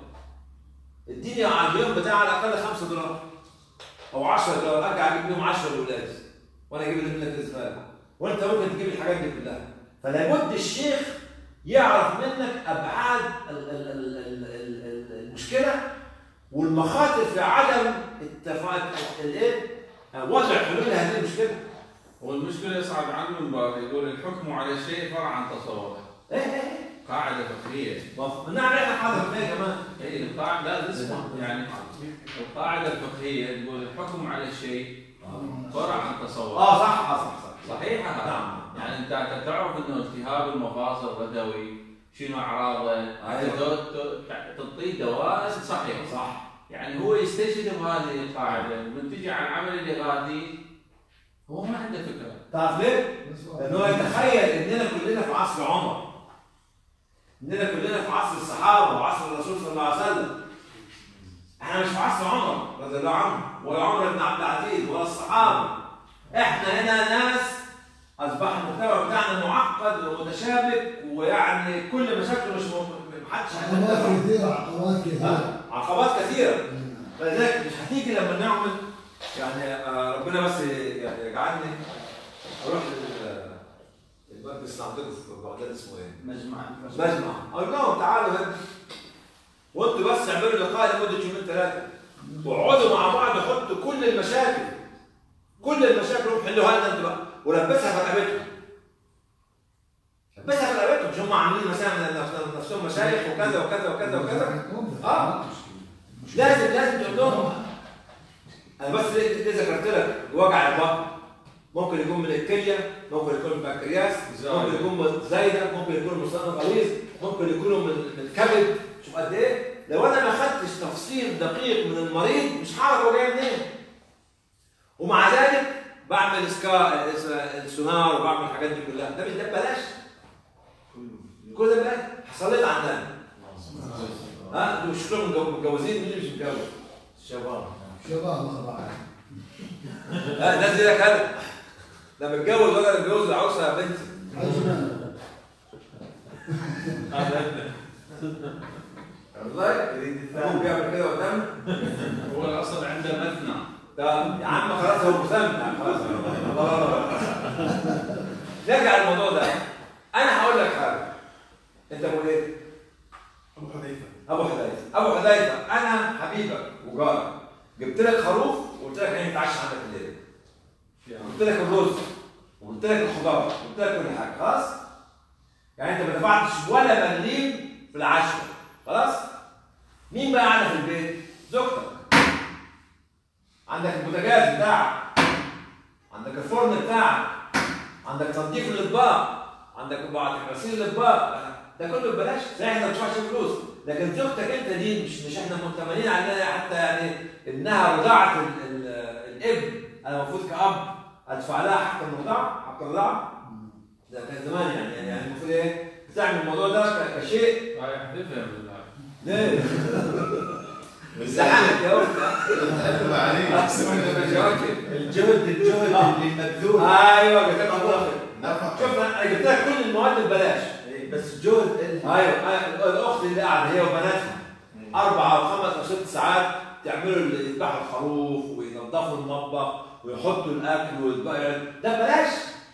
اديني على اليوم بتاع على الاقل 5 دولار او 10 دولار ارجع اجيب بيهم 10 لاولادي وانا اجيب اللي منك الزباله وانت ممكن تجيب الحاجات دي كلها فلا بد الشيخ يعرف منك ابعاد ال- ال- ال- ال- ال- ال- المشكله والمخاطر في عدم اتفاق الايه وضع حلول لهذه المشكله والمشكله يصعد عنه المنبر يقول الحكم على الشيء فرع عن تصوره ايه ايه ايه قاعده فقهيه نعم احنا حاضر فيها كمان اي القاعده لا اسمع يعني القاعده الفقهيه تقول الحكم على الشيء فرع عن تصوره اه صح صح صح صحيح هذا نعم يعني انت أنت تعرف انه التهاب المفاصل الرئوي شنو اعراضه؟ أيوة. ت- ت- تعطيه دواء صحيح صح يعني هو يستشهد بهذه القاعده من تجي على العمل الاغاثي هو ما عنده فكره تعرف ليه؟ لانه يتخيل اننا كلنا في عصر عمر اننا كلنا في عصر الصحابه وعصر الرسول صلى الله عليه وسلم احنا مش في عصر عمر رضي الله عنه ولا عمر بن عبد العزيز ولا الصحابه احنا هنا ناس اصبح المجتمع بتاعنا معقد ومتشابك ويعني كل مشاكله مش م- محدش عقبات كثيرة عقبات كثيرة ها؟ عقبات كثيره فلذلك مش هتيجي لما نعمل يعني آه، ربنا بس يعني يجعلني اروح لل- المجلس اللي عندكم في بغداد اسمه ايه؟ مجمع مجمع اقول لهم تعالوا هنا وانتوا بس اعملوا لقاء لمده يومين ثلاثه واقعدوا مع بعض حطوا كل المشاكل كل المشاكل روحوا حلوها لنا انتوا بقى ولبسها في رقبتهم لبسها في رقبتهم مش هم عاملين مثلا نفس- نفسهم مشايخ وكذا وكذا وكذا وكذا اه لازم لازم تقول لهم انا بس ليه ليه ذكرت لك وجع البطن ممكن يكون من الكليه ممكن يكون من البنكرياس ممكن يكون من زايده ممكن يكون من صدر غليظ ممكن يكونوا من من الكبد شوف قد ايه لو انا ما خدتش تفصيل دقيق من المريض مش هعرف هو جاي منين ومع ذلك بعمل سكا السونار وبعمل الحاجات دي كلها ده مش ده ببلاش كل ده ببلاش حصلت عندنا ها دول شكلهم متجو- متجوزين مين اللي مش متجوز؟ شباب شباب أربعة لا الناس دي لك هلا ده متجوز ولا متجوز عروسه بنتي عجبا والله يريد ابوه الثاني بيعمل كده قدامي هو الاصل عنده مثنى ده يا عم خلاص هو مسمى خلاص نرجع للموضوع ده انا هقول لك حاجه انت ابو ايه؟ ابو حذيفه ابو حذيفه ابو حذيفه انا حبيبك وجارك جبت لك خروف وقلت لك هنتعشى عندك الليل قلت لك الرز وقلت لك الخضار قلت لك كل حاجه خلاص يعني انت ما دفعتش ولا مليم في العشاء خلاص مين بقى قاعده في البيت زوجتك عندك البوتاجاز بتاعك عندك الفرن بتاعك عندك تنظيف الاطباق عندك بعض غسيل الاطباق ده كله ببلاش صحيح انت ما بتدفعش فلوس لكن زوجتك انت دي مش مش احنا مؤتمنين عليها حتى يعني انها رضاعه ال- ال- الابن انا المفروض كاب ادفع لها حق المرضعه حق الرضاعه ده كان زمان يعني يعني يعني المفروض ايه بتعمل الموضوع ده ك- كشيء رايح تفهم بالله ليه؟ زعلك يا ولد الله عليك الجهد الجهد اللي مبذول ايوه قلت لك الله خير نفقة شوف انا جبت لك كل المواد ببلاش إيه، بس الجهد ال- ايوه أيوة، الاخت اللي قاعده هي وبناتها اربع او خمس او ست ساعات تعملوا اللي يذبحوا الخروف وينظفوا المطبخ ويحطوا الاكل ويذبحوا ده ببلاش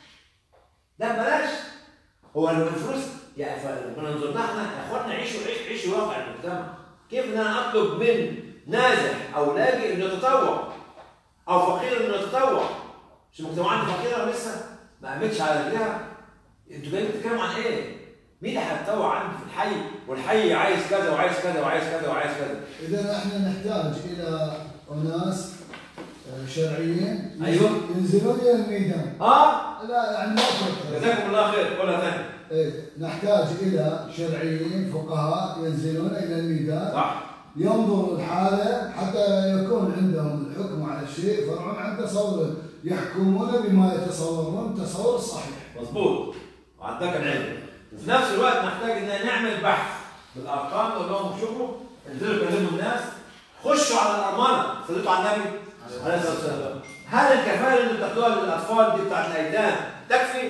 ده ببلاش هو الفلوس يعني فمنظورنا احنا يا اخوانا عيشوا عيش عيشوا واقع المجتمع كيف ان انا اطلب من نازح او لاجئ انه يتطوع او فقير انه يتطوع مش مجتمعاتنا فقيره لسه ما قامتش على رجلها انتوا جايين تتكلموا عن ايه؟ مين اللي هيتطوع عندي في الحي والحي عايز كذا وعايز كذا وعايز كذا وعايز كذا اذا احنا نحتاج الى اناس آه، شرعيين أيوة. ينزلون الى الميدان اه لا يعني ما أفكر. جزاكم الله خير ولا ثاني إيه، نحتاج الى شرعيين فقهاء ينزلون الى الميدان صح ينظروا الحاله حتى يكون عندهم الحكم على الشيء فرعون عن تصور يحكمون بما يتصورون التصور الصحيح مظبوط وعندك العلم وفي نفس الوقت نحتاج ان نعمل بحث بالارقام نقول لهم شوفوا انزلوا كلموا الناس خشوا على الارمله صليتوا على النبي عليه الصلاه والسلام هل الكفاله اللي بتاخدوها للاطفال دي بتاعت الايتام تكفي؟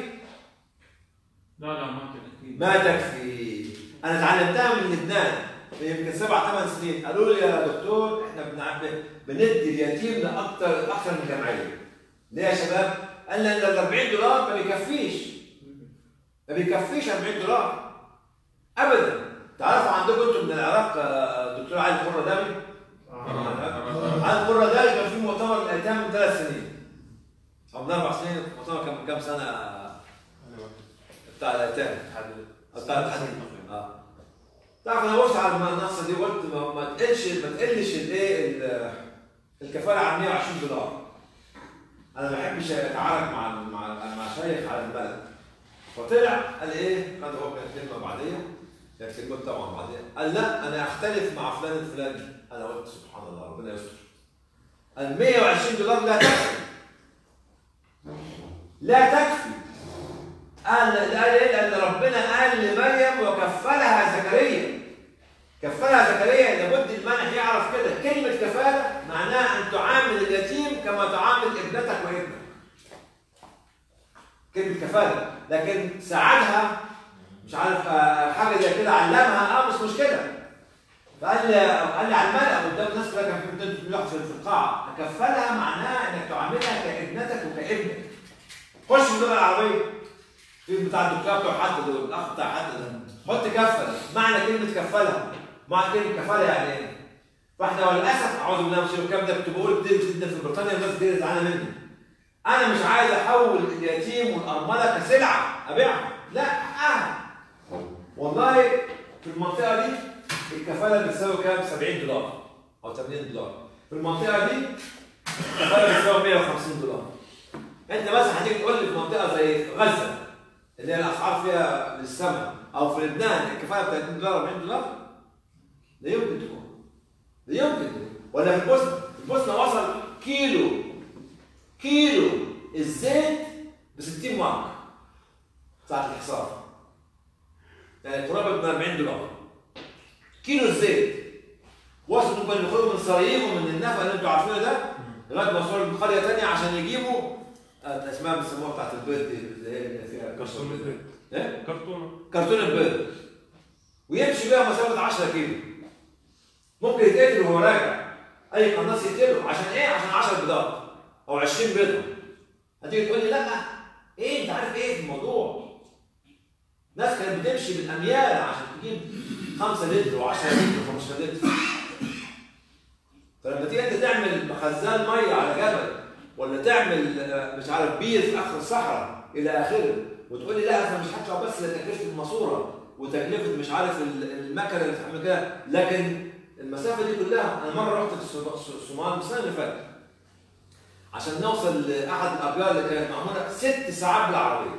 لا لا ما كان ما تكفي انا اتعلمتها من لبنان يمكن سبع ثمان سنين قالوا لي يا دكتور احنا بنع- بندي اليتيم لاكثر اكثر من جمعيه ليه يا شباب؟ قال لي ان ال 40 دولار ما بيكفيش ما بيكفيش 40 دولار ابدا تعرفوا عندكم انتم من العراق آه، دكتور علي قره دامي علي قره دامي كان في مؤتمر الايتام من ثلاث سنين او من اربع سنين المؤتمر كان من كام سنه بتاع الايتام بتاع الحديد اه تعرف انا وقفت على المنصه دي وقلت ما, ما تقلش ما تقلش الايه ال- الكفاله عن 120 دولار انا ما بحبش اتعارك مع مع مع شيخ على البلد فطلع قال ايه خد هو كانت كلمه بعديه كانت كلمه طبعا بعديه قال لا انا اختلف مع فلان الفلاني انا قلت سبحان الله ربنا يستر ال 120 دولار لا تكفي لا تكفي قال قال ايه لان ربنا قال لمريم وكفلها زكريا كفلها زكريا لابد المنح يعرف كده كلمه كفاله معناها ان تعامل اليتيم كما تعامل ابنتك وابنك كلمه كفاله لكن ساعدها مش عارف آه، حاجه زي كده علمها اه مش مشكله فقال لي قال لي على الملأ قدام الناس كلها كان في 200 300 واحد في القاعه كفلها معناها انك تعاملها كابنتك وكابنك خش في اللغه العربيه في بتاع الدكتور بتوع حد دول الاخ بتاع حد ده حط كفل معنى كلمه كفلها معنى كلمه كفاله يعني ايه؟ فاحنا للاسف اعوذ بالله من الشيطان ده كنت بقول كتير جدا في بريطانيا الناس دي زعلانه مني انا مش عايز احول اليتيم والارمله كسلعه ابيعها لا حقها والله في المنطقه دي الكفاله بتساوي كام 70 دولار او 80 دولار في المنطقه دي الكفاله بتساوي 150 دولار انت مثلا هتيجي تقول لي في منطقه زي غزه اللي هي الاسعار فيها للسماء او في لبنان الكفايه ب 30 دولار 40 دولار لا يمكن تكون لا يمكن تكون ولا في البوسنه البوسنه وصل كيلو كيلو الزيت ب 60 مارك ساعه الحصار يعني قرابه من 40 دولار كيلو الزيت وصلوا ممكن ياخدوا من صريف ومن النفق اللي انتوا عارفينه ده لغايه ما وصلوا لقريه ثانيه عشان يجيبوا آه، اسمها بيسموها بتاعت البيض دي اللي هي اللي فيها كرتون البيض. ايه؟ كرتونه كرتون البيض ويمشي بيها مسافه 10 كيلو ممكن يتقتل وهو راجع اي قناص يقتله عشان ايه؟ عشان 10 بيضات او 20 بيضه هتيجي تقول لي لا ايه انت عارف ايه في الموضوع؟ ناس كانت بتمشي بالاميال عشان تجيب 5 لتر و10 لتر و15 لتر فلما تيجي انت تعمل خزان ميه على جبل ولا تعمل آه، مش عارف بير في اخر الصحراء الى اخره وتقول لي لا انا مش هدفع بس لتكلفه الماسوره وتكلفه مش عارف ال- المكنه اللي بتعمل كده لكن المسافه دي كلها انا مره رحت الصو- الصومال السنه اللي فاتت عشان نوصل لاحد الابيار اللي كانت معموله ست ساعات بالعربيه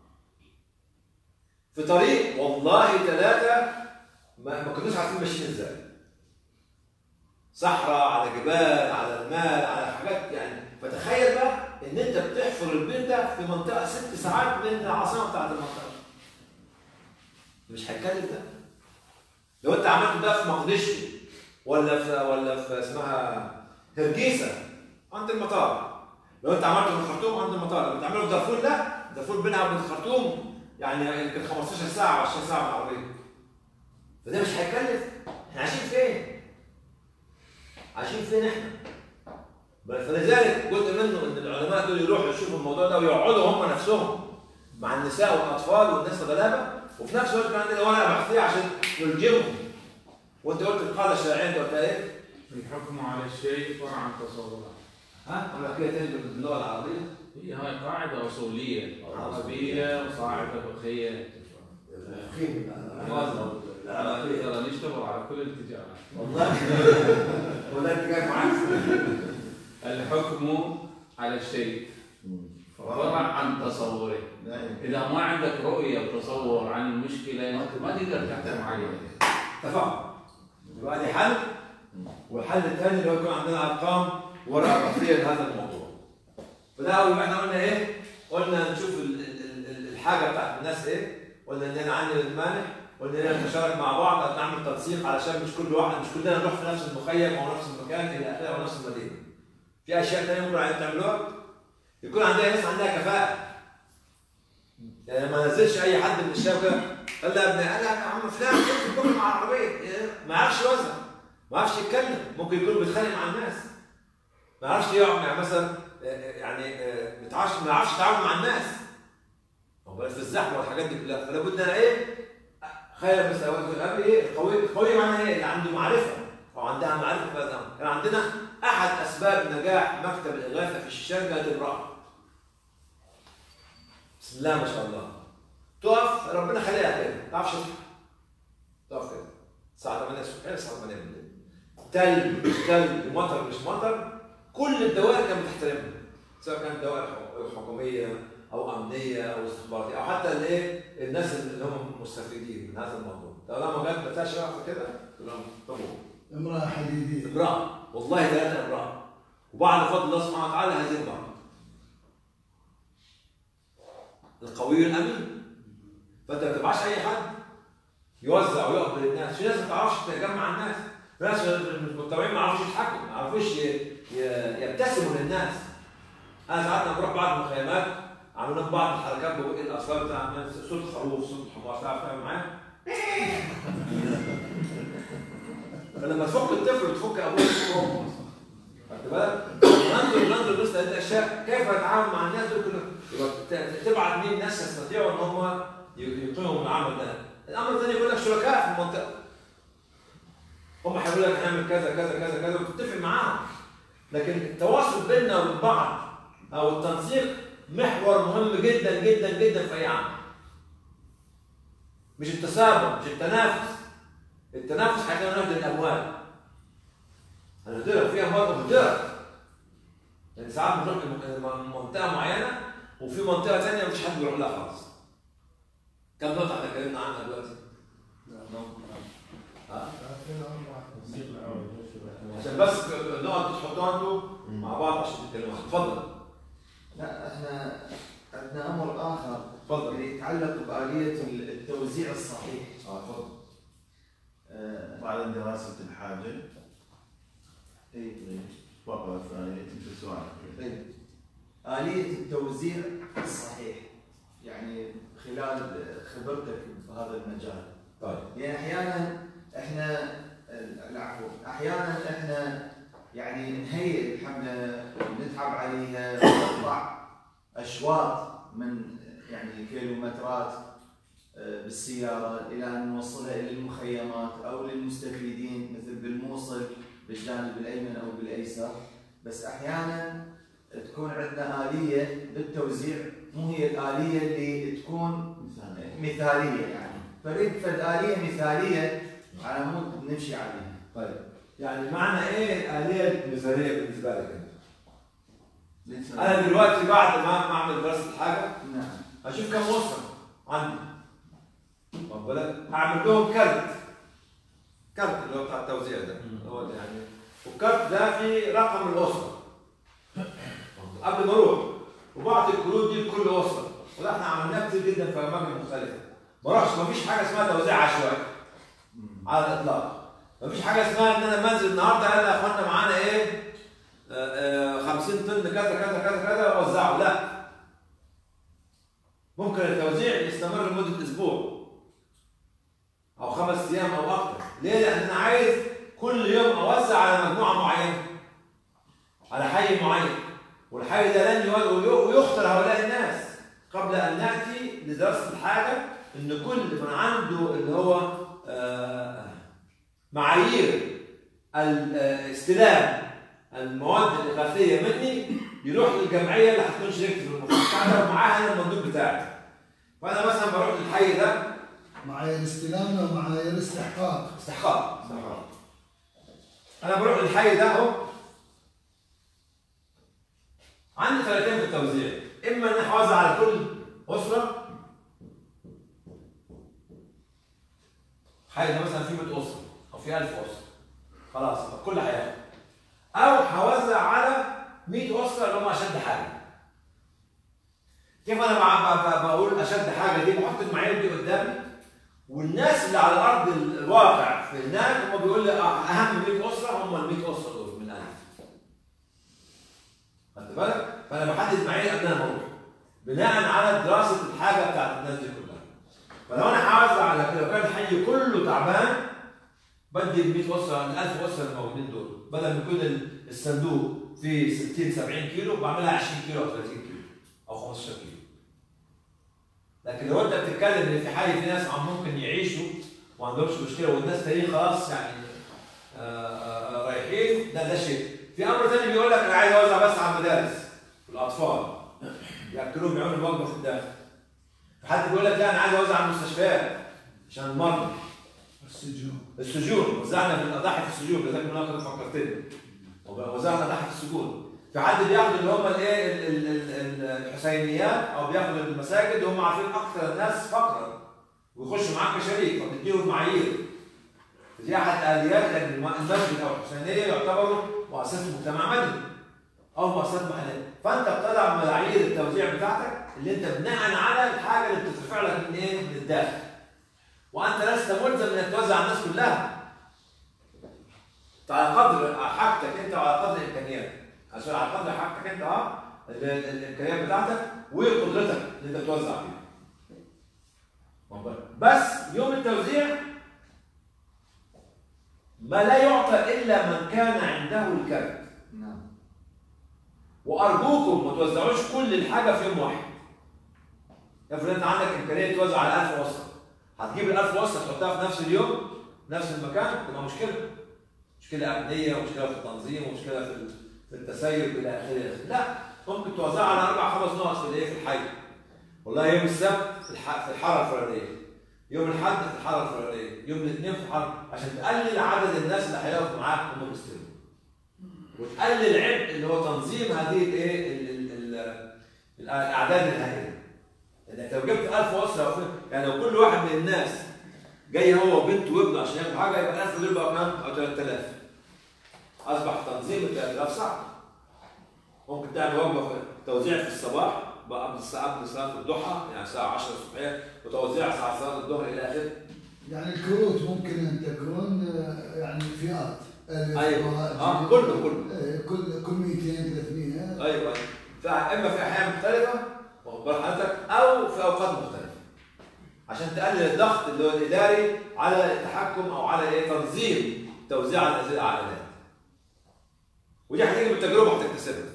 في طريق والله ثلاثه ما, ما كناش عارفين ماشيين ازاي صحراء على جبال على المال على حاجات يعني فتخيل بقى ان انت بتحفر البيت ده في منطقه ست ساعات من العاصمه بتاعت المنطقه مش هيكلف ده لو انت عملت ده في مقدشي ولا في ولا في اسمها هرجيسه عند المطار لو انت عملته في الخرطوم عند المطار لو تعمله في دارفور لا دارفور بينها وبين الخرطوم يعني يمكن 15 ساعه 20 ساعه بالعربيه فده مش هيكلف احنا عايشين فين؟ عايشين فين احنا؟ بل- فلذلك جزء منه ان العلماء دول يروحوا يشوفوا الموضوع ده ويقعدوا هم نفسهم مع النساء والاطفال والناس الغلابه وفي نفس الوقت كان عندنا ورقه بحثيه عشان نلجمهم وانت قلت القاعده الشرعيه انت قلتها ايه؟ الحكم على الشيء فرع عن تصورات ها؟ ولا كده تاني باللغه العربيه؟ هي هاي قاعدة أصولية عربية وقاعدة فقهية ترى نشتغل على كل الاتجاهات والله ولا انت جاي معاك الحكم على الشيء فرع عن تصوره إذا ما عندك رؤية وتصور عن المشكلة ما تقدر تحكم عليها اتفقنا يبقى دي حل والحل الثاني اللي هو يكون عندنا ارقام ورقه بحثيه لهذا الموضوع فده اول ما احنا قلنا ايه؟ قلنا نشوف ال- ال- ال- الحاجه بتاعت الناس ايه؟ قلنا اننا عندنا المانح قلنا اننا نتشارك مع بعض أو نعمل تنسيق علشان مش كل واحد مش كلنا نروح في نفس المخيم او نفس المكان الى اخره او نفس المدينه. في اشياء ثانيه ممكن عايزين تعملوها يكون عندنا ناس عندها كفاءه. يعني ما نزلش اي حد من الشباب كده قال له يا ابني قال يا عم فلان كنت بكره مع العربيه إيه؟ ما يعرفش يوزع ما يعرفش يتكلم ممكن يكون بيتخانق مع الناس ما يعرفش يقعد يعني مثلا آه، آه، يعني آه، ما يتعرفش ما يعرفش يتعامل مع الناس هو بقى في الزحمه والحاجات دي كلها فلا بد انا ايه خير بس أقول قبل ايه القوي القوي معناها ايه اللي عنده معرفه او عندها معرفه في هذا الامر كان عندنا احد اسباب نجاح مكتب الاغاثه في الشيشان كانت امراه بسم الله ما شاء الله تقف ربنا خليها كده ما تعرفش تضحك. تقف كده الساعه 8 الصبح الساعه 8 بالليل تلج مش تلج مطر مش مطر كل الدوائر كانت بتحترمها سواء كانت دوائر حك- حكوميه او امنيه او استخباراتيه او حتى الايه الناس اللي هم مستفيدين من هذا الموضوع طالما جت ما تلاقيش واقفه كده تقول لهم طب امرأة حديدية امراه والله ثلاثه امراه وبعد فضل الله سبحانه وتعالى هذه المراه القوي الامين فانت ما تبعش اي حد يوزع ويقبل الناس في ناس ما تعرفش تجمع الناس في ناس المتابعين ما يعرفوش يضحكوا ما يعرفوش ي- ي- يبتسموا للناس انا ساعات لما بروح بعض المخيمات عملوا لهم بعض الحركات بقول الاطفال بتاع الناس، صوت خروف صوت حمار تعرف تعمل معاه فلما تفك الطفل تفك ابوه وتفك امه خدت بالك؟ ننظر ننظر مثل هذه الاشياء كيف يتعامل مع الناس دول كلهم يبقى ت- تبعت مين ناس يستطيعوا ان هم ي- يقيموا العمل ده الامر الثاني يقول لك شركاء في المنطقه هم هيقول لك هنعمل كذا كذا كذا كذا وتتفق معاهم لكن التواصل بيننا وبين بعض او التنسيق محور مهم جدا جدا جدا في اي عمل مش التسابق مش التنافس التنافس هيخلينا نهدر الاموال هنهدرها في اموال مهدره يعني ساعات بنروح لم- منطقه معينه وفي منطقه ثانيه مفيش حد بيروح لها خالص كم نقطه احنا اتكلمنا عنها دلوقتي؟ ها؟ عشان بس نقعد تحطوها انتوا مع بعض عشان تتكلموا عنها. اتفضل لا احنا عندنا امر اخر اتفضل اللي يتعلق باليه التوزيع الصحيح. اه اتفضل آه، بعد دراسة الحاجة إيه. الفقرة الثانية انت سؤالك طيب آلية التوزيع الصحيح يعني خلال خبرتك بهذا المجال طيب يعني احيانا احنا العفو احيانا احنا يعني نهيئ الحمله ونتعب عليها ونقطع اشواط من يعني كيلومترات آه، بالسياره الى ان نوصلها الى المخيمات او للمستفيدين مثل بالموصل بالجانب الايمن او بالايسر بس احيانا تكون عندنا اليه بالتوزيع مو هي الاليه اللي تكون مثاليه يعني فريد فد آلية مثالية على مود نمشي عليها طيب يعني معنى ايه الآلية المثالية بالنسبة لك انت؟ انا دلوقتي بعد ما ما اعمل دراسة الحاجة نعم هشوف كم أسرة عندي واخد بالك؟ هعمل لهم كارت كارت اللي هو بتاع التوزيع ده هو ده يعني والكارت ده فيه رقم الأسرة قبل ما اروح وبعطي الكروت دي لكل اسره وده احنا عملناه كتير جدا في اماكن مختلفه ما اروحش ما فيش حاجه اسمها توزيع عشوائي على الاطلاق ما فيش حاجه اسمها ان انا منزل النهارده يلا يا اخوانا معانا ايه آه، آه، 50 طن كذا كذا كذا كذا ووزعه لا ممكن التوزيع يستمر لمده اسبوع او خمس ايام او اكتر ليه لان انا عايز كل يوم اوزع على مجموعه معينه على حي معين والحي ده لن يو- وي- ويخطر هؤلاء الناس قبل ان ناتي لدراسه الحاجه ان كل من عنده اللي هو آه، معايير ال- آه، استلام المواد الاغاثيه مني يروح للجمعيه اللي هتكون شريكتي في المشروع بتاعتها ومعاها انا المندوب بتاعي فانا مثلا بروح للحي ده معايير استلام ومعايير استحقاق استحقاق استحقاق انا بروح للحي ده اهو عندي طريقتين في التوزيع اما ان انا اوزع على كل اسره حي ده مثلا فيه 100 اسره او فيه 1000 اسره خلاص الكل هياخد او هوزع على 100 اسره اللي هم اشد حاجه كيف انا بع- ب- ب- بقول اشد حاجه دي بحط المعايير دي قدامي والناس اللي على ارض الواقع في هناك هم بيقول لي أه- اهم 100 اسره هم ال 100 اسره دول من 1000 خدت بالك؟ فانا بحدد معايير قبل ما اروح بناء على دراسه الحاجه بتاعت الناس دي كلها فلو انا هوزع على كده لو كان الحي كله تعبان بدي ال 100 اسره ال 1000 اسره الموجودين دول بدل ما يكون ال- الصندوق فيه 60 70 كيلو بعملها 20 كيلو او 30 كيلو او 15 كيلو لكن لو انت بتتكلم ان في حي في ناس عم ممكن يعيشوا وما عندهمش مشكله والناس تانيين خلاص يعني آه، آه، آه، رايحين لا ده شيء في امر ثاني بيقول لك انا عايز اوزع بس على المدارس الاطفال ياكلوهم يعملوا الوجبه في الداخل في حد بيقول لك لا انا عايز اوزع على المستشفيات عشان المرضى السجون السجون وزعنا في الاضاحي في السجون جزاك الله خير فكرتني وزعنا اضاحي في السجون في حد بياخد اللي هم الايه ال- ال- ال- ال- الحسينيات او بياخد المساجد وهم عارفين اكثر الناس فقرا ويخشوا معاك كشريك فبتديهم معايير دي احد الاليات لان الم- المسجد او الحسينيه يعتبروا مؤسسه مجتمع مدني او مؤسسات محليه فانت بتضع معايير التوزيع بتاعتك اللي انت بناء على الحاجه اللي بتترفع لك من ايه؟ من الداخل وانت لست ملزم انك توزع على الناس كلها أنت على قدر حاجتك انت وعلى قدر امكانياتك عشان على قدر حاجتك انت اه ال- ال- الامكانيات بتاعتك وقدرتك اللي انت توزع فيها واخد بالك؟ بس يوم التوزيع ما لا يعطى الا من كان عنده الكرت نعم وارجوكم ما توزعوش كل الحاجه في يوم واحد افرض انت عندك امكانيه توزع على 1000 وصله هتجيب ال 1000 وصله تحطها في نفس اليوم نفس المكان تبقى مشكله مشكله امنيه ومشكله في التنظيم ومشكله في ال- في التسير الى اخره لا ممكن توزعها على اربع خمس نقط في الايه في الحي والله يوم السبت في الح- في الحاره الفلانيه يوم الاحد في الحاره الفلانيه يوم الاثنين في الحاره عشان تقلل عدد الناس اللي هيقفوا معاك وهم بيستلموا وتقلل عبء اللي هو تنظيم هذه الايه ال- ال- ال- الاعداد الهائله لانك لو جبت 1000 اسره أو في- يعني لو كل واحد من الناس جاي هو وبنته وابنه عشان ياخدوا حاجه يبقى 1000 دول بقى كام؟ او 3000 اصبح تنظيم ال 3000 صعب ممكن تعمل وجبه في توزيع في الصباح بقى قبل الساعه قبل صلاه الضحى يعني الساعه 10 الصبحيه وتوزيع الساعه صلاه الظهر الى اخره يعني الكروت ممكن ان تكون آه، يعني فئات ألف، أيوة. واحد، آه، جيم. كله- كله. إيه، كل كل 200 300 ايوه فاما في احيان مختلفه واخد بال حضرتك او في اوقات مختلفه عشان تقلل الضغط اللي هو الاداري على التحكم او على ايه تنظيم توزيع هذه العائلات ودي هتيجي بالتجربه هتكتسبها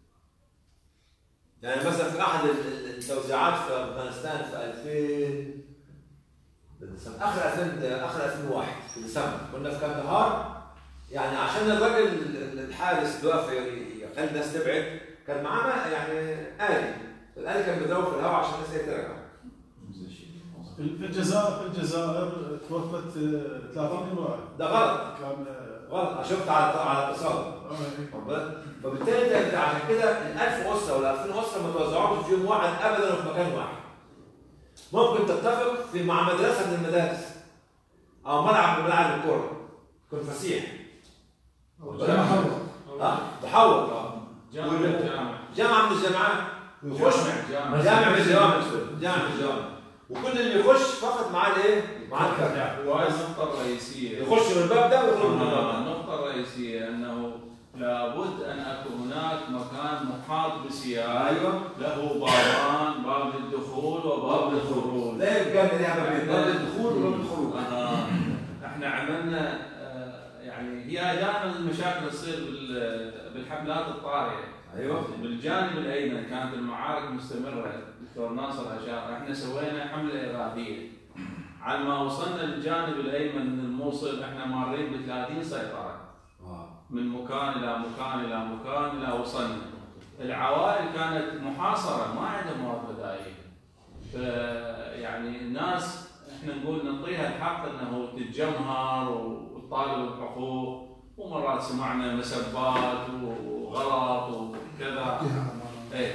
يعني مثلا في احد ال- ال- التوزيعات في افغانستان في 2000 ديسمبر اخر 2000 اخر 2001 في ديسمبر كنا في كندهار يعني عشان الراجل ال- الحارس اللي واقف ي- يخلي الناس تبعد كان معاه يعني آلي الآلي كان بيضرب في الهواء عشان الناس هي ترجع في الجزائر في الجزائر توفت آه، 30 امراه ده غلط كان آه، غلط انا شفت على على اتصال آه، واخد بالك؟ فبالتالي انت عشان كده ال 1000 اسره ولا 2000 اسره ما توزعوش في يوم واحد ابدا وفي مكان واحد ممكن تتفق في مع مدرسه من المدارس او ملعب من ملاعب الكوره يكون فسيح واخد بالك؟ محور اه تحول اه جامع وال- جامع جامعه من الجامعات ويخش جامع جامع من الجوامع سوري، جامع من الجوامع وكل اللي يخش فقط معاه الايه؟ معاه الكارت وهي النقطة الرئيسية يخش من الباب ده ويخرج من الباب آه، ده النقطة الرئيسية أنه لابد أن يكون هناك مكان محاط بسياج ايوه له بابان باب للدخول وباب للخروج لا يبقى لها بابين باب الدخول وباب الخروج آه. احنا عملنا آه، يعني هي دائما المشاكل تصير بال- بالحملات الطارئه ايوه بالجانب الايمن كانت المعارك مستمره دكتور ناصر اشار احنا سوينا حمله اراديه على ما وصلنا للجانب الايمن من الموصل احنا مارين ب 30 سيطره آه. من مكان الى مكان الى مكان الى وصلنا العوائل كانت محاصره ما عندها مواد بدائيه ف يعني الناس احنا نقول نعطيها الحق انه تتجمهر وتطالب بحقوق ومرات سمعنا مسبات وغلط وكذا ايه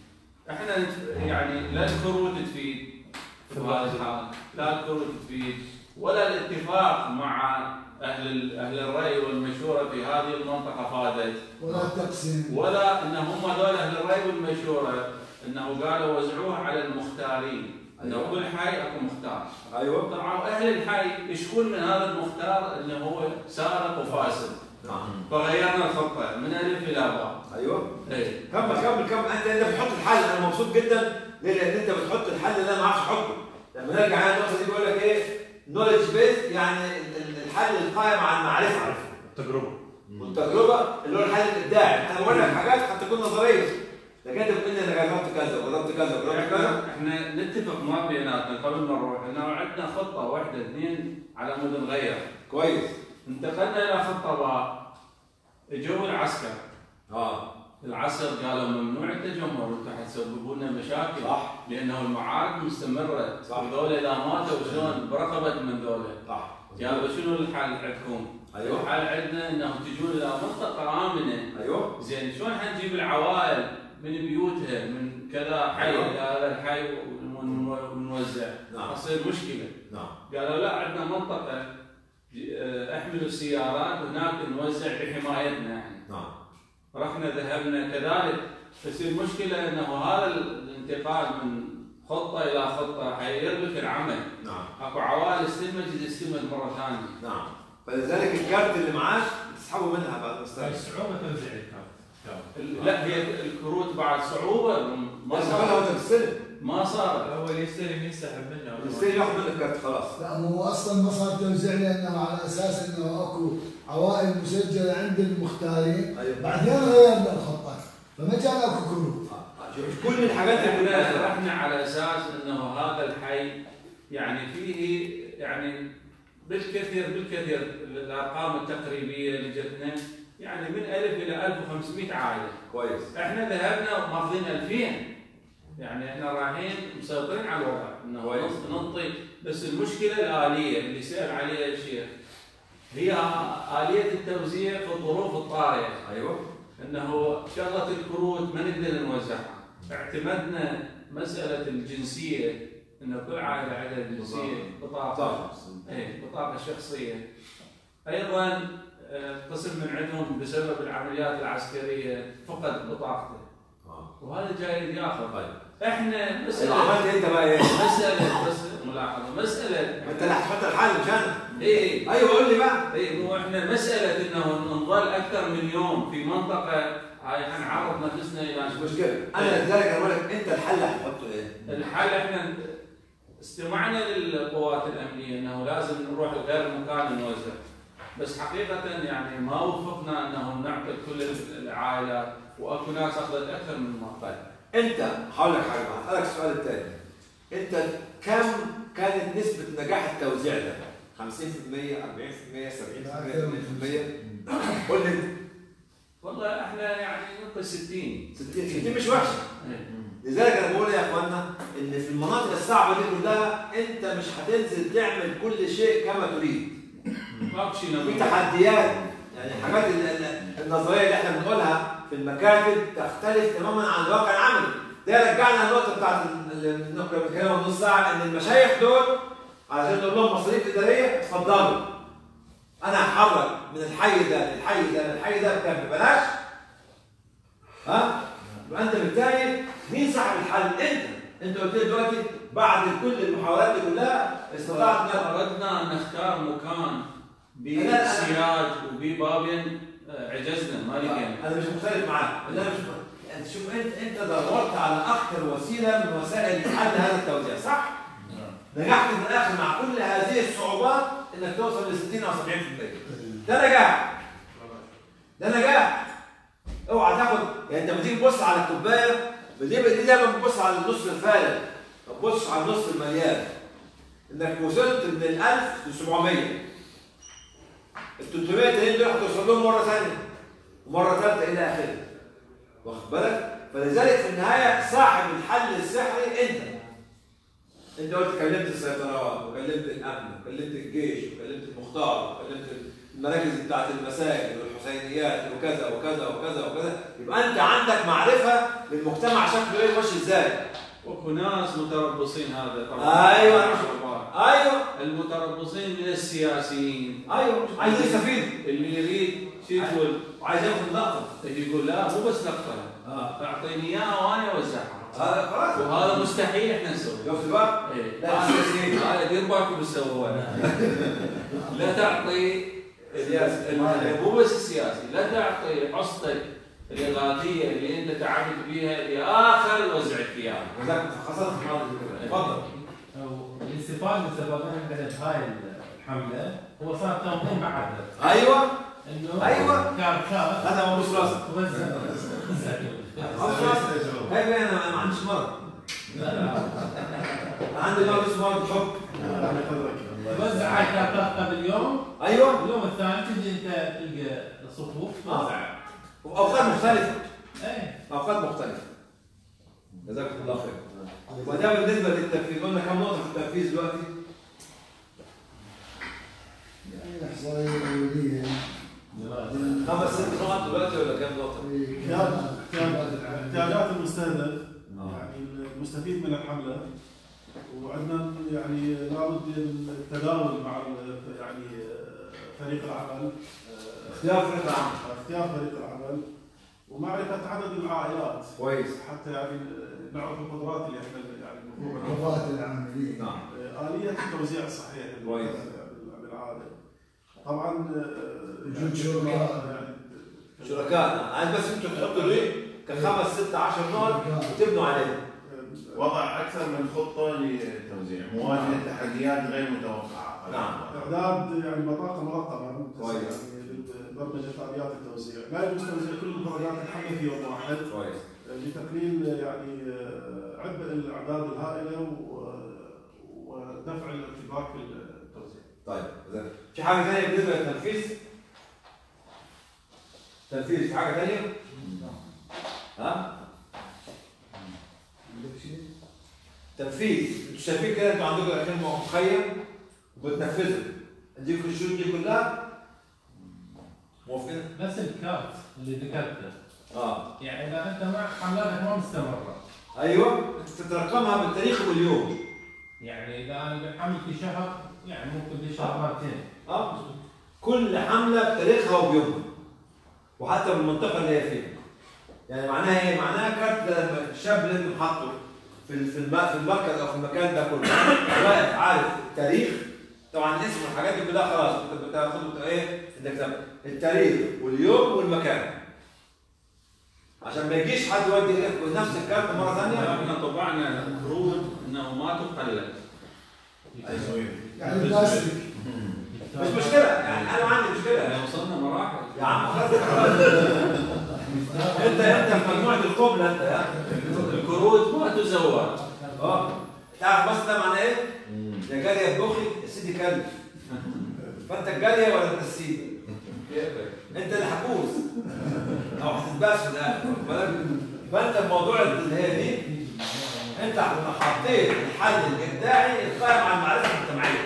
احنا نت- يعني لا الكروت تفيد في هذا الحال لا الكروت تفيد ولا الاتفاق مع اهل ال- اهل الراي والمشوره في هذه المنطقه فادت ولا تقسيم ولا ان هم هذول اهل الراي والمشوره انه قالوا وزعوها على المختارين انه أيوة. كل حي اكو مختار ايوه طبعا اهل الحي يشكون من هذا المختار انه هو سارق وفاسد نعم فغيرنا الخطه من الف الى باء ايوه ايه كمل كمل كمل انت انت بتحط الحل انا مبسوط جدا ليه؟ لان انت بتحط الحل اللي انا ما اعرفش احطه لما نرجع على النقطه دي بيقول لك ايه نولج بيز يعني ال- ال- الحل القائم على المعرفه التجربه والتجربه اللي هو الحل الابداعي انا بقول لك حاجات قد تكون نظريه لكن انت بتقول لي انا جربت كذا وجربت كذا وجربت كذا احنا احنا نتفق ما بيناتنا قبل ما نروح انه عندنا خطه واحده اثنين على مود نغير كويس انتقلنا الى خطه باء جو العسكر اه العسكر قالوا ممنوع التجمهر وانتم حتسببوا لنا مشاكل صح لانه المعارك مستمره صح. وذولا اذا ماتوا شلون برقبه من ذولا صح قالوا شنو الحل عندكم؟ ايوه الحل عندنا انه تجون الى منطقه امنه ايوه زين شلون حنجيب العوائل من بيوتها من كذا حي أيوة. الى هذا الحي ون- ونوزع نعم تصير مشكله نعم قالوا لا عندنا منطقه ج- آه، احملوا السيارات هناك نوزع بحمايتنا احنا نعم رحنا ذهبنا كذلك تصير مشكله انه هذا الانتقال من خطه الى خطه حيربك العمل نعم اكو عوائل استلمت تستلمت مره ثانيه نعم فلذلك الكارت اللي معاك تسحبه منها بعد ما تستلم صعوبة توزيع الكارت ال- لا هي الكروت بعد صعوبه ما بس صار خلاص وانت بتستلم ما صار اول يستلم ينسحب منه يستلم ياخذ منك الكارت خلاص لا مو اصلا ما صار توزيع لانه على اساس انه اكو عوائل مسجله عند المختارين ايوه بعدين غيرنا الخطه فما كان اكو كروت شوف كل الحاجات اللي احنا قلناها رحنا على اساس انه هذا الحي يعني فيه يعني بالكثير بالكثير الارقام التقريبيه اللي جتنا يعني من 1000 الى 1500 عائله كويس احنا ذهبنا ماخذين 2000 يعني احنا رايحين مسيطرين على الوضع انه كويس. ننطي بس المشكله الاليه اللي سال عليها الشيخ هي اليه التوزيع في الظروف الطارئه ايوه انه شغله الكروت ما نقدر نوزعها اعتمدنا مساله الجنسيه انه كل عائله عندها جنسيه بطاقه صح ايه بطاقه شخصيه ايضا آه، قسم من عندهم بسبب العمليات العسكريه فقد بطاقته آه. وهذا جاي ياخذ طيب احنا اللي مساله عملت انت بقى ايه؟ مساله بس ملاحظه مساله انت اللي هتحط الحل مش انا ايه ايوه قول لي بقى اي مو احنا مساله انه نظل اكثر من يوم في منطقه هاي حنعرض نفسنا الى مش مشكله انا لذلك انا بقول لك انت الحل هتحطه ايه؟ الحل احنا استمعنا للقوات الامنيه انه لازم نروح لغير مكان نوزع بس حقيقه يعني ما وفقنا انه نعطي كل العائلات واكو ناس اخذت اكثر من مره انت هقول لك حاجه بقى هسالك السؤال الثاني انت كم كانت نسبه نجاح التوزيع ده؟ 50% 40% 70% 80% 80% قول لي انت والله احنا يعني نلقي 60 60 60 مش وحشه إيه. لذلك انا بقول يا اخوانا ان في المناطق الصعبه دي كلها انت مش هتنزل تعمل كل شيء كما تريد ماكو شيء في نقول. تحديات يعني الحاجات ال- ال- النظريه اللي احنا بنقولها في المكاتب تختلف تماما عن الواقع العملي ده رجعنا النقطه بتاعت ال- اللي كنا بنتكلم نص ساعه ان المشايخ دول علشان نقول لهم مصاريف اداريه اتفضلوا انا هحرك من الحي ده للحي ده للحي ده بكام ببلاش ها يبقى انت بالتالي مين صاحب الحل انت انت قلت لي دلوقتي بعد كل المحاولات دي كلها استطعت ان اردنا ان نختار مكان لا، لا. بسياج وببابين آه، عجزنا ما لقينا انا مش مختلف معاك انا مش انت شوف انت انت دورت على اكثر وسيله من وسائل حل هذا التوزيع صح؟ نجحت في الاخر مع كل هذه الصعوبات انك توصل ل 60 او 70% ده نجاح ده نجاح اوعى تاخد يعني انت لما تيجي تبص على الكوبايه دي دي دايما بتبص على النص الفارغ ما تبصش على النص المليان انك وصلت من ال 1000 ل 700 ال 300 تانيين دول هتوصل لهم مره ثانيه ومره ثالثه الى اخره واخد بالك فلذلك في النهايه صاحب الحل السحري انت انت قلت كلمت السيطرات وكلمت الامن وكلمت الجيش وكلمت المختار وكلمت المراكز بتاعت المساجد والحسينيات وكذا وكذا وكذا وكذا يبقى انت عندك معرفه للمجتمع شكله ايه ماشي ازاي واكو ناس متربصين هذا طبعا ايوه ايوه المتربصين من السياسيين ايوه عايز يستفيد اللي يريد شو يقول وعايز ياخذ لقطه اللي يقول لا مو بس لقطه اه تعطيني اياها وانا اوزعها هذا خلاص وهذا مستحيل احنا نسويه شفت بقى؟ إيه. لا السياسيين هذا دير بالكم بالسووه لا تعطي سياسي. ال- مو بس السياسي لا تعطي حصتك الاغاثيه اللي انت تعبت بيها لاخر يوزعك اياها وذاك خاصه في هذا الفكرة. تفضل الاستفاده من سببين عندنا بهاي الحمله هو صار تنظيم بعد ايوه انه أيوة. كارتات هذا مبوس راسك توزع مبوس راسك هاي انا ما عنديش مرض لا لا انا عندي مرض اسمه مرض الحب توزع هاي كارتات قبل يوم ايوه اليوم الثاني تجي انت تلقى الصفوف توزع واوقات مختلفه ايه اوقات مختلفه جزاكم الله خير وده بالنسبه للتنفيذ قلنا كم نقطه في التنفيذ دلوقتي يعني الاحصائيه الاوليه خمس ست نقط دلوقتي ولا كم نقطه؟ احتياجات المستهدف يعني المستفيد من الحمله وعندنا يعني لابد من التداول مع ال- يعني فريق العمل اختيار فريق العمل اختيار فريق العمل ومعرفه عدد العائلات كويس حتى يعني نعرف القدرات اللي احنا يعني المفروض قدرات العاملين نعم آلية التوزيع الصحيح كويس. بالعادة طبعا آه، وجود شركاء. يعني شركاء عايز بس انتوا تحطوا ليه كخمس ست عشر نقط وتبنوا عليهم وضع اكثر من خطه للتوزيع مواجهه تحديات غير متوقعه نعم. اعداد يعني بطاقه مرقمه كويس. يعني لبرمجه اليات التوزيع لا يجوز توزيع كل مفردات الحمله في يوم واحد كويس لتقليل يعني آه، عبء الاعداد الهائله و- ودفع الارتباك في التوزيع. طيب زين. في حاجه ثانيه بالنسبه للتنفيذ؟ تنفيذ في حاجه ثانيه؟ ها؟ تنفيذ انتوا شايفين كده انتوا عندكم الاخير مخيم وبتنفذوا اديكم الشروط دي كلها موافقين؟ بس الكارت اللي ذكرته اه يعني اذا انت مع حملاتك ما مستمره ايوه تترقمها بالتاريخ واليوم يعني اذا انا بحمل في شهر يعني ممكن في شهر مرتين اه كل حمله بتاريخها وبيومها وحتى بالمنطقه اللي هي فيها يعني معناها ايه؟ معناها كارت ده لما الشاب اللي انت حاطه في ال- في الم- في المركز او في المكان ده كله واقف عارف التاريخ طبعا الاسم والحاجات دي كلها خلاص انت بتاخد ايه؟ انك تعمل التاريخ واليوم والمكان عشان ما يجيش حد يودي إيه نفس الكارت مره ثانيه احنا طبعنا كروت انه ما تقلد يعني بلاستيك مش مشكله يعني انا ما عندي مشكله يعني وصلنا مراحل يا عم خلاص انت انت في مجموعه القبله انت يا الكروت ما تزور اه تعرف بس ده معناه ايه؟ يا جاريه يا بخي يا سيدي كلب فانت الجاريه ولا انت السيدي؟ كيفك انت اللي حبوس او هتتباس في الاخر واخد بالك؟ فانت الموضوع اللي هي دي انت حطيت الحل الابداعي القائم على المعرفه المجتمعيه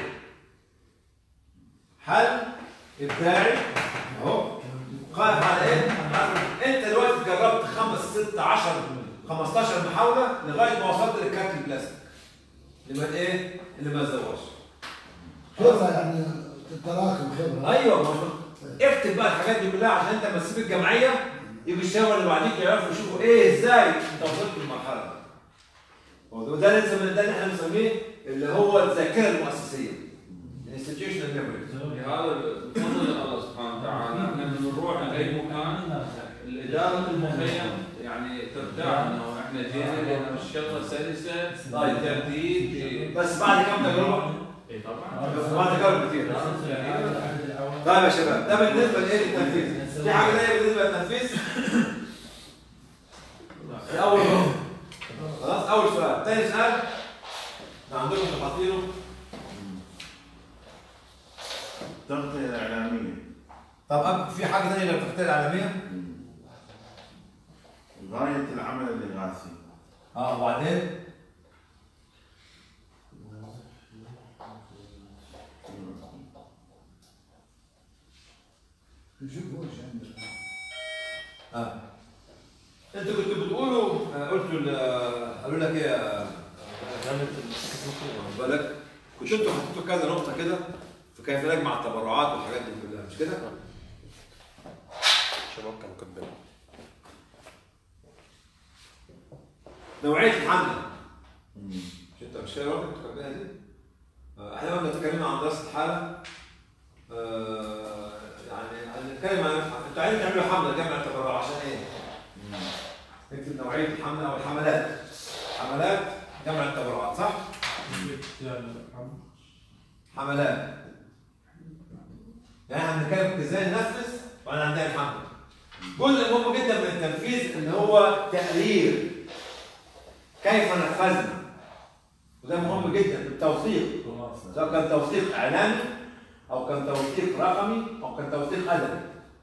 حل ابداعي اهو قائم على ايه؟ على- انت دلوقتي جربت خمس ست 10 15 محاوله لغايه ما وصلت للكارت البلاستيك اللي ما ايه؟ اللي ما تزوجش خبره يعني تراكم خبره ايوه ما هو اكتب بقى الحاجات دي كلها عشان انت لما تسيب الجمعيه يجوا الشباب اللي بعديك يعرفوا يشوفوا ايه ازاي انت وصلت للمرحله دي وده اللي نسميه- ده اللي احنا بنسميه اللي هو الذاكره المؤسسيه institutional memory لهذا بفضل الله سبحانه وتعالى احنا لما نروح لاي مكان الاداره المخيم يعني ترتاح انه احنا جينا لان الشغله سلسه طيب. ترتيب بس بعد كم تجربه اي طبعا بس بعد تجارب كتير طيب يا شباب ده بالنسبه لايه للتنفيذ في حاجه ثانيه بالنسبه للتنفيذ في اول نقطه خلاص اول سؤال ثاني سؤال ده عندكم انتوا حاطينه التغطية الإعلامية طب في حاجه ثانيه غير التغطيه العالميه غاية العمل الإغاثي اه وبعدين شوفوا ايش عندك اه انتوا كنتوا بتقولوا آه، قلتوا ل- آه، قالوا لك ايه يا واخد بالك كنت انتوا حطيتوا كذا نقطه كده في كيف نجمع التبرعات والحاجات دي كلها مش كده؟ شباب كانوا كاتبين نوعيه الحمله مش انت مش كده برضه كنتوا كاتبينها دي؟ آه، احنا لما اتكلمنا عن دراسه الحاله آه، يعني هنتكلم عن انتوا عايزين تعملوا حمله جمع التبرع عشان ايه؟ نكتب نوعيه الحمله او الحملات حملات جمع التبرعات صح؟ حملات يعني احنا بنتكلم ازاي ننفذ وانا عندنا الحمله جزء مهم جدا من التنفيذ اللي هو تقرير كيف نفذنا وده مهم جدا التوثيق سواء كان توثيق اعلامي او كان توثيق رقمي او كان توثيق ادبي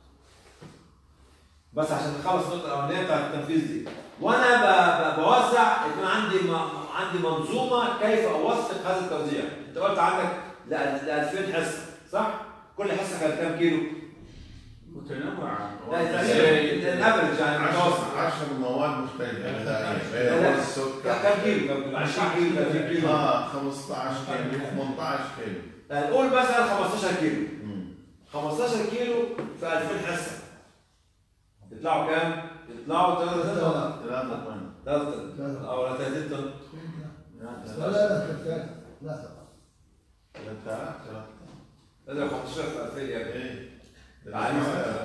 بس عشان نخلص النقطه الاولانيه بتاعت التنفيذ دي وانا ب- ب- بوزع يكون عندي م- عندي منظومه كيف اوثق هذا التوزيع انت قلت عندك ل 2000 حصه صح؟ كل حصه كانت كام كيلو؟ متنوعه لا تقريبا الافرج يعني المتوسط عشر عشر مواد مختلفة غذائية لا، لا. بيض السكر كم كيلو؟ كم 20 كيلو 30 كيلو؟ اه 15 كيلو 18 كيلو يعني نقول مثلا 15 كيلو مم. 15 كيلو في 2000 حصه يطلعوا كام؟ يطلعوا 3 طن ثلاثة طن 3 طن او 30 طن لا لا لا كفايه لا تقع 3000 ثلاثة طن اضرب 15 في 2000 يعني ايه عايز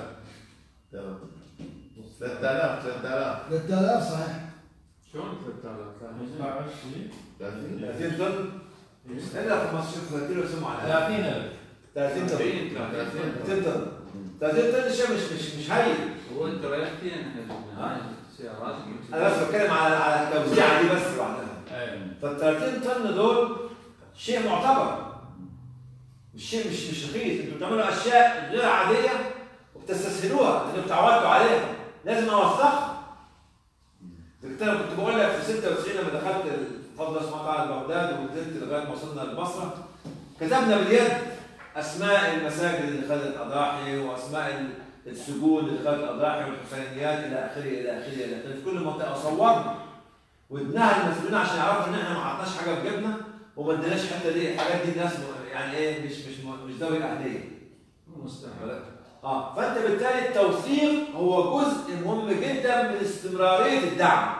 3000 3000 3000 صحيح شلون 3000 30 30 طن الا 15 في 30 يسموا على 30 30 طن 30 30 طن 30 طن شيء مش مش مش هين هو انت ريحتين احنا جبنا سيارات انا بس بتكلم على على التوزيعه دي بس لوحدها فال 30 طن دول شيء معتبر مش شيء مش مش رخيص انتوا بتعملوا اشياء غير عاديه وبتستسهلوها لانكم تعودتوا عليها لازم اوثقها دكتور كنت بقول لك في 96 لما دخلت الفضل سبحانه وتعالى بغداد ونزلت لغايه ما وصلنا للبصره كتبنا باليد اسماء المساجد اللي خدت اضاحي واسماء السجون اللي خدت اضاحي والحسينيات الى اخره الى اخره الى اخره في كل منطقه وصورنا وادناها للمسؤولين عشان يعرفوا ان احنا ما عطناش حاجه في جيبنا وما اديناش الحته دي الحاجات دي الناس م- يعني ايه مش مش مش ذوي اهليه مستحيل اه فانت بالتالي التوثيق هو جزء مهم جدا من استمراريه الدعم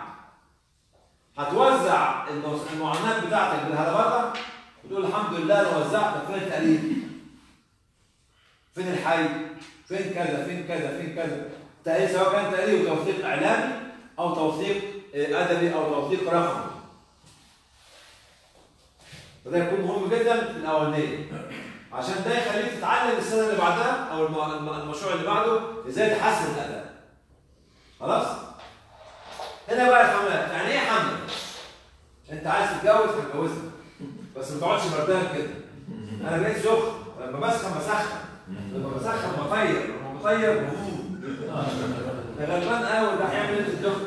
هتوزع الموس- المعاناه بتاعتك بالهربطه وتقول الحمد لله انا وزعت فين التقريب فين الحي فين كذا فين كذا فين كذا تقريب سواء كان تقريب توثيق اعلامي او توثيق آه، ادبي او توثيق رقمي فده يكون مهم جدا في الاولانيه عشان ده يخليك تتعلم السنه اللي بعدها او الم- الم- المشروع اللي بعده ازاي تحسن الاداء خلاص هنا بقى الحملات يعني ايه حمله انت عايز تتجوز هتجوزها بس ما تقعدش بردان كده انا بقيت سخن لما بسخن بسخن لما بسخن بطير لما بطير بفوق ده غلبان قوي ده هيعمل ايه في الدخن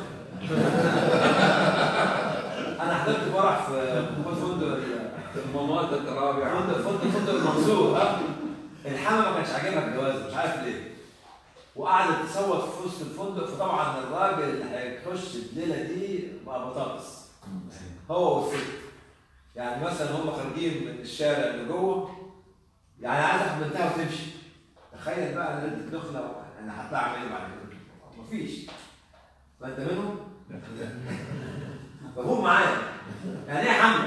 انا حضرت فرح في في فندق ال- الممات الرابعه فندق فندق فندق المنصور ها الحما ما كانش عاجبها الجواز مش عارف ليه وقعدت تصوت في وسط الفندق فطبعا الراجل اللي هيخش الليله دي بقى بطاطس هو والست يعني مثلا هم خارجين من الشارع اللي جوه يعني عايز اخد بنتها وتمشي تخيل بقى انا ليله دخله انا هطلع اعمل ايه بعد كده مفيش فانت منهم مفهوم معايا يعني ايه حمله؟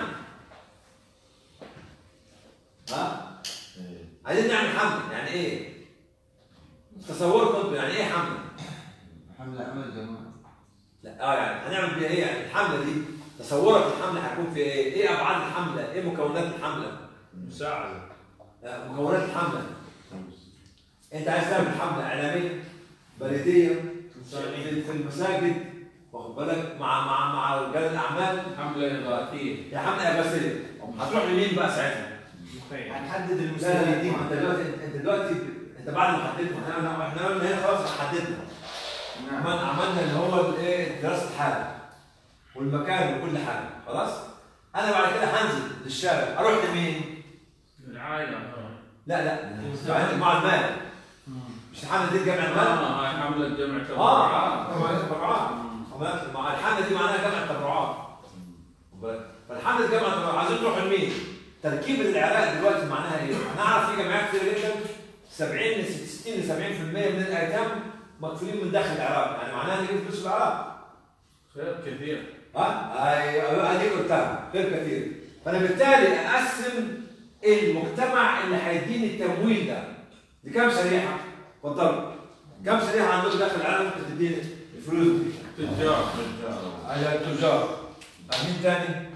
ها؟ عايزين نعمل حمله يعني ايه؟ تصوركم انتوا يعني ايه حمله؟ حملة عمل جماعي لا اه يعني هنعمل بيها ايه يعني الحمله دي تصورك الحمله هيكون فيها ايه؟ ايه ابعاد الحمله؟ ايه مكونات الحمله؟ مساعدة لا، مكونات الحمله انت عايز تعمل حمله اعلاميه بريديه في في المساجد واخد بالك مع مع مع رجال الاعمال حمله اغاثيه يا حمله اغاثيه هتروح لمين بقى ساعتها؟ هنحدد لا لا المستفيدين انت دلوقتي انت دلوقتي انت بعد ما حددت احنا احنا قلنا هنا خلاص حددنا نعم عملنا عملنا اللي هو الايه دراسه الحاله والمكان وكل حاجه خلاص انا بعد كده هنزل للشارع اروح لمين؟ العائله لا لا بعد مع المال مش الحمله دي جمع المال اه هاي حمله جمع اه تبرعات طبعا تبرعات خلاص مع الحمله دي معناها جمع تبرعات خد بالك؟ فالحمله جمع تبرعات عايزين تروح لمين؟ تركيبه العراق دلوقتي معناها ايه؟ انا اعرف في جمعيات كتير جدا 70 ل 60 ل 70% من الايتام مكفولين من داخل العراق يعني معناها نجيب فلوس في العراق خير كثير ها ايوه اديك قلتها غير كثير فانا بالتالي اقسم المجتمع اللي هيديني التمويل ده لكام شريحه؟ اتفضل كم شريحه عندهم داخل العالم ممكن تديني الفلوس دي؟ تجار على التجار مين تاني؟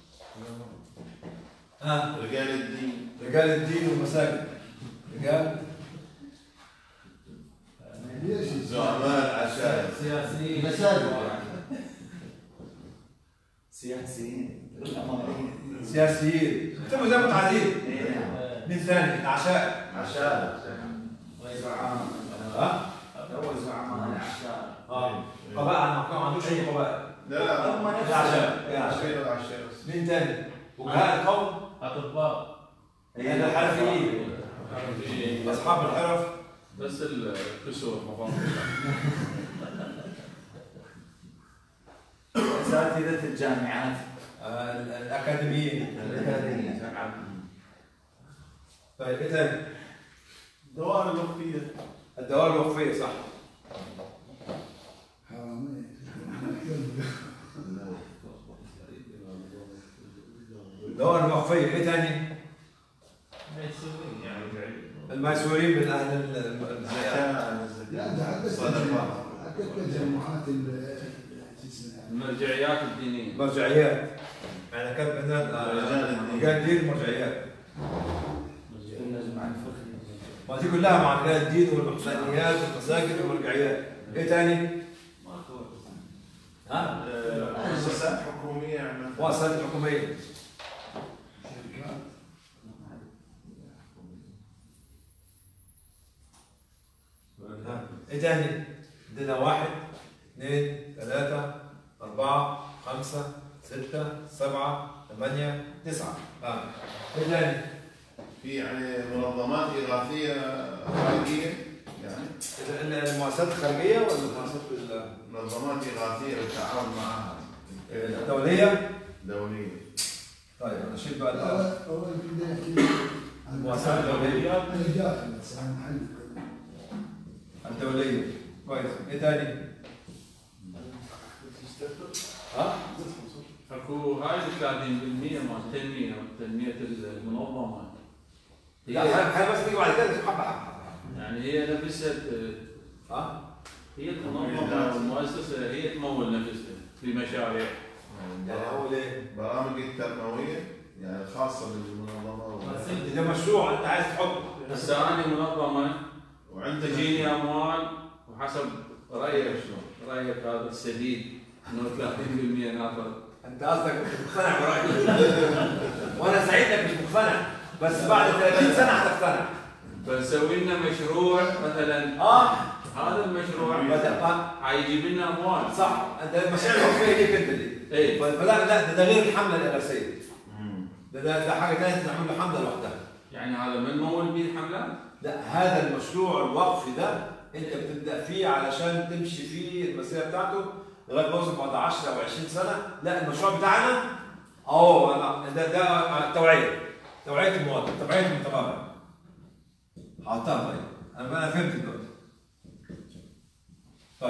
ها رجال الدين رجال الدين والمساجد رجال ليش زعماء العشائر سياسيين مساجد سياسيين الأمرين سياسيين اكتبوا زي ما انتم عايزين إيه نعم. مين ثاني؟ العشاء عشائر زعماء ها؟ هو زعماء الأعشاب اه قبائل ما عندوش اي قبائل لا لا هم نفسهم العشاء يا عشاء عشائر العشائر مين ثاني؟ وجهاء القوم اطباء يعني الحرفيين اصحاب الحرف بس الكسور مفهوم أساتذة الجامعات آه، ال- الاكاديميين الأكاديمية طيب ايه ثاني؟ الدوائر الوقفيه الدوائر الوقفيه صح حرامية الدوائر الوقفيه ايه ثاني؟ ميسورين يعني الميسورين من اهل ال- الزيارة. لا انت حددت صدقات. حددت الجماعات ال- شو اسمها المرجعيات الدينيه مرجعيات يعني كان هنا رجال الدين. رجال الدين مرجعيات النجمع الفخري ما دي كلها مع رجال الدين والمحسنيات والمساجد والمرجعيات ايه ثاني؟ ها؟ آه، مؤسسات حكومية عملت مؤسسات حكوميه ها. ايه ثاني؟ عندنا واحد اثنين ثلاثة أربعة خمسة ستة سبعة ثمانية تسعة آه. ايه ثاني؟ في يعني منظمات إغاثية خارجية يعني ال- ال- المؤسسات الخارجية ولا المؤسسات ال- منظمات إغاثية بالتعاون معها الدولية؟ دولية طيب أنا شيل بقى ال- هو هو بدنا نحكي عن المؤسسات الدولية عن الداخل بس عن محل الدولية كويس ايه ثاني؟ ها؟ اكو هاي ال 30% مال التنميه تنميه المنظمه لا هي خلينا بس نيجي بعد كده نشوف حبة حبة يعني هي نفسها ها؟ هي المنظمه والمؤسسه هي تمول نفسها في مشاريع يعني هو ليه؟ برامج التنموية يعني خاصة بالمنظمة بس انت ده مشروع انت عايز تحطه هسه انا منظمه وعندنا تجيني اموال وحسب رايك شلون؟ رايك هذا السديد انه 30% ناخذ انت قصدك مش مقتنع برأيي وانا سعيد انك مش مقتنع بس بعد 30 سنة هتقتنع فنسوي لنا مشروع مثلا اه هذا المشروع بدأ آه، حيجيب لنا اموال صح انت المشاريع الوقفية ليك انت دي اي فلا لا ده, ده غير الحملة الإغاثية ده ده, ده حاجة ثانية نعمل له حملة لوحدها يعني هذا من مول به الحملات لا هذا المشروع الوقفي ده انت بتبدا فيه علشان تمشي فيه المسيره بتاعته لغايه ما يوصل بعد 10 او 20 سنه لا المشروع بتاعنا اهو أنا- ده ده توعيه توعيه المواطن توعيه المتابع حاطها طيب انا انا فهمت دلوقتي طيب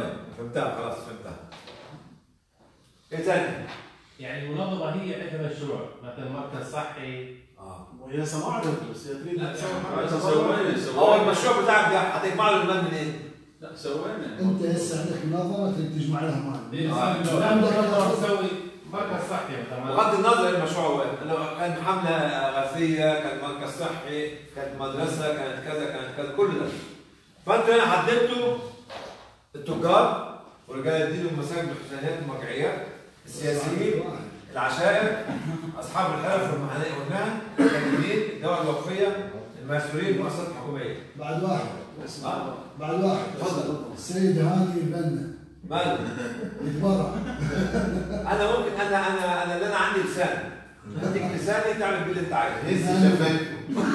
فهمتها خلاص فهمتها ايه تاني؟ يعني المنظمه هي عندها مشروع مثلا مركز صحي اه وهي سماعة بس هي تريد لا، تسوي لا، حاجة سوينا هو سوينا المشروع بتاعك ده هتجمع له المال منين؟ لا سوينا انت هسه عندك منظمه تريد تجمع لها مال لازم لا، تسوي مركز صحي مثلا بغض النظر إيه المشروع هو إيه. لو كان حمله غاثيه كان مركز صحي كانت مدرسه كانت كذا كانت كذا كل ده فانتوا هنا حددتوا التجار ورجال الدين والمساجد والحسينيات والمرجعيات السياسيين العشائر اصحاب الحرف والمهنيه والمهن الكاتبين الدول الوقفيه المسؤولين المؤسسات الحكوميه بعد واحد آه. بعد واحد تفضل. السيد هاني البنا ماله يتبرع انا ممكن انا انا انا اللي انا عندي لسان اديك لساني تعمل بيه اللي انت عايزه هز شفايفه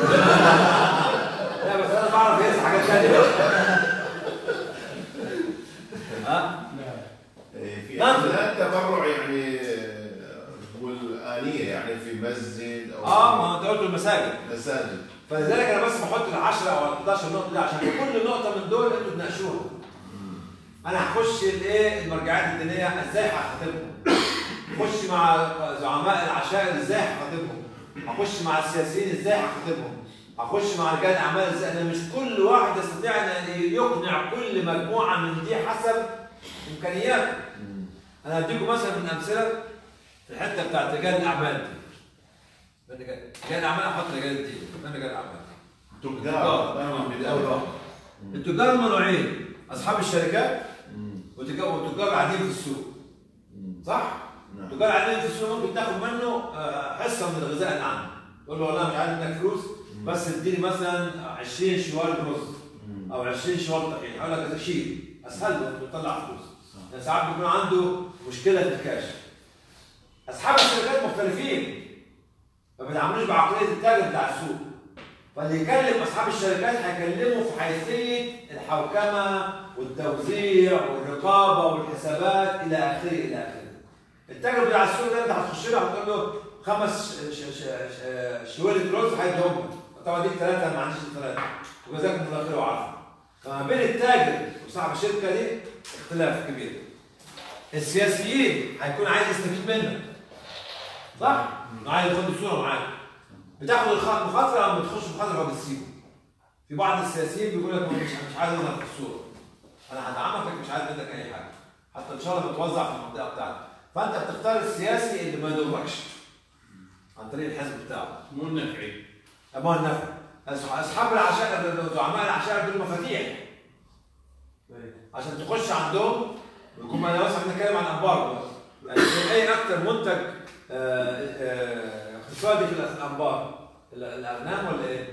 لا بس انا بعرف يهز حاجات ثانيه ها إيه، في نعم. حملات تبرع يعني آه، والآنية يعني في مسجد أو اه ما انت قلت المساجد مساجد فلذلك انا بس بحط ال 10 او ال 11 نقطه دي عشان كل نقطه من دول انتوا تناقشوها انا هخش الايه المرجعيات الدينيه ازاي هخاطبهم اخش مع زعماء العشائر ازاي هخاطبهم اخش مع السياسيين ازاي هخاطبهم اخش مع رجال الاعمال ازاي انا مش كل واحد يستطيع ان يقنع كل مجموعه من دي حسب امكانياته انا هديكم مثلا من امثله في الحته بتاعت رجال الاعمال دي رجال رجال الاعمال احط رجال الدين فين رجال الاعمال تجار دائما بداية التجار هم نوعين اصحاب الشركات وتجار وتجار قاعدين في السوق صح؟ نعم. تجار قاعدين في السوق ممكن تاخد منه آه، حصه من الغذاء اللي عنده تقول له والله مش عايز منك فلوس بس اديني مثلا 20 شوال رز او 20 شوال طحين اقول لك شيل اسهل له انه يطلع فلوس يعني ساعات بيكون عنده مشكله في الكاش اصحاب الشركات مختلفين ما بيتعاملوش بعقليه التاجر بتاع السوق فاللي يكلم اصحاب الشركات هيكلمه في حيثيه الحوكمه والتوزيع والرقابه والحسابات الى اخره الى اخره. التاجر بتاع السوق ده انت هتخش له هتقول له خمس ش- ش- ش- شوية رز هيديهم لك. طبعا ديك ثلاثه ما عنديش ثلاثه وجزاكم الله خير وعافيه. فما بين التاجر وصاحب الشركه دي اختلاف كبير. السياسيين هيكون عايز يستفيد منك. صح؟ إنه عايز ياخد الصوره معاك. بتاخد الخ- المخاطره لما بتخش مخاطره وبتسيبه. في بعض السياسيين بيقول لك مش مش عايز منك الصوره. انا هدعمك مش عايز منك اي حاجه. حتى ان شاء الله بتوزع في المنطقه بتاعتك. فانت بتختار السياسي اللي ما يضركش. عن طريق الحزب بتاعه. مو النفعي ما النفع. أص- اصحاب العشائر زعماء العشائر دول مفاتيح. عشان تخش عندهم ويكون انا مثلا بنتكلم عن انبار يعني ايه اكتر منتج آه، آه، اقتصادي في الانبار؟ ال- الاغنام ولا ايه؟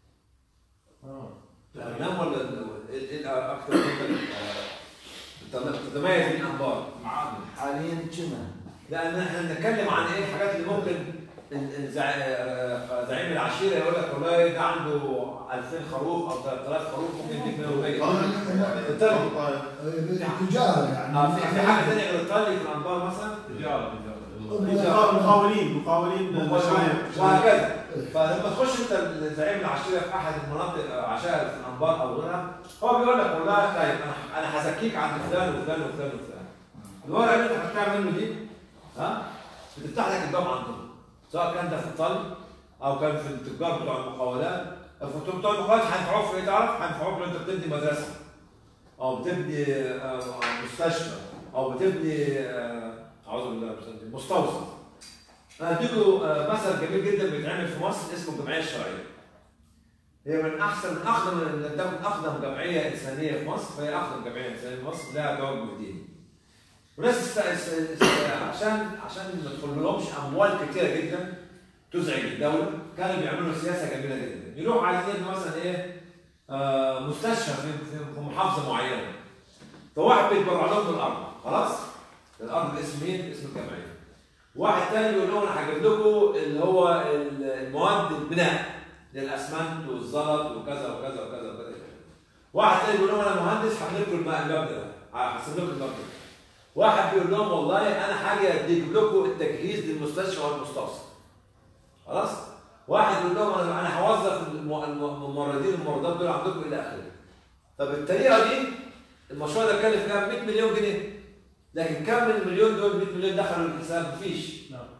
الاغنام ولا ال- ايه إيه اكتر منتج آه، بتتميز به الانبار؟ معادن حاليا كنا لان احنا بنتكلم عن ايه الحاجات اللي ممكن ال- الزع- آه، زعيم العشيره يقول لك والله ده عنده 2000 خروف او 3000 خروف ممكن يديك منهم ايه؟ بالتالي تجاره يعني اه في في حاجه ثانيه غير الطلي في الانبار مثلا؟ تجاره تجاره مقا- مقاولين مقاولين مشاريع وهكذا فلما تخش انت الزعيم العشيره في احد المناطق عشائر في الانبار او غيرها هو بيقول لك والله طيب انا انا هزكيك عند فلان وفلان وفلان وفلان الورقه اللي انت هتعمل منه دي ها بتفتح لك الباب عندهم سواء كان ده في الطلب او كان في التجار بتوع المقاولات بتوع المقاولات هينفعوك في ايه تعرف؟ هينفعوك لو انت بتبني مدرسه او بتبني آه، مستشفى او بتبني آه، اعوذ بالله من الشيطان الرجيم، مستوصف انا اديكم آه، مثل جميل جدا بيتعمل في مصر اسمه الجمعيه الشرعيه. هي من احسن من اقدم من تكون اقدم جمعيه انسانيه في مصر فهي اقدم جمعيه انسانيه في مصر لها توجه ديني. وناس است... است... است... عشان عشان ما تدخل لهمش اموال كتيره جدا تزعج الدوله كانوا بيعملوا سياسه جميله جدا. يروحوا عايزين يبنوا مثلا ايه آه مستشفى في, في, في محافظه معينه. فواحد بيتبرع لهم بالارض خلاص؟ الارض باسم مين؟ باسم الجمعيه. واحد تاني يقول لهم انا هجيب لكم اللي هو المواد البناء للاسمنت والزلط وكذا وكذا وكذا وكذا واحد تاني يقول لهم انا مهندس هعمل لكم الم- المبنى ده هحسن لكم المبنى واحد بيقول لهم والله انا هاجي اديك لكم التجهيز للمستشفى والمستوصف خلاص واحد يقول لهم انا انا هوظف الم- الم- الممرضين الممرضات دول عندكم الى اخره طب الطريقه دي المشروع ده كلف كام 100 مليون جنيه لكن كم من المليون دول 100 مليون دخلوا الحساب مفيش نعم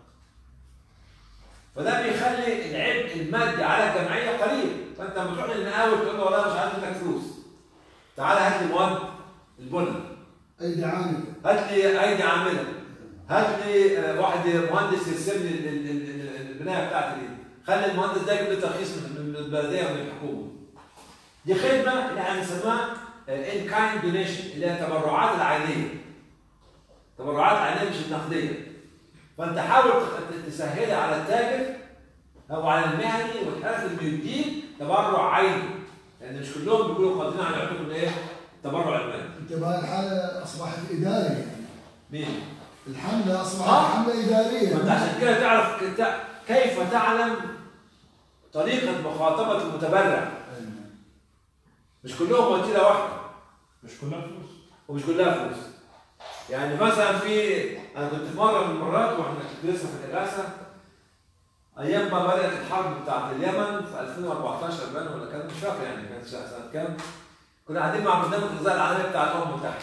فده بيخلي العبء المادي على الجمعيه قليل فانت لما تروح للمقاول تقول له والله مش عايز منك فلوس تعالى هات لي مواد البنى ايدي عامله هات لي ايدي عامله هات لي آه، واحد مهندس يرسم لي ال- ال- ال- ال- البنايه بتاعتي دي خلي المهندس ده يجيب لي ترخيص من من البلديه ومن الحكومه دي خدمه اللي احنا بنسميها ان كايند دونيشن اللي هي التبرعات العينيه تبرعات عينيه مش النقديه فانت حاول تخ- تسهلها على التاجر او على المهني والحرف اللي يديك تبرع عيني لان مش كلهم بيكونوا قادرين على يعطوك ايه التبرع المالي انت بهاي الحاله اصبحت اداري يعني مين؟ الحمله اصبحت آه. حمله اداريه فانت عشان كده تعرف ك- كيف تعلم طريقة مخاطبة المتبرع مش كلهم وسيلة واحدة مش كلها فلوس ومش كلها فلوس يعني مثلا في انا كنت في مره من المرات واحنا كنت لسه في الإغاثة ايام ما بدات الحرب بتاعت اليمن في 2014 باين ولا كان مش فاكر يعني كانت سنه كام كنا قاعدين مع برنامج الغذاء العالمي بتاع الامم المتحده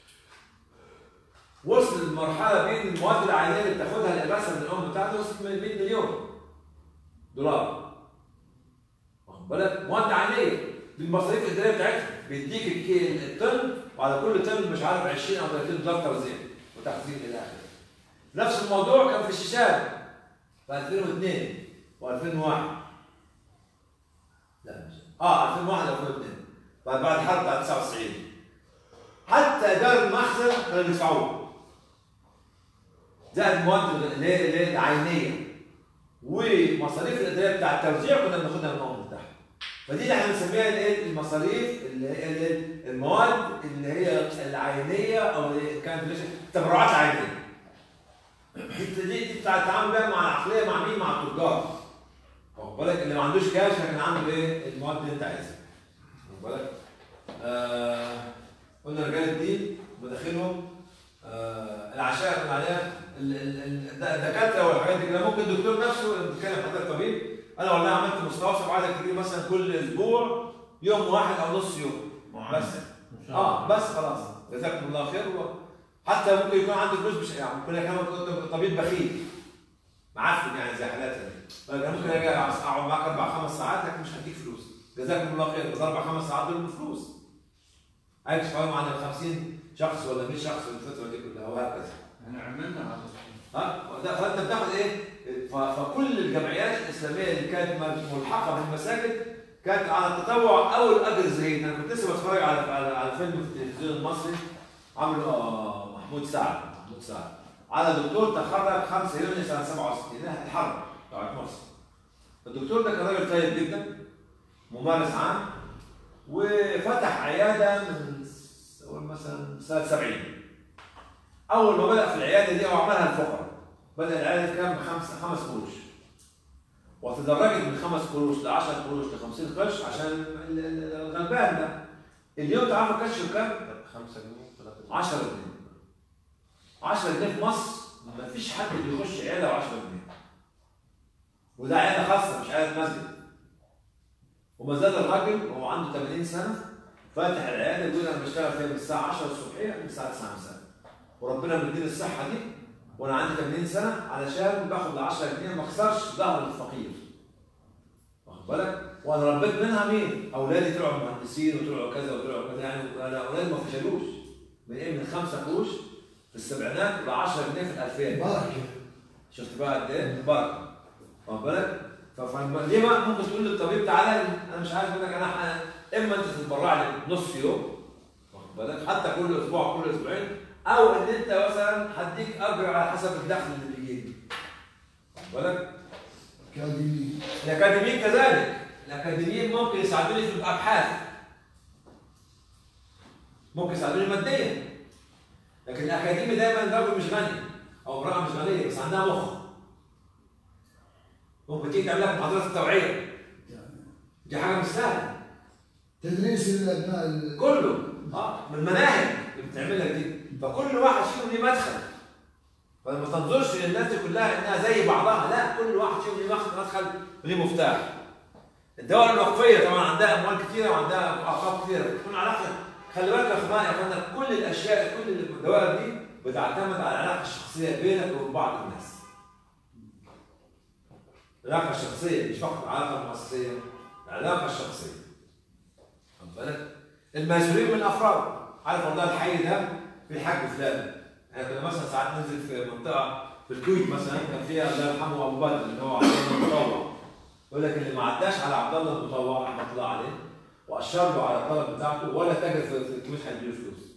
وصل المرحله بين المواد العينيه اللي بتاخدها الإغاثة من الامم المتحده وصلت 100 مليون دولار واخد بالك مواد عينيه بالمصاريف الاداريه بتاعتها بيديك الكي الطن وعلى كل طن مش عارف 20 او 30 دولار توزيع وتخزين الى اخره. نفس الموضوع كان في الشيشان في 2002 و2001 لا مش اه 2001 او 2002 بعد بعد الحرب بتاعت 99 حتى ايجار المخزن كانوا بيدفعوه زائد المواد اللي هي اللي هي العينيه ومصاريف الاداريه بتاع التوزيع كنا بناخدها من الامم المتحده فدي اللي احنا بنسميها الايه المصاريف اللي هي اللي- المواد اللي هي العينيه او اللي كانت ليش- التبرعات العينيه دي دي دي بتاع التعامل بقى مع العقليه مع مين؟ مع التجار واخد بالك اللي ما عندوش كاش لكن عنده ايه؟ المواد اللي انت عايزها واخد بالك؟ آه قلنا رجال الدين مداخلهم آه العشاء قلنا عليها ال- ال- ال- الدكاتره والحاجات دي كده ممكن الدكتور نفسه بيتكلم حتى الطبيب انا والله عملت مستوصف عايزك تجي مثلا كل اسبوع يوم واحد او نص يوم بس اه بس خلاص جزاكم الله خير و... حتى ممكن يكون عنده فلوس مش يعني ممكن كمان طبيب بخيل معفن يعني زي حالاتنا دي فانا ممكن اجي اقعد معاك اربع خمس ساعات لكن مش هديك فلوس جزاكم الله خير بس اربع خمس ساعات دول بفلوس اكشف عليهم عن ال 50 شخص ولا 100 شخص في الفتره دي كلها وهكذا احنا عملنا هذا الشيء ها ده- فانت بتاخد ايه؟ ف- فكل الجمعيات الاسلاميه اللي كانت ملحقه بالمساجد كانت على التطوع او الاجر الزهيد انا كنت لسه بتفرج على على, على فيلم في التلفزيون المصري عامله آه، محمود سعد محمود سعد على دكتور تخرج 5 يونيو سنه 67 نهايه الحرب بتاعت مصر الدكتور ده كان راجل طيب جدا ممارس عام وفتح عياده من س- قول مثلا سنه 70 اول ما بدا في العياده دي هو عملها الفقراء بدا العياده كام بخمس خمس قروش وتدرجت من خمس قروش ل 10 قروش ل 50 قرش عشان ال- ال- الغلبان ده اليوم تعرفوا كشف كام؟ 5 جنيه 3 جنيه 10 جنيه 10 جنيه في مصر ما فيش حد بيخش عياده ب 10 جنيه وده عياده خاصه مش عياده مسجد وما زال الراجل وهو عنده 80 سنه فاتح العياده يقول انا بشتغل فيها من الساعه 10 الصبحيه من الساعه 9 مساء وربنا مديني الصحه دي وانا عندي 80 سنه علشان باخد ال 10 جنيه ما اخسرش ظهر الفقير واخد بالك وانا ربيت منها مين؟ اولادي طلعوا مهندسين وطلعوا كذا وطلعوا كذا يعني انا اولادي ما فشلوش من ايه من 5 قروش في السبعينات ل 10 جنيه في الالفين بركه شفت بقى قد ايه؟ بركه واخد بالك؟ ف- فلما- ليه بقى ممكن تقول للطبيب تعالى لي، انا مش عارف منك انا ح- اما انت تتبرع لي نص يوم واخد بالك حتى كل اسبوع كل اسبوعين او ان انت مثلا هديك اجر على حسب الدخل اللي بيجيني واخد بالك؟ اكاديمي الاكاديميين كذلك الاكاديميين ممكن يساعدوني في الابحاث ممكن يساعدوني ماديا لكن الاكاديمي دايما رجل مش غني او امراه مش غنيه بس عندها مخ ممكن تيجي تعمل لك محاضرات التوعيه دي حاجه مش سهله تدريس الابناء ال- كله اه من المناهج اللي بتعمل لك دي فكل واحد فيهم ليه مدخل فما تنظرش للناس دي كلها انها زي بعضها لا كل واحد فيهم ليه مدخل مدخل وليه مفتاح الدول الوقفيه طبعا عندها اموال كثيره وعندها اوقاف كثيره بتكون علاقه خلي بالك يا اخوان يا اخوانا كل الاشياء كل الدوائر دي بتعتمد على العلاقه الشخصيه بينك وبين بعض الناس. العلاقه الشخصيه مش فقط العلاقه المؤسسيه العلاقه الشخصيه. خد بالك؟ المسؤولين من الافراد عارف والله الحي ده في الحاج فلان احنا كنا مثلا ساعات ننزل في منطقه في الكويت مثلا كان فيها الله يرحمه ابو بدر اللي هو عبد الله المطوع يقول لك اللي ما عداش على عبد الله المطوع رحمه الله عليه واشار له على الطلب بتاعته ولا تاجر في في الكويت هيديله فلوس.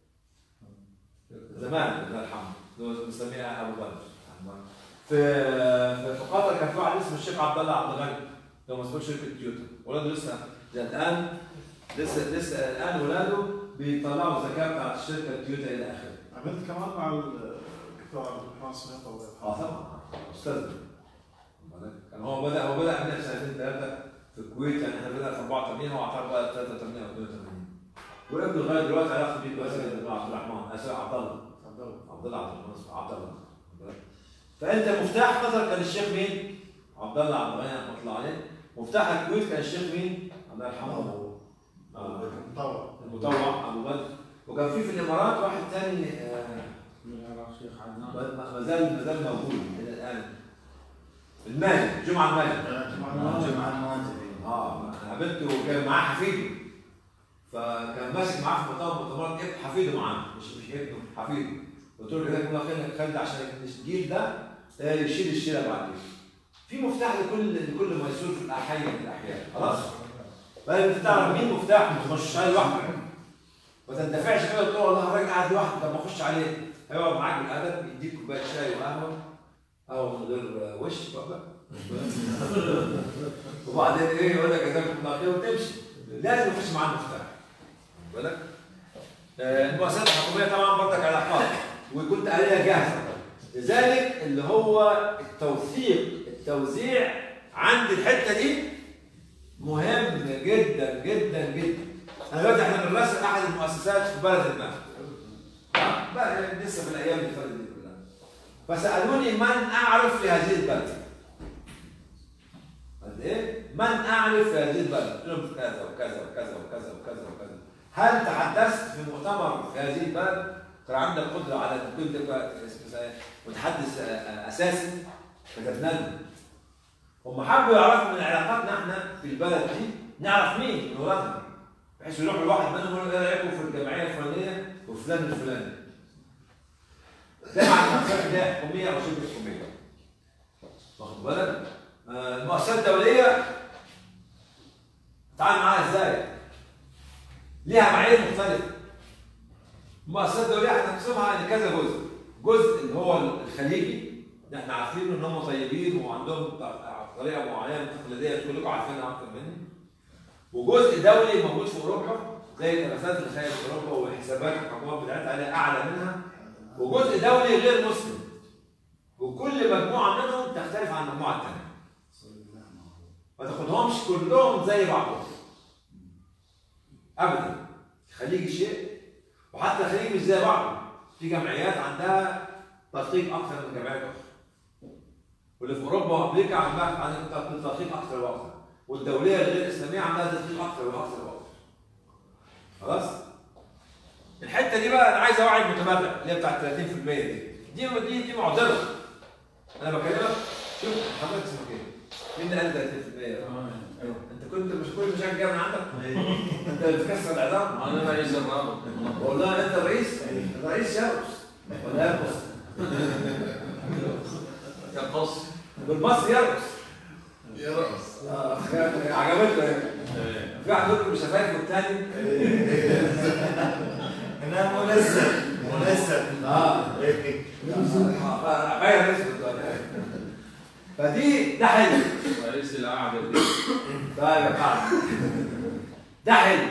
زمان الله يرحمه اللي هو بنسميها ابو بدر في في في قطر كان في واحد اسمه الشيخ عبد الله عبد الغني اللي هو مسؤول شركه تويوتا ولاده لسه الان لسه لسه الان ولاده بيطلعوا الزكاه بتاعت الشركه تويوتا الى اخره. عملت كمان مع الدكتور عبد الرحمن سميط الله يرحمه. اه طبعا استاذ كان هو بدا هو بدا قبل سنتين ثلاثه في الكويت يعني احنا بدأنا في 84 هو اعتبر بقى 83 او 82 وابنه لغايه دلوقتي علاقته بيه كويسه جدا مع عبد الرحمن اسف عبد الله عبد الله عبد الله عبد الرحمن اسمه عبد الله فانت مفتاح قطر كان الشيخ مين؟ عبد الله عبد الغني رحمه الله عليه مفتاح الكويت كان الشيخ مين؟ الله يرحمه آه، المطوع المطوع ابو بدر وكان في في الامارات واحد ثاني آه، شيخ عدنان ما ما زال ما زال موجود الى الان الماجد جمعه الماجد جمعة المواجهة اه انا قابلته وكان معاه حفيده فكان ماسك معاه في مطار مؤتمرات ابن حفيده معاه مش مش ابنه حفيده قلت له جزاك الله خير خالد عشان الجيل ده آه، يشيل الشيله بعد كده في مفتاح لكل لكل ميسور في الاحياء من الاحياء خلاص فانت تعرف مين مفتاح ما تخشش عليه لوحدك ما تندفعش كده وتقول والله الراجل قاعد لوحده طب ما اخش عليه هيقعد معاك بالادب يديك كوبايه شاي وقهوه قهوه من غير وش بقى وبعدين ايه يقول لك جزاك الله خير وتمشي لازم تخش معاه المفتاح واخد بالك آه، المؤسسات الحكوميه طبعا برضك علاقات وكنت عليها جاهزه لذلك اللي هو التوثيق التوزيع عند الحته دي مهم جدا جدا جدا انا دلوقتي احنا بنرسل احد المؤسسات في بلد ما آه، بقى لسه في الايام اللي فاتت دي كلها فسالوني من اعرف في هذه البلد قد ايه؟ من اعرف في هذه البلد؟ قلت لهم كذا وكذا وكذا وكذا وكذا وكذا. هل تحدثت في مؤتمر في هذه البلد؟ كان عندك قدره على ان تكون تبقى متحدث آه، اساسي كتبنا لهم. هم حبوا يعرفوا من علاقاتنا احنا في البلد دي نعرف مين من ولادنا بحيث يروحوا الواحد منهم يقول ايه رايكم في الجمعيه الفلانيه وفلان الفلاني. ده مع المؤسسات اللي هي حكوميه او شبه حكوميه. واخد بالك؟ آه، المؤسسات الدولية تعال معاها ازاي؟ ليها معايير مختلفة. المؤسسات الدولية هتقسمها لكذا جزء. جزء اللي هو الخليجي اللي احنا عارفين ان هم طيبين وعندهم طريقة معينة تقليدية كلكم عارفينها أكتر مني. وجزء دولي موجود في أوروبا زي الدراسات اللي خارج أوروبا والحسابات الحكومات بتاعتها عليها أعلى منها. وجزء دولي غير مسلم. وكل مجموعة منهم تختلف عن المجموعة الثانية. ما تاخدهمش كلهم زي بعضهم ابدا الخليج شيء وحتى الخليج مش زي بعضه في جمعيات عندها تدقيق اكثر من جمعيات اخرى واللي في اوروبا وامريكا عندها عندها تدقيق اكثر واكثر والدوليه الغير الاسلاميه عندها تدقيق اكثر واكثر واكثر خلاص الحته دي بقى انا عايز اوعي المتمرع اللي هي بتاعت 30% دي دي دي دي معضله انا بكلمك شوف حضرتك اسمك ايه؟ مين اللي قال 30%؟ أيوة. انت كنت مش كل المشاكل جايه من عندك؟ انت اللي بتكسر العظام؟ انا رئيس الرابط والله انت الرئيس الرئيس يرقص ولا يرقص؟ يقص بالمصري يرقص يرقص اه عجبتنا يعني. في واحد يقول مش شفايف والتاني انا منزل منزل اه غير اسود فدي ده حلو رئيس القعده دي طيب يا قاعد ده حلو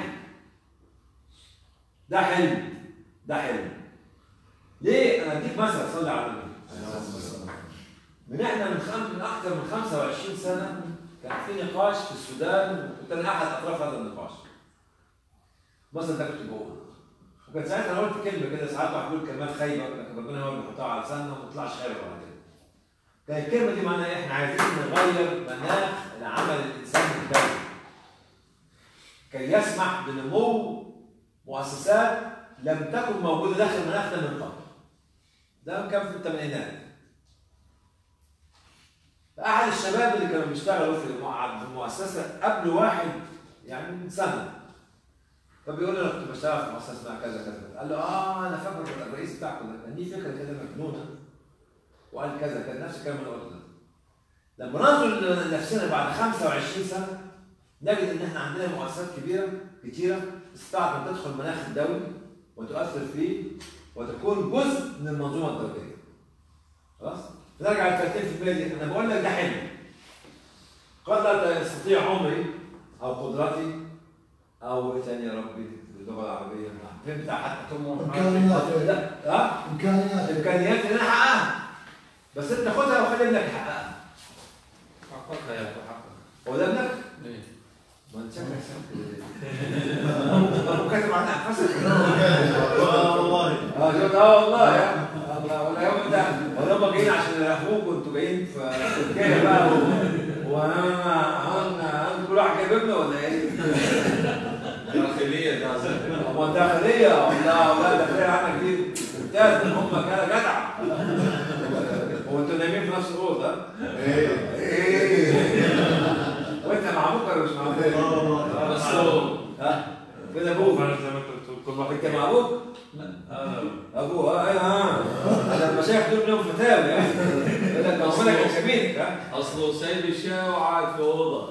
ده حلو ده حلو ليه؟ انا اديك مثل صلي على النبي من احنا من خم... من اكثر من 25 سنه كان في نقاش في السودان وكان احد اطراف هذا النقاش مثلا ده كنت بقول وكان ساعتها انا قلت كلمه كده ساعات واحد يقول كلمات خايبه لكن ربنا هو اللي بيحطها على لساننا وما تطلعش خايبه بعد كده كان الكلمه دي معناها ايه؟ احنا عايزين نغير مناخ العمل الانساني في البلد كي يسمح بنمو مؤسسات لم تكن موجوده داخل المناخ ده من قبل ده كان في الثمانينات احد الشباب اللي كانوا بيشتغلوا في المع- في المؤسسه قبل واحد يعني من سنه فبيقول له انا كنت بشتغل في مؤسسه اسمها كذا كذا قال له اه انا فاكر الرئيس بتاعكم ده كان ليه فكره كده مجنونه وقال كذا كان نفس الكلام اللي قلته ده لما ننظر لنفسنا بعد 25 سنه نجد ان احنا عندنا مؤسسات كبيره كتيره استطاعت ان تدخل المناخ الدولي وتؤثر فيه وتكون جزء من المنظومه الدوليه. خلاص؟ نرجع ل 30% دي انا بقول لك ده حلم. قد لا يستطيع عمري او قدرتي او ايه تاني يا ربي باللغه العربيه فهمت حتى إمكانيات. لا ها؟ امكانيات امكانيات ان انا احققها بس انت خدها وخلي ابنك يحققها حققها يا اخي حققها هو ده ابنك؟ إيه. ما انت شكلك سامع ابو كاتب عن انفاسك آه والله اه شفت اه والله يا الله ولا يوم انت ولا هم جايين عشان يلاقوك وانتوا جايين في تركيا بقى و- وانا انا انتوا كل واحد جايب ابنه ولا ايه؟ داخليه لازم هو الداخليه والله والله الداخليه عنك دي ممتاز ان هم كده جدع هو انتوا نايمين في نفس الاوضه ها؟ ايه وانت مع ابوك ولا مش مع ابوك؟ آه والله بس هو ها فين ابوك؟ فعلا زي ما انت بتقول كل واحد انت مع ابوك؟ هذا ابوه اه ايه اه انا المشايخ دول لهم فتاوى يعني يقول لك معمولك كان شبيك ها اصله سايب الشاي وقاعد في اوضه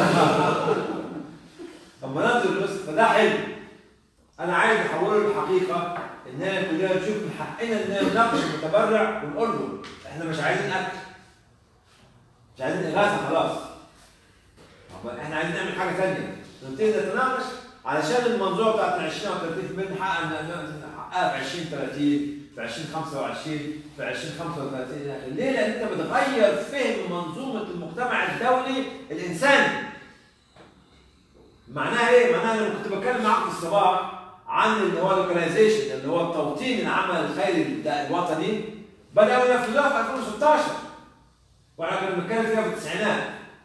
اما ننظر للنص فده حلم انا عايز احوله للحقيقه ان هي كلنا نشوف من حقنا ان نناقش المتبرع ونقول له احنا مش عايزين اكل مش عايزين اغاثه خلاص طب احنا عايزين نعمل حاجه ثانيه نبتدي نتناقش علشان المنظومه بتاعت ال 20 او 30% نحقق نحققها في 20 30 في 20 25 في 20 35 إلى آخره. ليه؟ لان انت بتغير فهم منظومه المجتمع الدولي الانساني معناها ايه؟ معناها لما كنت بتكلم معاك في الصباح عن اللي هو الاورجنايزيشن اللي هو التوطين العمل الخيري الوطني بداوا ينفذوها في 2016 واحنا كنا بنتكلم فيها في التسعينات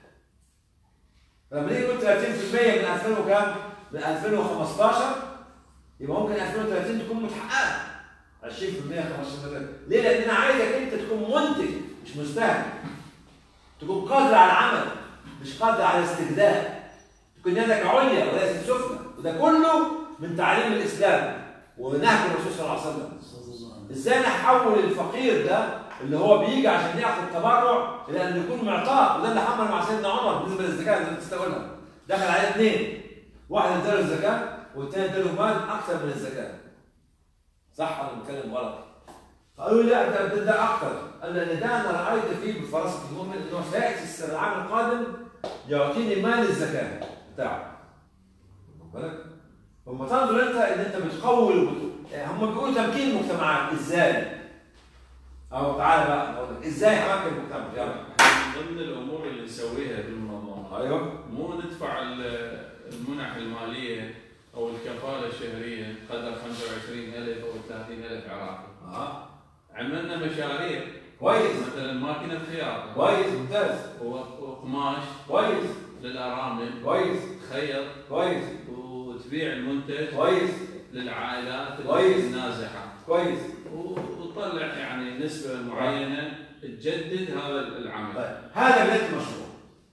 فلما نيجي نقول 30% من 2000 وكام؟ من 2015 يبقى ممكن 2030 تكون متحققه 20% 15% ليه؟ لان انا عايزك انت تكون منتج مش مستهلك تكون قادر على العمل مش قادر على الاستهلاك تكون يدك عليا وليست سفلى وده كله من تعليم الاسلام ونهج الرسول صلى الله عليه وسلم ازاي نحول الفقير ده اللي هو بيجي عشان ياخد تبرع الى ان يكون معطاء وده اللي حمل مع سيدنا عمر بالنسبه للزكاه اللي انت تقولها دخل عليه اثنين واحد اداله الزكاه والثاني اداله مال اكثر من الزكاه صح ولا بتكلم غلط؟ قالوا لي لا ده ده, ده اكثر قال لان ده انا رايت فيه بفراسه المؤمن انه سياتي السنه العام القادم يعطيني مال الزكاه بتاعه واخد بالك؟ لما تنظر انت ان انت بتقوي البطو- يعني هم بيقولوا تمكين المجتمعات ازاي؟ او تعالى بقى اقول لك ازاي امكن المجتمع؟ يلا من ضمن الامور اللي نسويها بالمنظمه ايوه مو ندفع ال- المنح الماليه او الكفاله الشهريه قدر 25000 او 30000 عراقي اه عملنا مشاريع كويس مثلا ماكينه خياطه كويس ممتاز و- وقماش كويس للارامل كويس خيط كويس وتبيع المنتج كويس للعائلات كويس. النازحه كويس و- وتطلع يعني نسبه معينه تجدد هذا العمل طيب هذا بدايه المشروع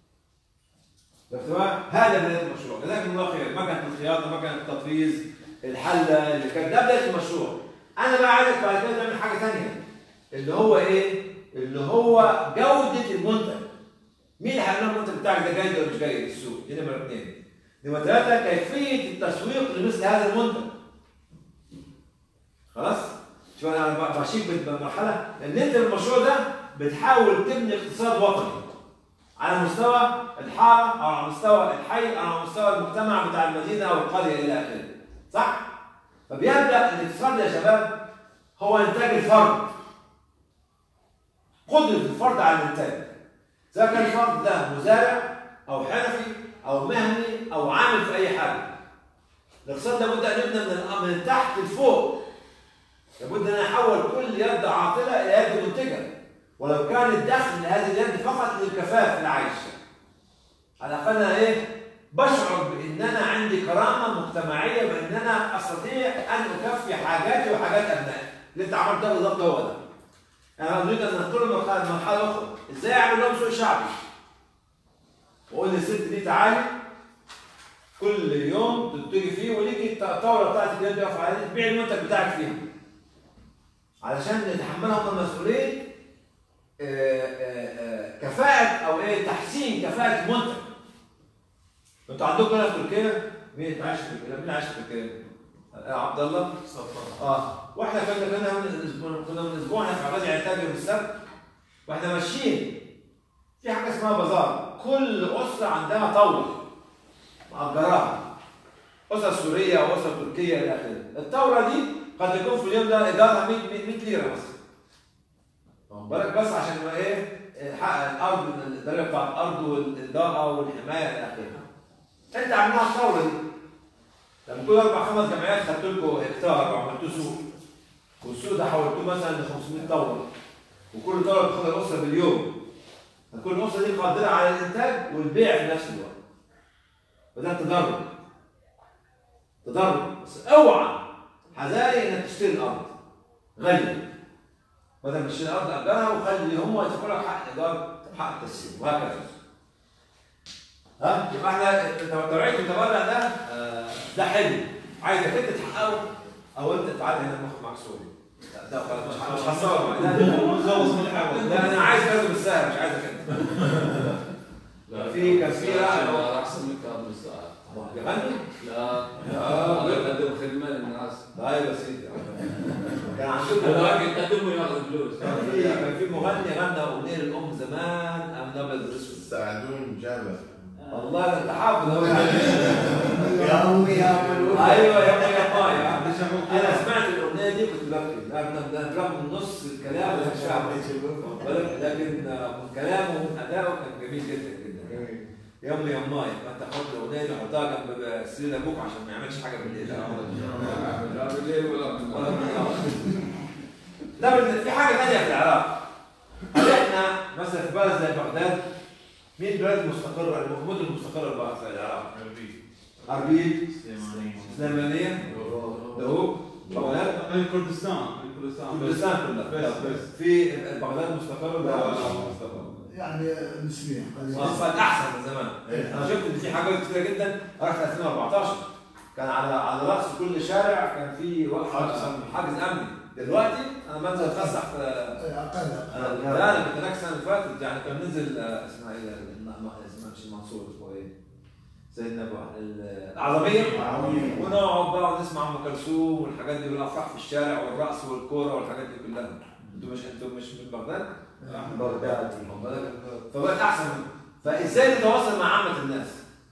تمام هذا بدايه المشروع جزاكم الله خير مكنه الخياطه مكنه التطريز الحله اللي كانت ده بدايه المشروع انا بقى عايزك بعد كده تعمل حاجه ثانيه اللي هو ايه اللي هو جوده المنتج مين اللي هيعمل المنتج بتاعك ده جيد ولا مش جيد في السوق دي نمره اثنين نمره ثلاثه كيفيه التسويق لمثل هذا المنتج خلاص شوف انا ب- بشيك بالمرحله ان انت بالمشروع ده بتحاول تبني اقتصاد وطني على مستوى الحاره او على مستوى الحي او على مستوى المجتمع بتاع المدينه او القريه الى اخره صح فبيبدا الاقتصاد يا شباب هو انتاج الفرد قدره الفرد على الانتاج سواء كان الفرد ده مزارع او حرفي او مهني او عامل في اي حاجه الاقتصاد لابد ان يبنى من الأ- من تحت لفوق لابد ان احول كل يد عاطله الى يد منتجه ولو كان الدخل لهذه اليد فقط للكفاف في العيش على الاقل انا ايه بشعر بان انا عندي كرامه مجتمعيه بان انا استطيع ان اكفي حاجاتي وحاجات ابنائي اللي انت عملته ده بالظبط هو ده انا اريد ان انتقل لمرحله مرحله اخرى ازاي اعمل لهم سوق شعبي واقول للست دي تعالي كل يوم تبتدي فيه وليكي الطاوله بتاعتك اللي انت واقف عليها تبيع المنتج بتاعك فيها علشان نتحملها هم مسؤوليه آه، آه، آه، كفاءة أو إيه تحسين كفاءة المنتج. أنتوا عندكم هنا في تركيا مين عايش في تركيا؟ مين عايش في تركيا؟ آه، عبد الله؟ اه واحنا كنا كنا من اسبوع كنا من اسبوع احنا في عباد تاجر يوم السبت واحنا ماشيين في حاجه اسمها بازار كل اسره عندها طاوله مأجراها اسره سوريه او اسره تركيه الى اخره الطاوله دي قد يكون في اليوم ده ايجارها 100 100 ليره مثلا واخد بالك بس عشان يبقى ايه حق الارض الضريبه بتاع الارض والاضاءه والحمايه الى اخره انت عاملها الطاوله دي لما كل اربع خمس جمعيات خدت لكم هكتار وعملتوا سوق والسوق ده حولتوه مثلا ل 500 طاوله وكل طاوله بتاخد الاسره باليوم فكل الاسره دي قادره على الانتاج والبيع في نفس الوقت فده تدرج تدرج بس اوعى حذاري انك تشتري الارض غاليه بدل ما تشتري الارض اجرها وخلي هم يدفعوا لك حق الايجار حق التسليم وهكذا ها يبقى احنا توعيه المتبرع ده آه، ده حلو عايزك انت تحققه او انت تعالى هنا ناخد معاك صوري لا ده خلاص مش- مش هصور معاك لا لا نخلص من الحوار. لا انا عايز كذا بالسهل مش عايزك انت في كان في راعي احسن من كاظم الساعه يغني؟ لا لا. هذا يقدم خدمه للناس لا يا سيدي كان عندكم هذاك يقدم وياخذ فلوس كان في كان في مغني غنى اغنيه للام زمان ام نبل الاسود سعدون جابر والله ده انت حافظ أهو. يا أمي يا أمي ايوه يا ابني يا باي انا سمعت الاغنيه دي كنت ببكي رغم رغم من نص الكلام اللي مش فاهم ولكن لكن من كلامه ومن ادائه كان جميل جدا جدا يا امي يا ماي فانت حط الاغنيه دي حطها جنب سرير ابوك عشان ما يعملش حاجه بالليل لا بالليل ولا ولا بالنهار بالنهار. لا بال- في حاجه ثانيه في العراق هل احنا مثلا في بلد زي بغداد مين البلد المستقره المدن المستقره بقى في العراق؟ أربيل سليمانية دهوك بغداد كردستان كردستان كردستان كلها بس بس في بغداد مستقرة ولا مستقرة؟ يعني نسبيا قليلا صار احسن من زمان انا شفت ان في حاجات كتيره جدا رحت 2014 كان على على راس كل شارع كان في وقف حاجز امني دلوقتي انا بنزل اتفسح في اقل أنا- لا انا كنت هناك السنه اللي فاتت يعني كان ننزل آه، اسمها ايه الم- م- اسمها مش المنصور اسمه ايه؟ سيدنا ابو ال- العربيه ونقعد بقى ونسمع ام كلثوم والحاجات دي والافراح في الشارع والرقص والكوره والحاجات دي كلها انتوا مش انتوا مش من بغداد؟ بغداد فبقت احسن فازاي نتواصل مع عامه الناس؟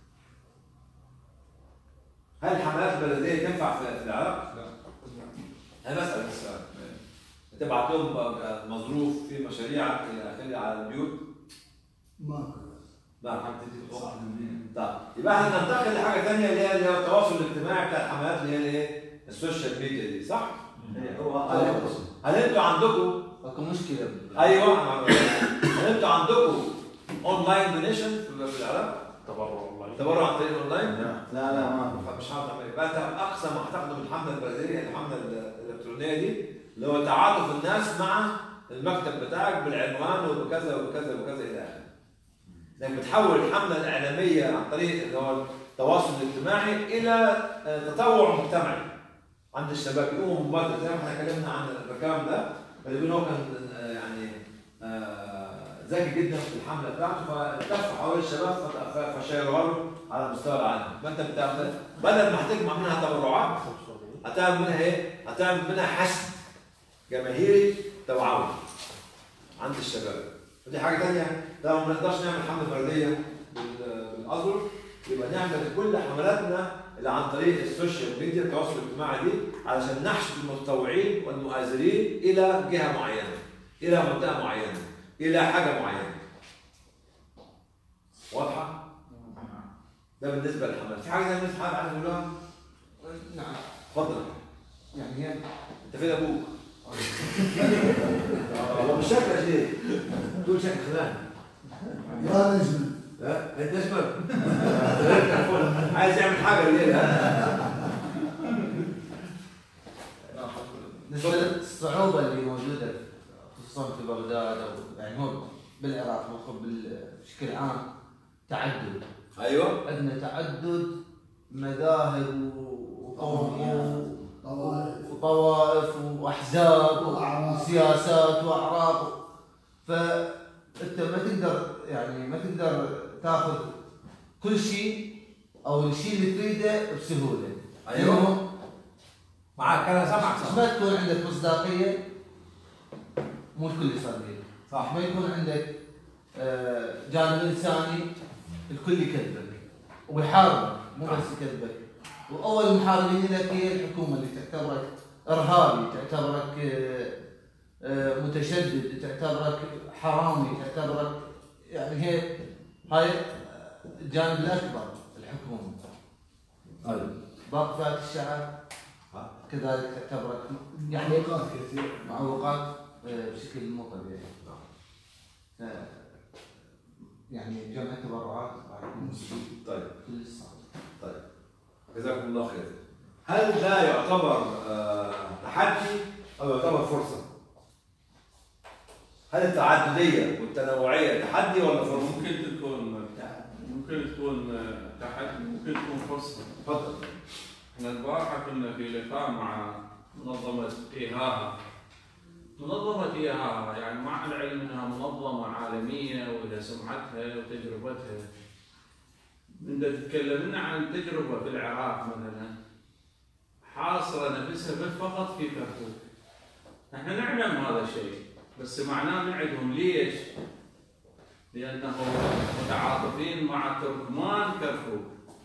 هل الحملات البلديه تنفع في في العراق؟ لا انا بسال بس تبعت لهم مظروف في مشاريع الى اخره على البيوت ماكو لا طيب يبقى احنا ننتقل لحاجه ثانيه اللي هي اللي هو التواصل الاجتماعي بتاع الحملات اللي هي الايه؟ السوشيال ميديا دي صح؟ هل هل انتوا عندكم اكو مشكله ايوه هل انتوا عندكم اونلاين دونيشن في العراق؟ تبرع اونلاين تبرع عن طريق الاونلاين؟ لا لا ما مش عارف اعمل ايه يبقى انت اقصى ما هتاخده من الحمله البلديه الحمله الالكترونيه دي اللي هو تعاطف الناس مع المكتب بتاعك بالعنوان وبكذا وبكذا وبكذا الى اخره. انك بتحول الحمله الاعلاميه عن طريق اللي هو التواصل الاجتماعي الى آه، تطوع مجتمعي عند الشباب يقوموا مبادره زي ما احنا اتكلمنا عن الركام ده فاللي هو كان آه، يعني آه، ذكي جدا في الحمله بتاعته فلف حوالين الشباب فت- ف- فشيروها له على مستوى العالم فانت بتعمل بدل ما هتجمع منها تبرعات هتعمل منها ايه؟ هتعمل منها حشد جماهيري توعوي عند الشباب ودي حاجه ثانيه لو ما نقدرش نعمل حمله فرديه بال- بالاذرع يبقى نعمل كل حملاتنا اللي عن طريق السوشيال ميديا التواصل الاجتماعي دي علشان نحشد المتطوعين والمؤازرين الى جهه معينه الى منطقه معينه الى حاجه معينه واضحه؟ ده بالنسبه للحملات في حاجه ثانيه الناس حابب عايز اقولها؟ نعم اتفضل يعني هي انت فين ابوك؟ هو مش شكلك ليه؟ تقول شكل خلاني يا نجم ها انت ايش بك؟ عايز يعمل حاجه الليل ها؟ بالنسبه للصعوبه اللي موجوده خصوصا في بغداد او يعني هو بالعراق ناخذ بشكل عام تعدد ايوه عندنا تعدد مذاهب وقوم وطوائف واحزاب وسياسات واعراق فانت ما تقدر يعني ما تقدر تاخذ كل شيء او الشيء اللي تريده بسهوله أيوة. معك انا سامعك ما تكون عندك مصداقيه مو الكل يصلي صح ما يكون عندك آه، جانب انساني الكل يكذبك ويحاربك مو بس يكذبك واول المحاربين لك هي الحكومه اللي تعتبرك ارهابي تعتبرك آه، آه، متشدد تعتبرك حرامي تعتبرك يعني هي هاي الجانب الاكبر الحكومه ايوه باقي فئات الشعب كذلك تعتبرك يعني معوقات كثير. معوقات آه، بشكل مو طبيعي آه، يعني جمع تبرعات راح يكون طيب كل صعب طيب جزاكم الله خير هل ده يعتبر آه، تحدي او يعتبر فرصه؟ هل التعدديه والتنوعيه تحدي ولا فرصه؟ ممكن تكون ممكن تكون تحدي ممكن تكون فرصه تفضل احنا البارحه كنا في لقاء مع منظمه ايهاها منظمه ايهاها يعني مع العلم انها منظمه عالميه ولها سمعتها وتجربتها من تتكلم لنا عن تجربه في العراق مثلا حاصره نفسها بس فقط في كركوك احنا نعلم هذا الشيء بس سمعناه من عندهم ليش؟ لانه متعاطفين مع تركمان كركوك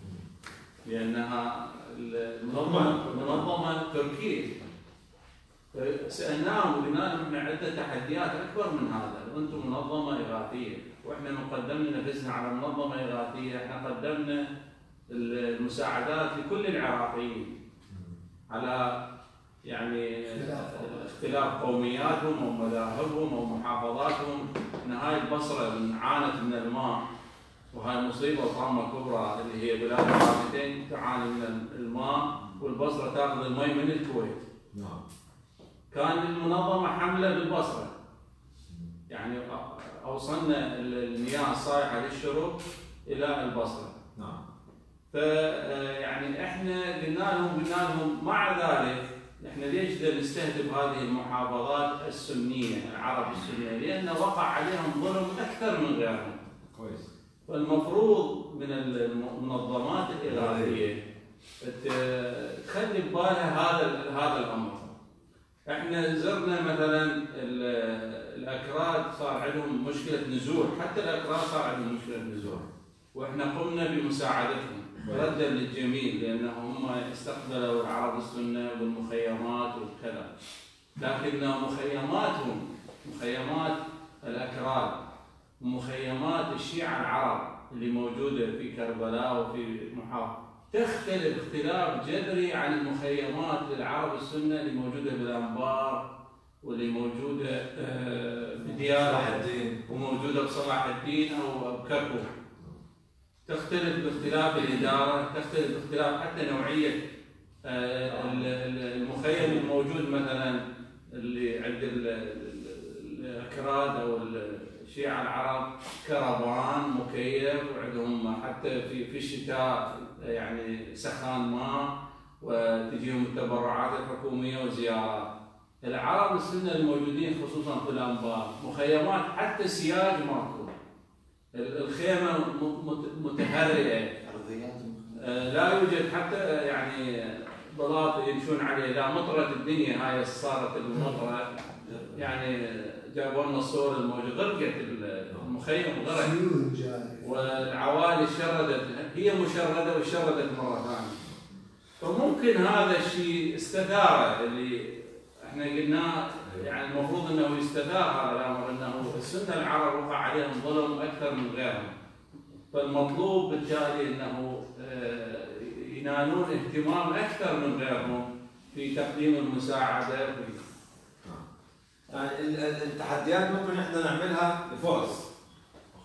لانها المنظمه منظمه تركيه سالناهم وقلنا لهم احنا عندنا تحديات اكبر من هذا وانتم منظمه اغاثيه واحنا من قدمنا نفسنا على منظمه اغاثيه احنا قدمنا المساعدات لكل العراقيين على يعني اختلاف قومياتهم ومذاهبهم ومحافظاتهم ان هاي البصره من عانت من الماء وهاي مصيبه وطامه كبرى اللي هي بلاد العراقيتين تعاني من الماء والبصره تاخذ المي من الكويت. نعم. كان المنظمه حمله بالبصره. يعني اوصلنا المياه الصالحه للشرب الى البصره. نعم. ف يعني احنا قلنا لهم قلنا لهم مع ذلك احنا ليش نستهدف هذه المحافظات السنيه العرب السنيه؟ لان وقع عليهم ظلم اكثر من غيرهم. كويس. فالمفروض من المنظمات الاغاثيه تخلي ببالها هذا هذا الامر. احنا زرنا مثلا الاكراد صار عندهم مشكله نزوح، حتى الاكراد صار عندهم مشكله نزوح. واحنا قمنا بمساعدتهم ردا للجميل لانهم هم استقبلوا العرب السنه والمخيمات وكذا. لكن مخيماتهم مخيمات الاكراد ومخيمات الشيعة العرب اللي موجودة في كربلاء وفي محافظة تختلف اختلاف جذري عن المخيمات العرب السنة اللي موجودة بالأنبار واللي موجودة في ديار وموجودة بصلاح الدين أو بكركوك تختلف باختلاف الإدارة تختلف باختلاف حتى نوعية المخيم الموجود مثلا اللي عند الأكراد أو الشيعة العرب كرفان مكيف وعندهم حتى في في الشتاء يعني سخان ماء وتجيهم التبرعات الحكوميه وزيارات. العرب السنه الموجودين خصوصا في الانبار مخيمات حتى سياج ماكو. الخيمه متهرئه لا يوجد حتى يعني بلاط يمشون عليه لا مطره الدنيا هاي صارت المطره يعني جابوا لنا الصور الموجوده غرقت المخيم غرق والعوالي شردت هي مشرده وشردت مره ثانيه فممكن هذا الشيء استثاره اللي احنا قلناه يعني المفروض انه يستثار هذا الامر انه السنه العرب وقع عليهم ظلم اكثر من غيرهم فالمطلوب بالتالي انه ينالون اهتمام اكثر من غيرهم في تقديم المساعده في يعني التحديات ممكن احنا نعملها لفرص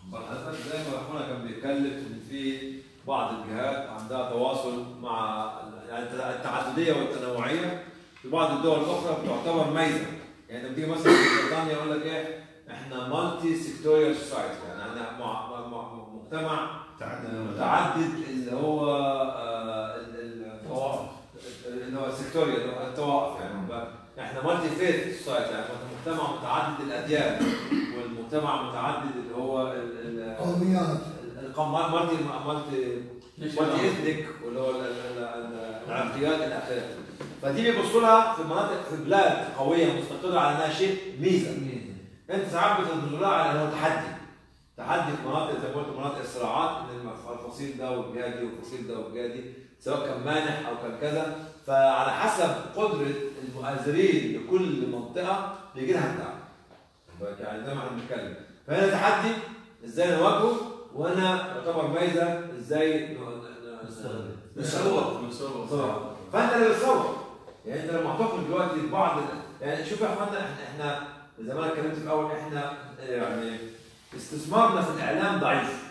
حضرتك زي ما اخونا كان بيتكلم ان في بعض الجهات عندها تواصل مع يعني التعدديه والتنوعيه في بعض الدول الاخرى بتعتبر ميزه يعني لما تيجي مثلا في بريطانيا يقول لك ايه احنا مالتي سيكتوريال سوسايتي يعني عندنا مع- مع- مع- مجتمع متعدد اللي هو آه، ال- ال- الطوائف اللي هو السيكتوريال اللي هو الطوائف يعني بقى احنا مالتي فيث سوسايتي يعني مجتمع متعدد الاديان والمجتمع متعدد اللي هو ال- ال- قوميات القوم مالتي مالتي مالتي اثنيك واللي هو ال- ال- ال- العرقيات الى اخره فدي بيبصوا لها في مناطق في بلاد قويه مستقره على انها شيء ميزه انت ساعات بتنظر لها على انه تحدي تحدي في مناطق زي ما قلت مناطق الصراعات ان الفصيل ده والجهه دي والفصيل ده والجهه دي سواء كان مانح او كان كذا فعلى حسب قدره المؤازرين لكل منطقه بيجي لها الدعم بالك يعني زي ما احنا بنتكلم فهنا تحدي ازاي نواجهه وانا يعتبر ميزه ازاي ن- ن- ن- نصور نصور فانت اللي بتصور يعني انت لما هتخرج دلوقتي بعض ال- يعني شوف يا اخوانا احنا احنا زي ما انا اتكلمت في الاول احنا يعني استثمارنا في الاعلام ضعيف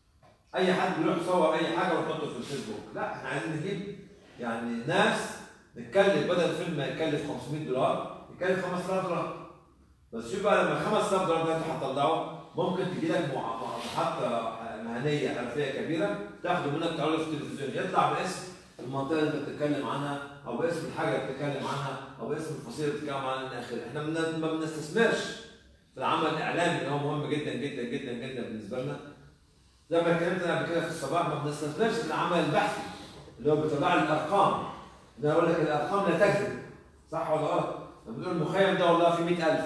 اي حد بيروح يصور اي حاجه ويحطه في الفيسبوك لا احنا عايزين نجيب يعني ناس نتكلف بدل الفيلم ما يكلف 500 دولار يكلف 5000 دولار بس شوف بقى لما 5000 دولار ده انت هتطلعه ممكن تجي لك مع- مع- محطه مهنيه حرفيه كبيره تاخده منك تعرضه في التلفزيون يطلع باسم المنطقه اللي انت بتتكلم عنها او باسم الحاجه اللي بتتكلم عنها او باسم الفصيله اللي بتتكلم عنها الى اخره احنا من- ما بنستثمرش في العمل الاعلامي اللي هو مهم جدا جدا جدا جدا بالنسبه لنا زي ما اتكلمت انا قبل كده في الصباح ما بنستثمرش في العمل البحثي اللي هو بيطلع لي الارقام ان انا اقول لك الارقام لا تكذب صح ولا غلط؟ لما بنقول المخيم ده والله في 100000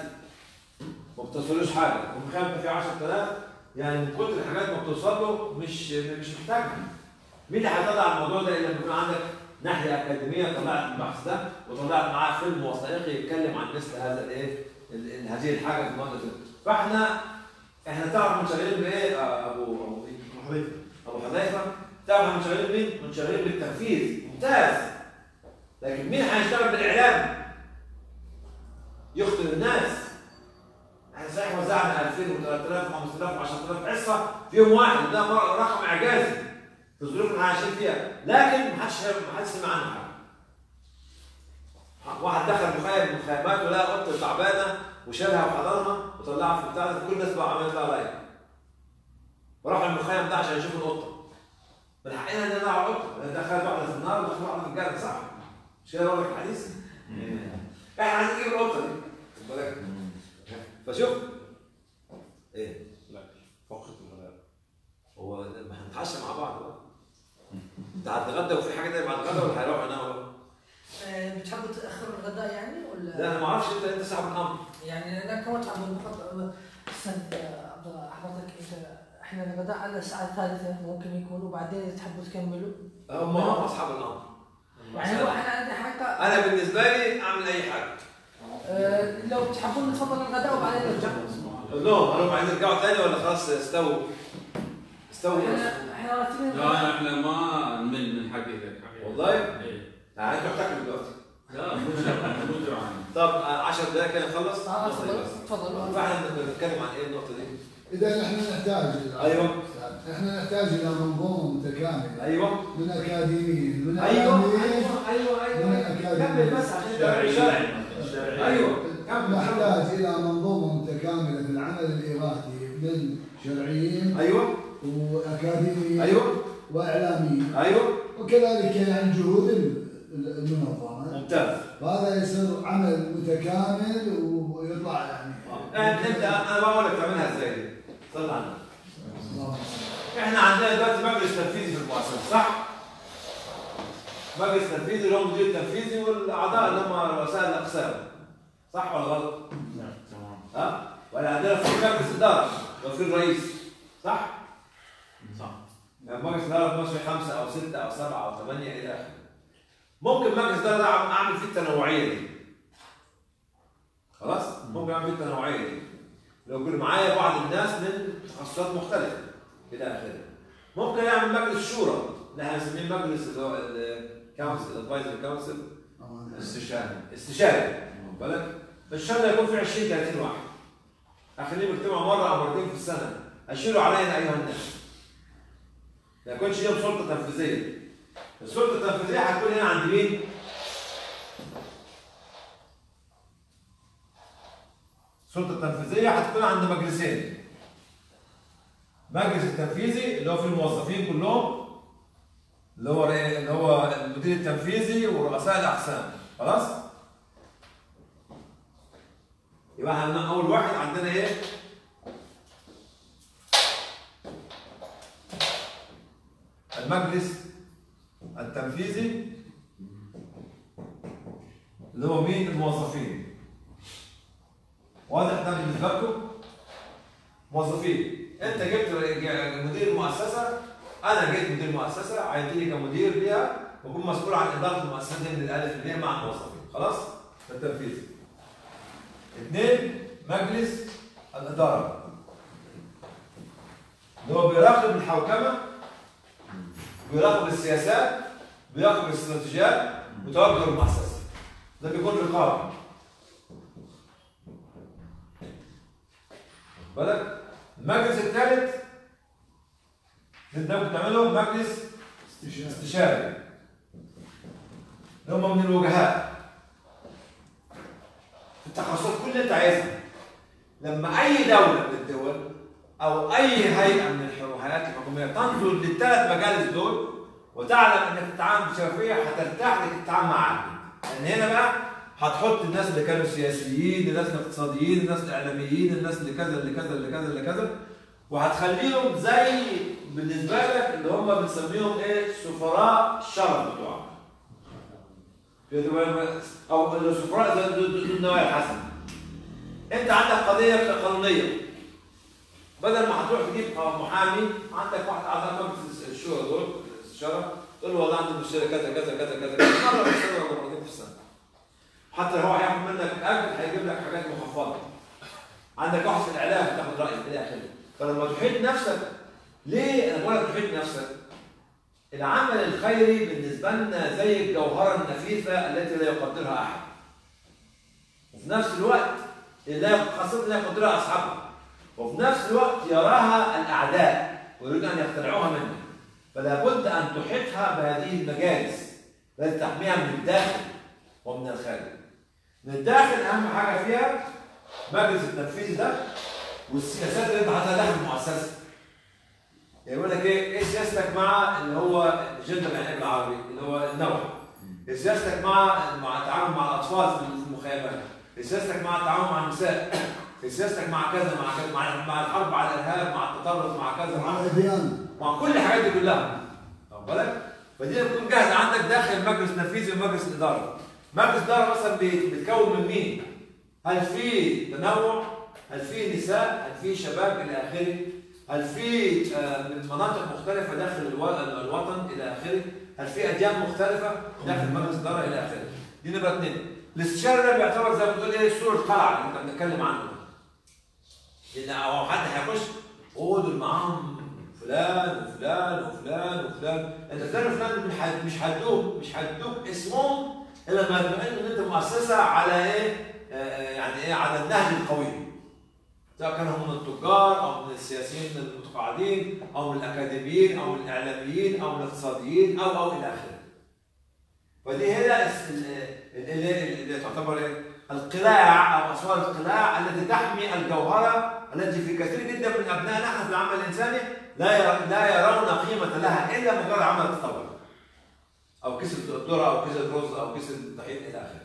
ما بتوصلوش حاجه والمخيم ده فيه 10000 يعني من كتر الحاجات ما بتوصل له مش مش محتاجها مين اللي هيطلع الموضوع ده الا لما يكون عندك ناحيه اكاديميه طلعت البحث ده وطلعت معاه فيلم وثائقي يتكلم عن مثل هذا الايه ال- ال- هذه الحاجه في المنطقه دي. فاحنا احنا تعرف منشغلين بايه آه، ابو ابو مين؟ ابو حذيفه تعرف احنا منشغلين بمين؟ منشغلين بالتنفيذ ممتاز لكن مين هيشتغل بالاعلام؟ يخطر الناس احنا صحيح وزعنا 2000 و3000 و5000 و10000 حصه في يوم واحد ده مر- رقم اعجازي في الظروف اللي احنا عايشين فيها لكن ما حدش ما حدش سمع عنه حاجه واحد دخل مخيم من المخيمات ولقى قطه تعبانه وشالها وحضنها وطلعها في بتاع كل الناس بقى عملت لها لايك وراح المخيم ده عشان يشوفوا القطه من حقنا ان نلعب قطه لان دخلت واحده في النار ودخلت واحده في الجنه صح مش كده بقول لك الحديث؟ احنا عايزين نجيب القطه دي خد بالك فشوف ايه لا فقره الغداء هو ما احنا نتعشى مع بعض بقى انت هتتغدى وفي حاجه تانية بعد الغدا ولا هيروحوا يناموا بقى؟ آه، بتحبوا تاخروا الغداء يعني ولا؟ لا انا ما اعرفش انت انت صاحب الامر يعني انا كمان تعب المخطط استاذ عبد الله حضرتك انت احنا الغداء على الساعه الثالثه ممكن يكون وبعدين تحبوا تكملوا هم هم اصحاب الامر يعني هو احنا عندنا حتى انا بالنسبه لي اعمل اي حاجه آه، لو تحبون نتفضل الغداء وبعدين نرجع قول لهم هل هم عايزين يرجعوا تاني ولا خلاص استووا استووا احنا احنا راتبين لا احنا ما نمل من حديثك والله؟ ايه يعني انتوا بتاكلوا دلوقتي لا مو جوعان مو جوعان طب 10 دقائق كده نخلص اه تفضل تفضل فاحنا بنتكلم عن ايه النقطه دي؟ اذا نحن نحتاج أيوة. احنا نحتاج الى منظومه متكامله ايوه من اكاديميين من ايوه إعلاميين، ايوه ايوه من ايوه اكاديميين كمل بس عشان تعمل شرعي ايوه كمل نحتاج الى منظومه متكامله في العمل الاغاثي من شرعيين ايوه واكاديميين ايوه واعلاميين ايوه وكذلك يعني جهود ال- ال- المنظمه ممتاز فهذا يصير عمل متكامل ويطلع يعني انت انت انا بقول لك تعملها ازاي دي صل على النبي الله. احنا عندنا دلوقتي مجلس تنفيذي في المؤسسه صح؟ مجلس تنفيذي اللي هو المدير التنفيذي والاعضاء اللي هم رؤساء الاقسام صح ولا غلط؟ نعم تمام ها؟ ولا عندنا في مجلس اداره وفي الرئيس صح؟ صح يعني مجلس الاداره في مصر خمسه او سته او سبعه او ثمانيه الى اخره. ممكن مجلس الاداره ده اعمل فيه التنوعيه دي. خلاص؟ ممكن اعمل فيه التنوعيه دي. لو يكون معايا بعض الناس من تخصصات مختلفه الى اخره. ممكن اعمل مجلس شورى اللي احنا بنسميه مجلس اللي هو الكونسل الادفايزر كونسل استشاري استشاري واخد بالك؟ فالشهر ده يكون فيه 20 30 واحد. اخليهم يجتمعوا مره او مرتين في السنه اشيروا علينا ايها الناس ما يكونش ليهم سلطه تنفيذيه السلطه التنفيذيه هتكون هنا عند مين؟ السلطه التنفيذيه هتكون عند مجلسين مجلس التنفيذي اللي هو فيه الموظفين كلهم اللي هو ايه اللي هو المدير التنفيذي ورؤساء الاقسام خلاص يبقى احنا اول واحد عندنا ايه المجلس التنفيذي اللي هو مين الموظفين واضح ده بالنسبه لكم موظفين انت جبت مدير مؤسسه انا جيت مدير مؤسسه عينتني كمدير ليها واكون مسؤول عن اداره المؤسسه دي من الالف للياء مع الموظفين خلاص ده التنفيذ اثنين مجلس الاداره اللي هو بيراقب الحوكمه بيراقب السياسات بيراقب الاستراتيجيات وتوجه المؤسسه ده بيكون رقابه بالك المجلس الثالث اللي انت بتعمله مجلس استشاري اللي هم من الوجهاء التخصصات كل اللي انت عايزها لما اي دوله من الدول او اي هيئه من الهيئات الحكوميه تنظر للثلاث مجالس دول وتعلم انك تتعامل بشفافيه هترتاح انك تتعامل معاهم لان هنا بقى هتحط الناس اللي كانوا سياسيين الناس الاقتصاديين الناس الاعلاميين الناس اللي كذا اللي كذا اللي كذا اللي كذا وهتخليهم زي بالنسبه لك اللي هم بنسميهم ايه سفراء الشرف بتوعك او السفراء ذو النوايا الحسنه انت عندك قضيه قانونيه بدل ما هتروح تجيب محامي عندك واحد اعضاء مجلس الشورى دول الاستشاره تقول له والله عندي مشكله كذا كذا كذا كذا كذا مره في السنه ولا مرتين في السنه حتى لو هو هياخد منك اجر هيجيب لك حاجات مخفضه عندك واحد في الاعلام تاخد رايه الى اخره فلما تحيط نفسك ليه انا بقول لك تحيط نفسك العمل الخيري بالنسبه لنا زي الجوهره النفيسه التي لا يقدرها احد وفي نفس الوقت لا خاصه لا يقدرها اصحابها وفي نفس الوقت يراها الاعداء ويريدون ان يخترعوها منك فلا بد ان تحيطها بهذه المجالس التي تحميها من الداخل ومن الخارج من الداخل اهم حاجه فيها مجلس التنفيذي ده والسياسات اللي انت حاططها داخل المؤسسه يعني يقول لك ايه ايه سياستك مع اللي هو الجندر يعني بالعربي اللي هو النوع إيه سياستك مع مع التعامل مع الاطفال في المخيمات إيه سياستك مع التعامل مع النساء إيه سياستك مع كذا مع كذا مع, مع الحرب على الارهاب مع التطرف مع كذا مع مع كل الحاجات دي كلها واخد بالك فدي تكون جاهزه عندك داخل مجلس تنفيذي ومجلس اداره مجلس اداره مثلا بيتكون من مين؟ هل في تنوع؟ هل في نساء؟ هل في شباب الى اخره؟ هل في من مناطق مختلفه داخل الوطن الى اخره؟ هل في اديان مختلفه داخل مجلس الاداره الى اخره؟ دي نمره اثنين. الاستشاري ده بيعتبر زي ما بتقول ايه سور القلعه اللي انت بنتكلم عنه. لان او حد هيخش اوه دول معاهم فلان وفلان وفلان وفلان انت فلان وفلان مش هيدوك مش هيدوك اسمهم الا لما يطمئن ان انت مؤسسه على ايه؟ يعني ايه على النهج القوي. سواء كانوا هم من التجار او من السياسيين المتقاعدين او من الاكاديميين او من الاعلاميين او من الاقتصاديين او او الى اخره. فدي هي اللي, اللي تعتبر ايه؟ القلاع او اسوار القلاع التي تحمي الجوهره التي في كثير جدا من ابنائنا نحن في العمل الانساني لا لا يرون قيمه لها الا مجرد عمل تطوعي. او كيس الذره او كيس الرز او كيس الطحين الى اخره.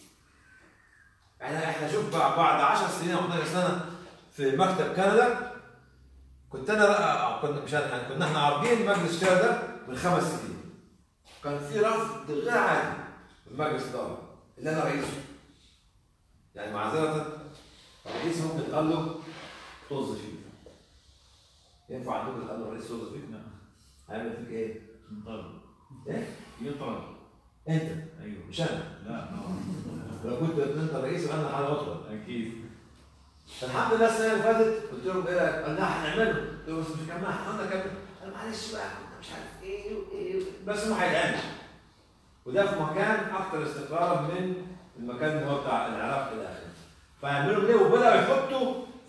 احنا احنا شوف بعد 10 سنين او 11 سنه في مكتب كندا كنت انا كنا مش انا كنا احنا عارضين مجلس الشارع ده من خمس سنين. كان في رفض غير عادي في مجلس الاداره اللي انا رئيسه. يعني معذره الرئيس ممكن قال له طز فيه. ينفع عندكم تقال له الرئيس طز فيك؟ نعم. هيعمل فيك ايه؟ ينطرد ايه؟ ينطرد انت ايوه مش انا لا لو كنت انت الرئيس يبقى انا حاجه اطول اكيد فالحمد لله السنه اللي فاتت قلت لهم ايه رايك؟ قال لا هنعمله قلت له بس مش هكمل احنا كمل قال معلش بقى كنا مش عارف ايه وايه بس انه هيتعمل وده في مكان اكثر استقرارا من المكان اللي هو بتاع العراق الى اخره فيعملوا ليه وبداوا يحطوا في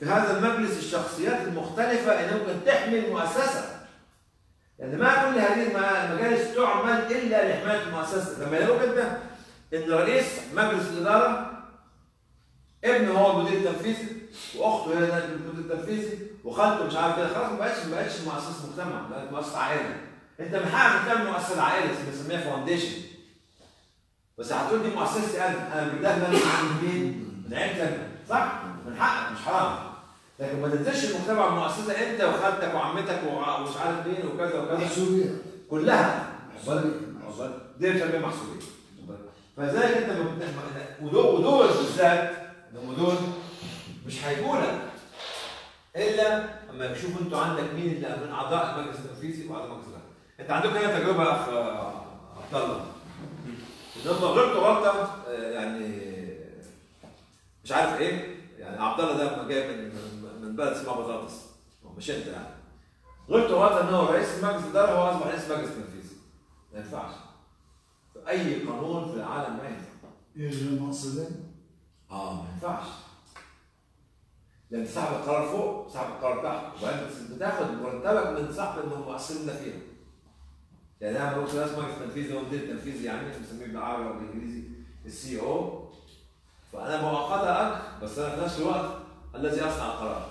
في هذا المجلس الشخصيات المختلفة اللي ممكن تحمي المؤسسة يعني ما كل هذه الم- المجالس تعمل إلا لحماية المؤسسة لما يلاقوا كده إن رئيس مجلس الإدارة ابنه هو المدير التنفيذي واخته هي نائب المدير التنفيذي وخالته مش عارف كده خلاص ما بقتش ما بقتش مؤسسه مجتمع بقت مؤسسه عائله انت من حقك تعمل مؤسسه عائله بنسميها فاونديشن بس هتقول دي مؤسستي انا انا بدايه من عند مين؟ من عيلتي انا صح؟ من حقك مش حرام لكن ما تنزلش المجتمع المؤسسه انت وخالتك وعمتك وع- ومش عارف مين وكذا وكذا محسوبيه كلها عقبال- دي بنسميها محسوبيه فذلك انت ب- ودول ودول بالذات هم دول مش هيجوا لك الا اما يشوفوا انتوا عندك مين اللي من اعضاء المجلس التنفيذي واعضاء المجلس الاداري. انت عندكم هنا تجربه اخ عبد الله ان هم غلطوا غلطه آه، يعني مش عارف ايه يعني عبد الله ده جاي من من- من بلد اسمها بطاطس هو مش انت يعني غلطوا غلطه ان هو رئيس المجلس الاداري هو اصبح رئيس المجلس التنفيذي ما ينفعش في اي قانون في العالم ما ينفع يجري المنصبين اه ما ينفعش لان صاحب القرار فوق صاحب القرار تحت وبعدين بس بتاخد مرتبك من صاحب المؤثرين ده فيها يعني انا بقول رئيس مجلس تنفيذي هو مدير تنفيذي يعني بنسميه بالعربي او بالانجليزي السي او فانا مؤقتا اجر بس انا في نفس الوقت الذي يصنع القرار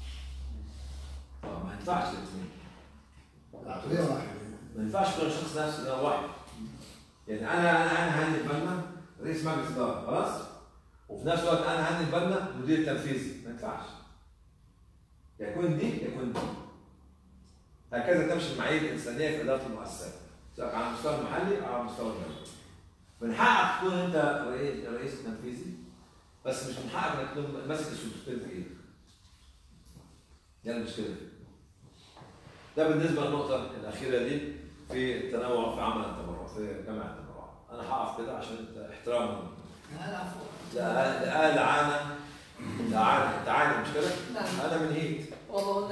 فما ينفعش الاثنين العقليه واحده ما ينفعش يكون الشخص نفسه ده واحد يعني انا انا انا هاني البنا رئيس مجلس اداره خلاص وفي نفس الوقت انا هاني البنا مدير تنفيذي ما ينفعش يكون دي يكون دي هكذا تمشي المعايير الانسانيه في اداره المؤسسات سواء على المستوى المحلي او على المستوى الدولي من حقك تكون انت رئيس رئيس تنفيذي بس مش من حقك انك تكون ماسك السلطتين في ايدك دي المشكله ده بالنسبه للنقطه الاخيره دي في التنوع في عمل التبرع في جمع التبرع انا هقف كده عشان احتراما لا لا عفوا لا لا لا عانى لا عانى انت عانى مش كده؟ لا. انا من هيت والله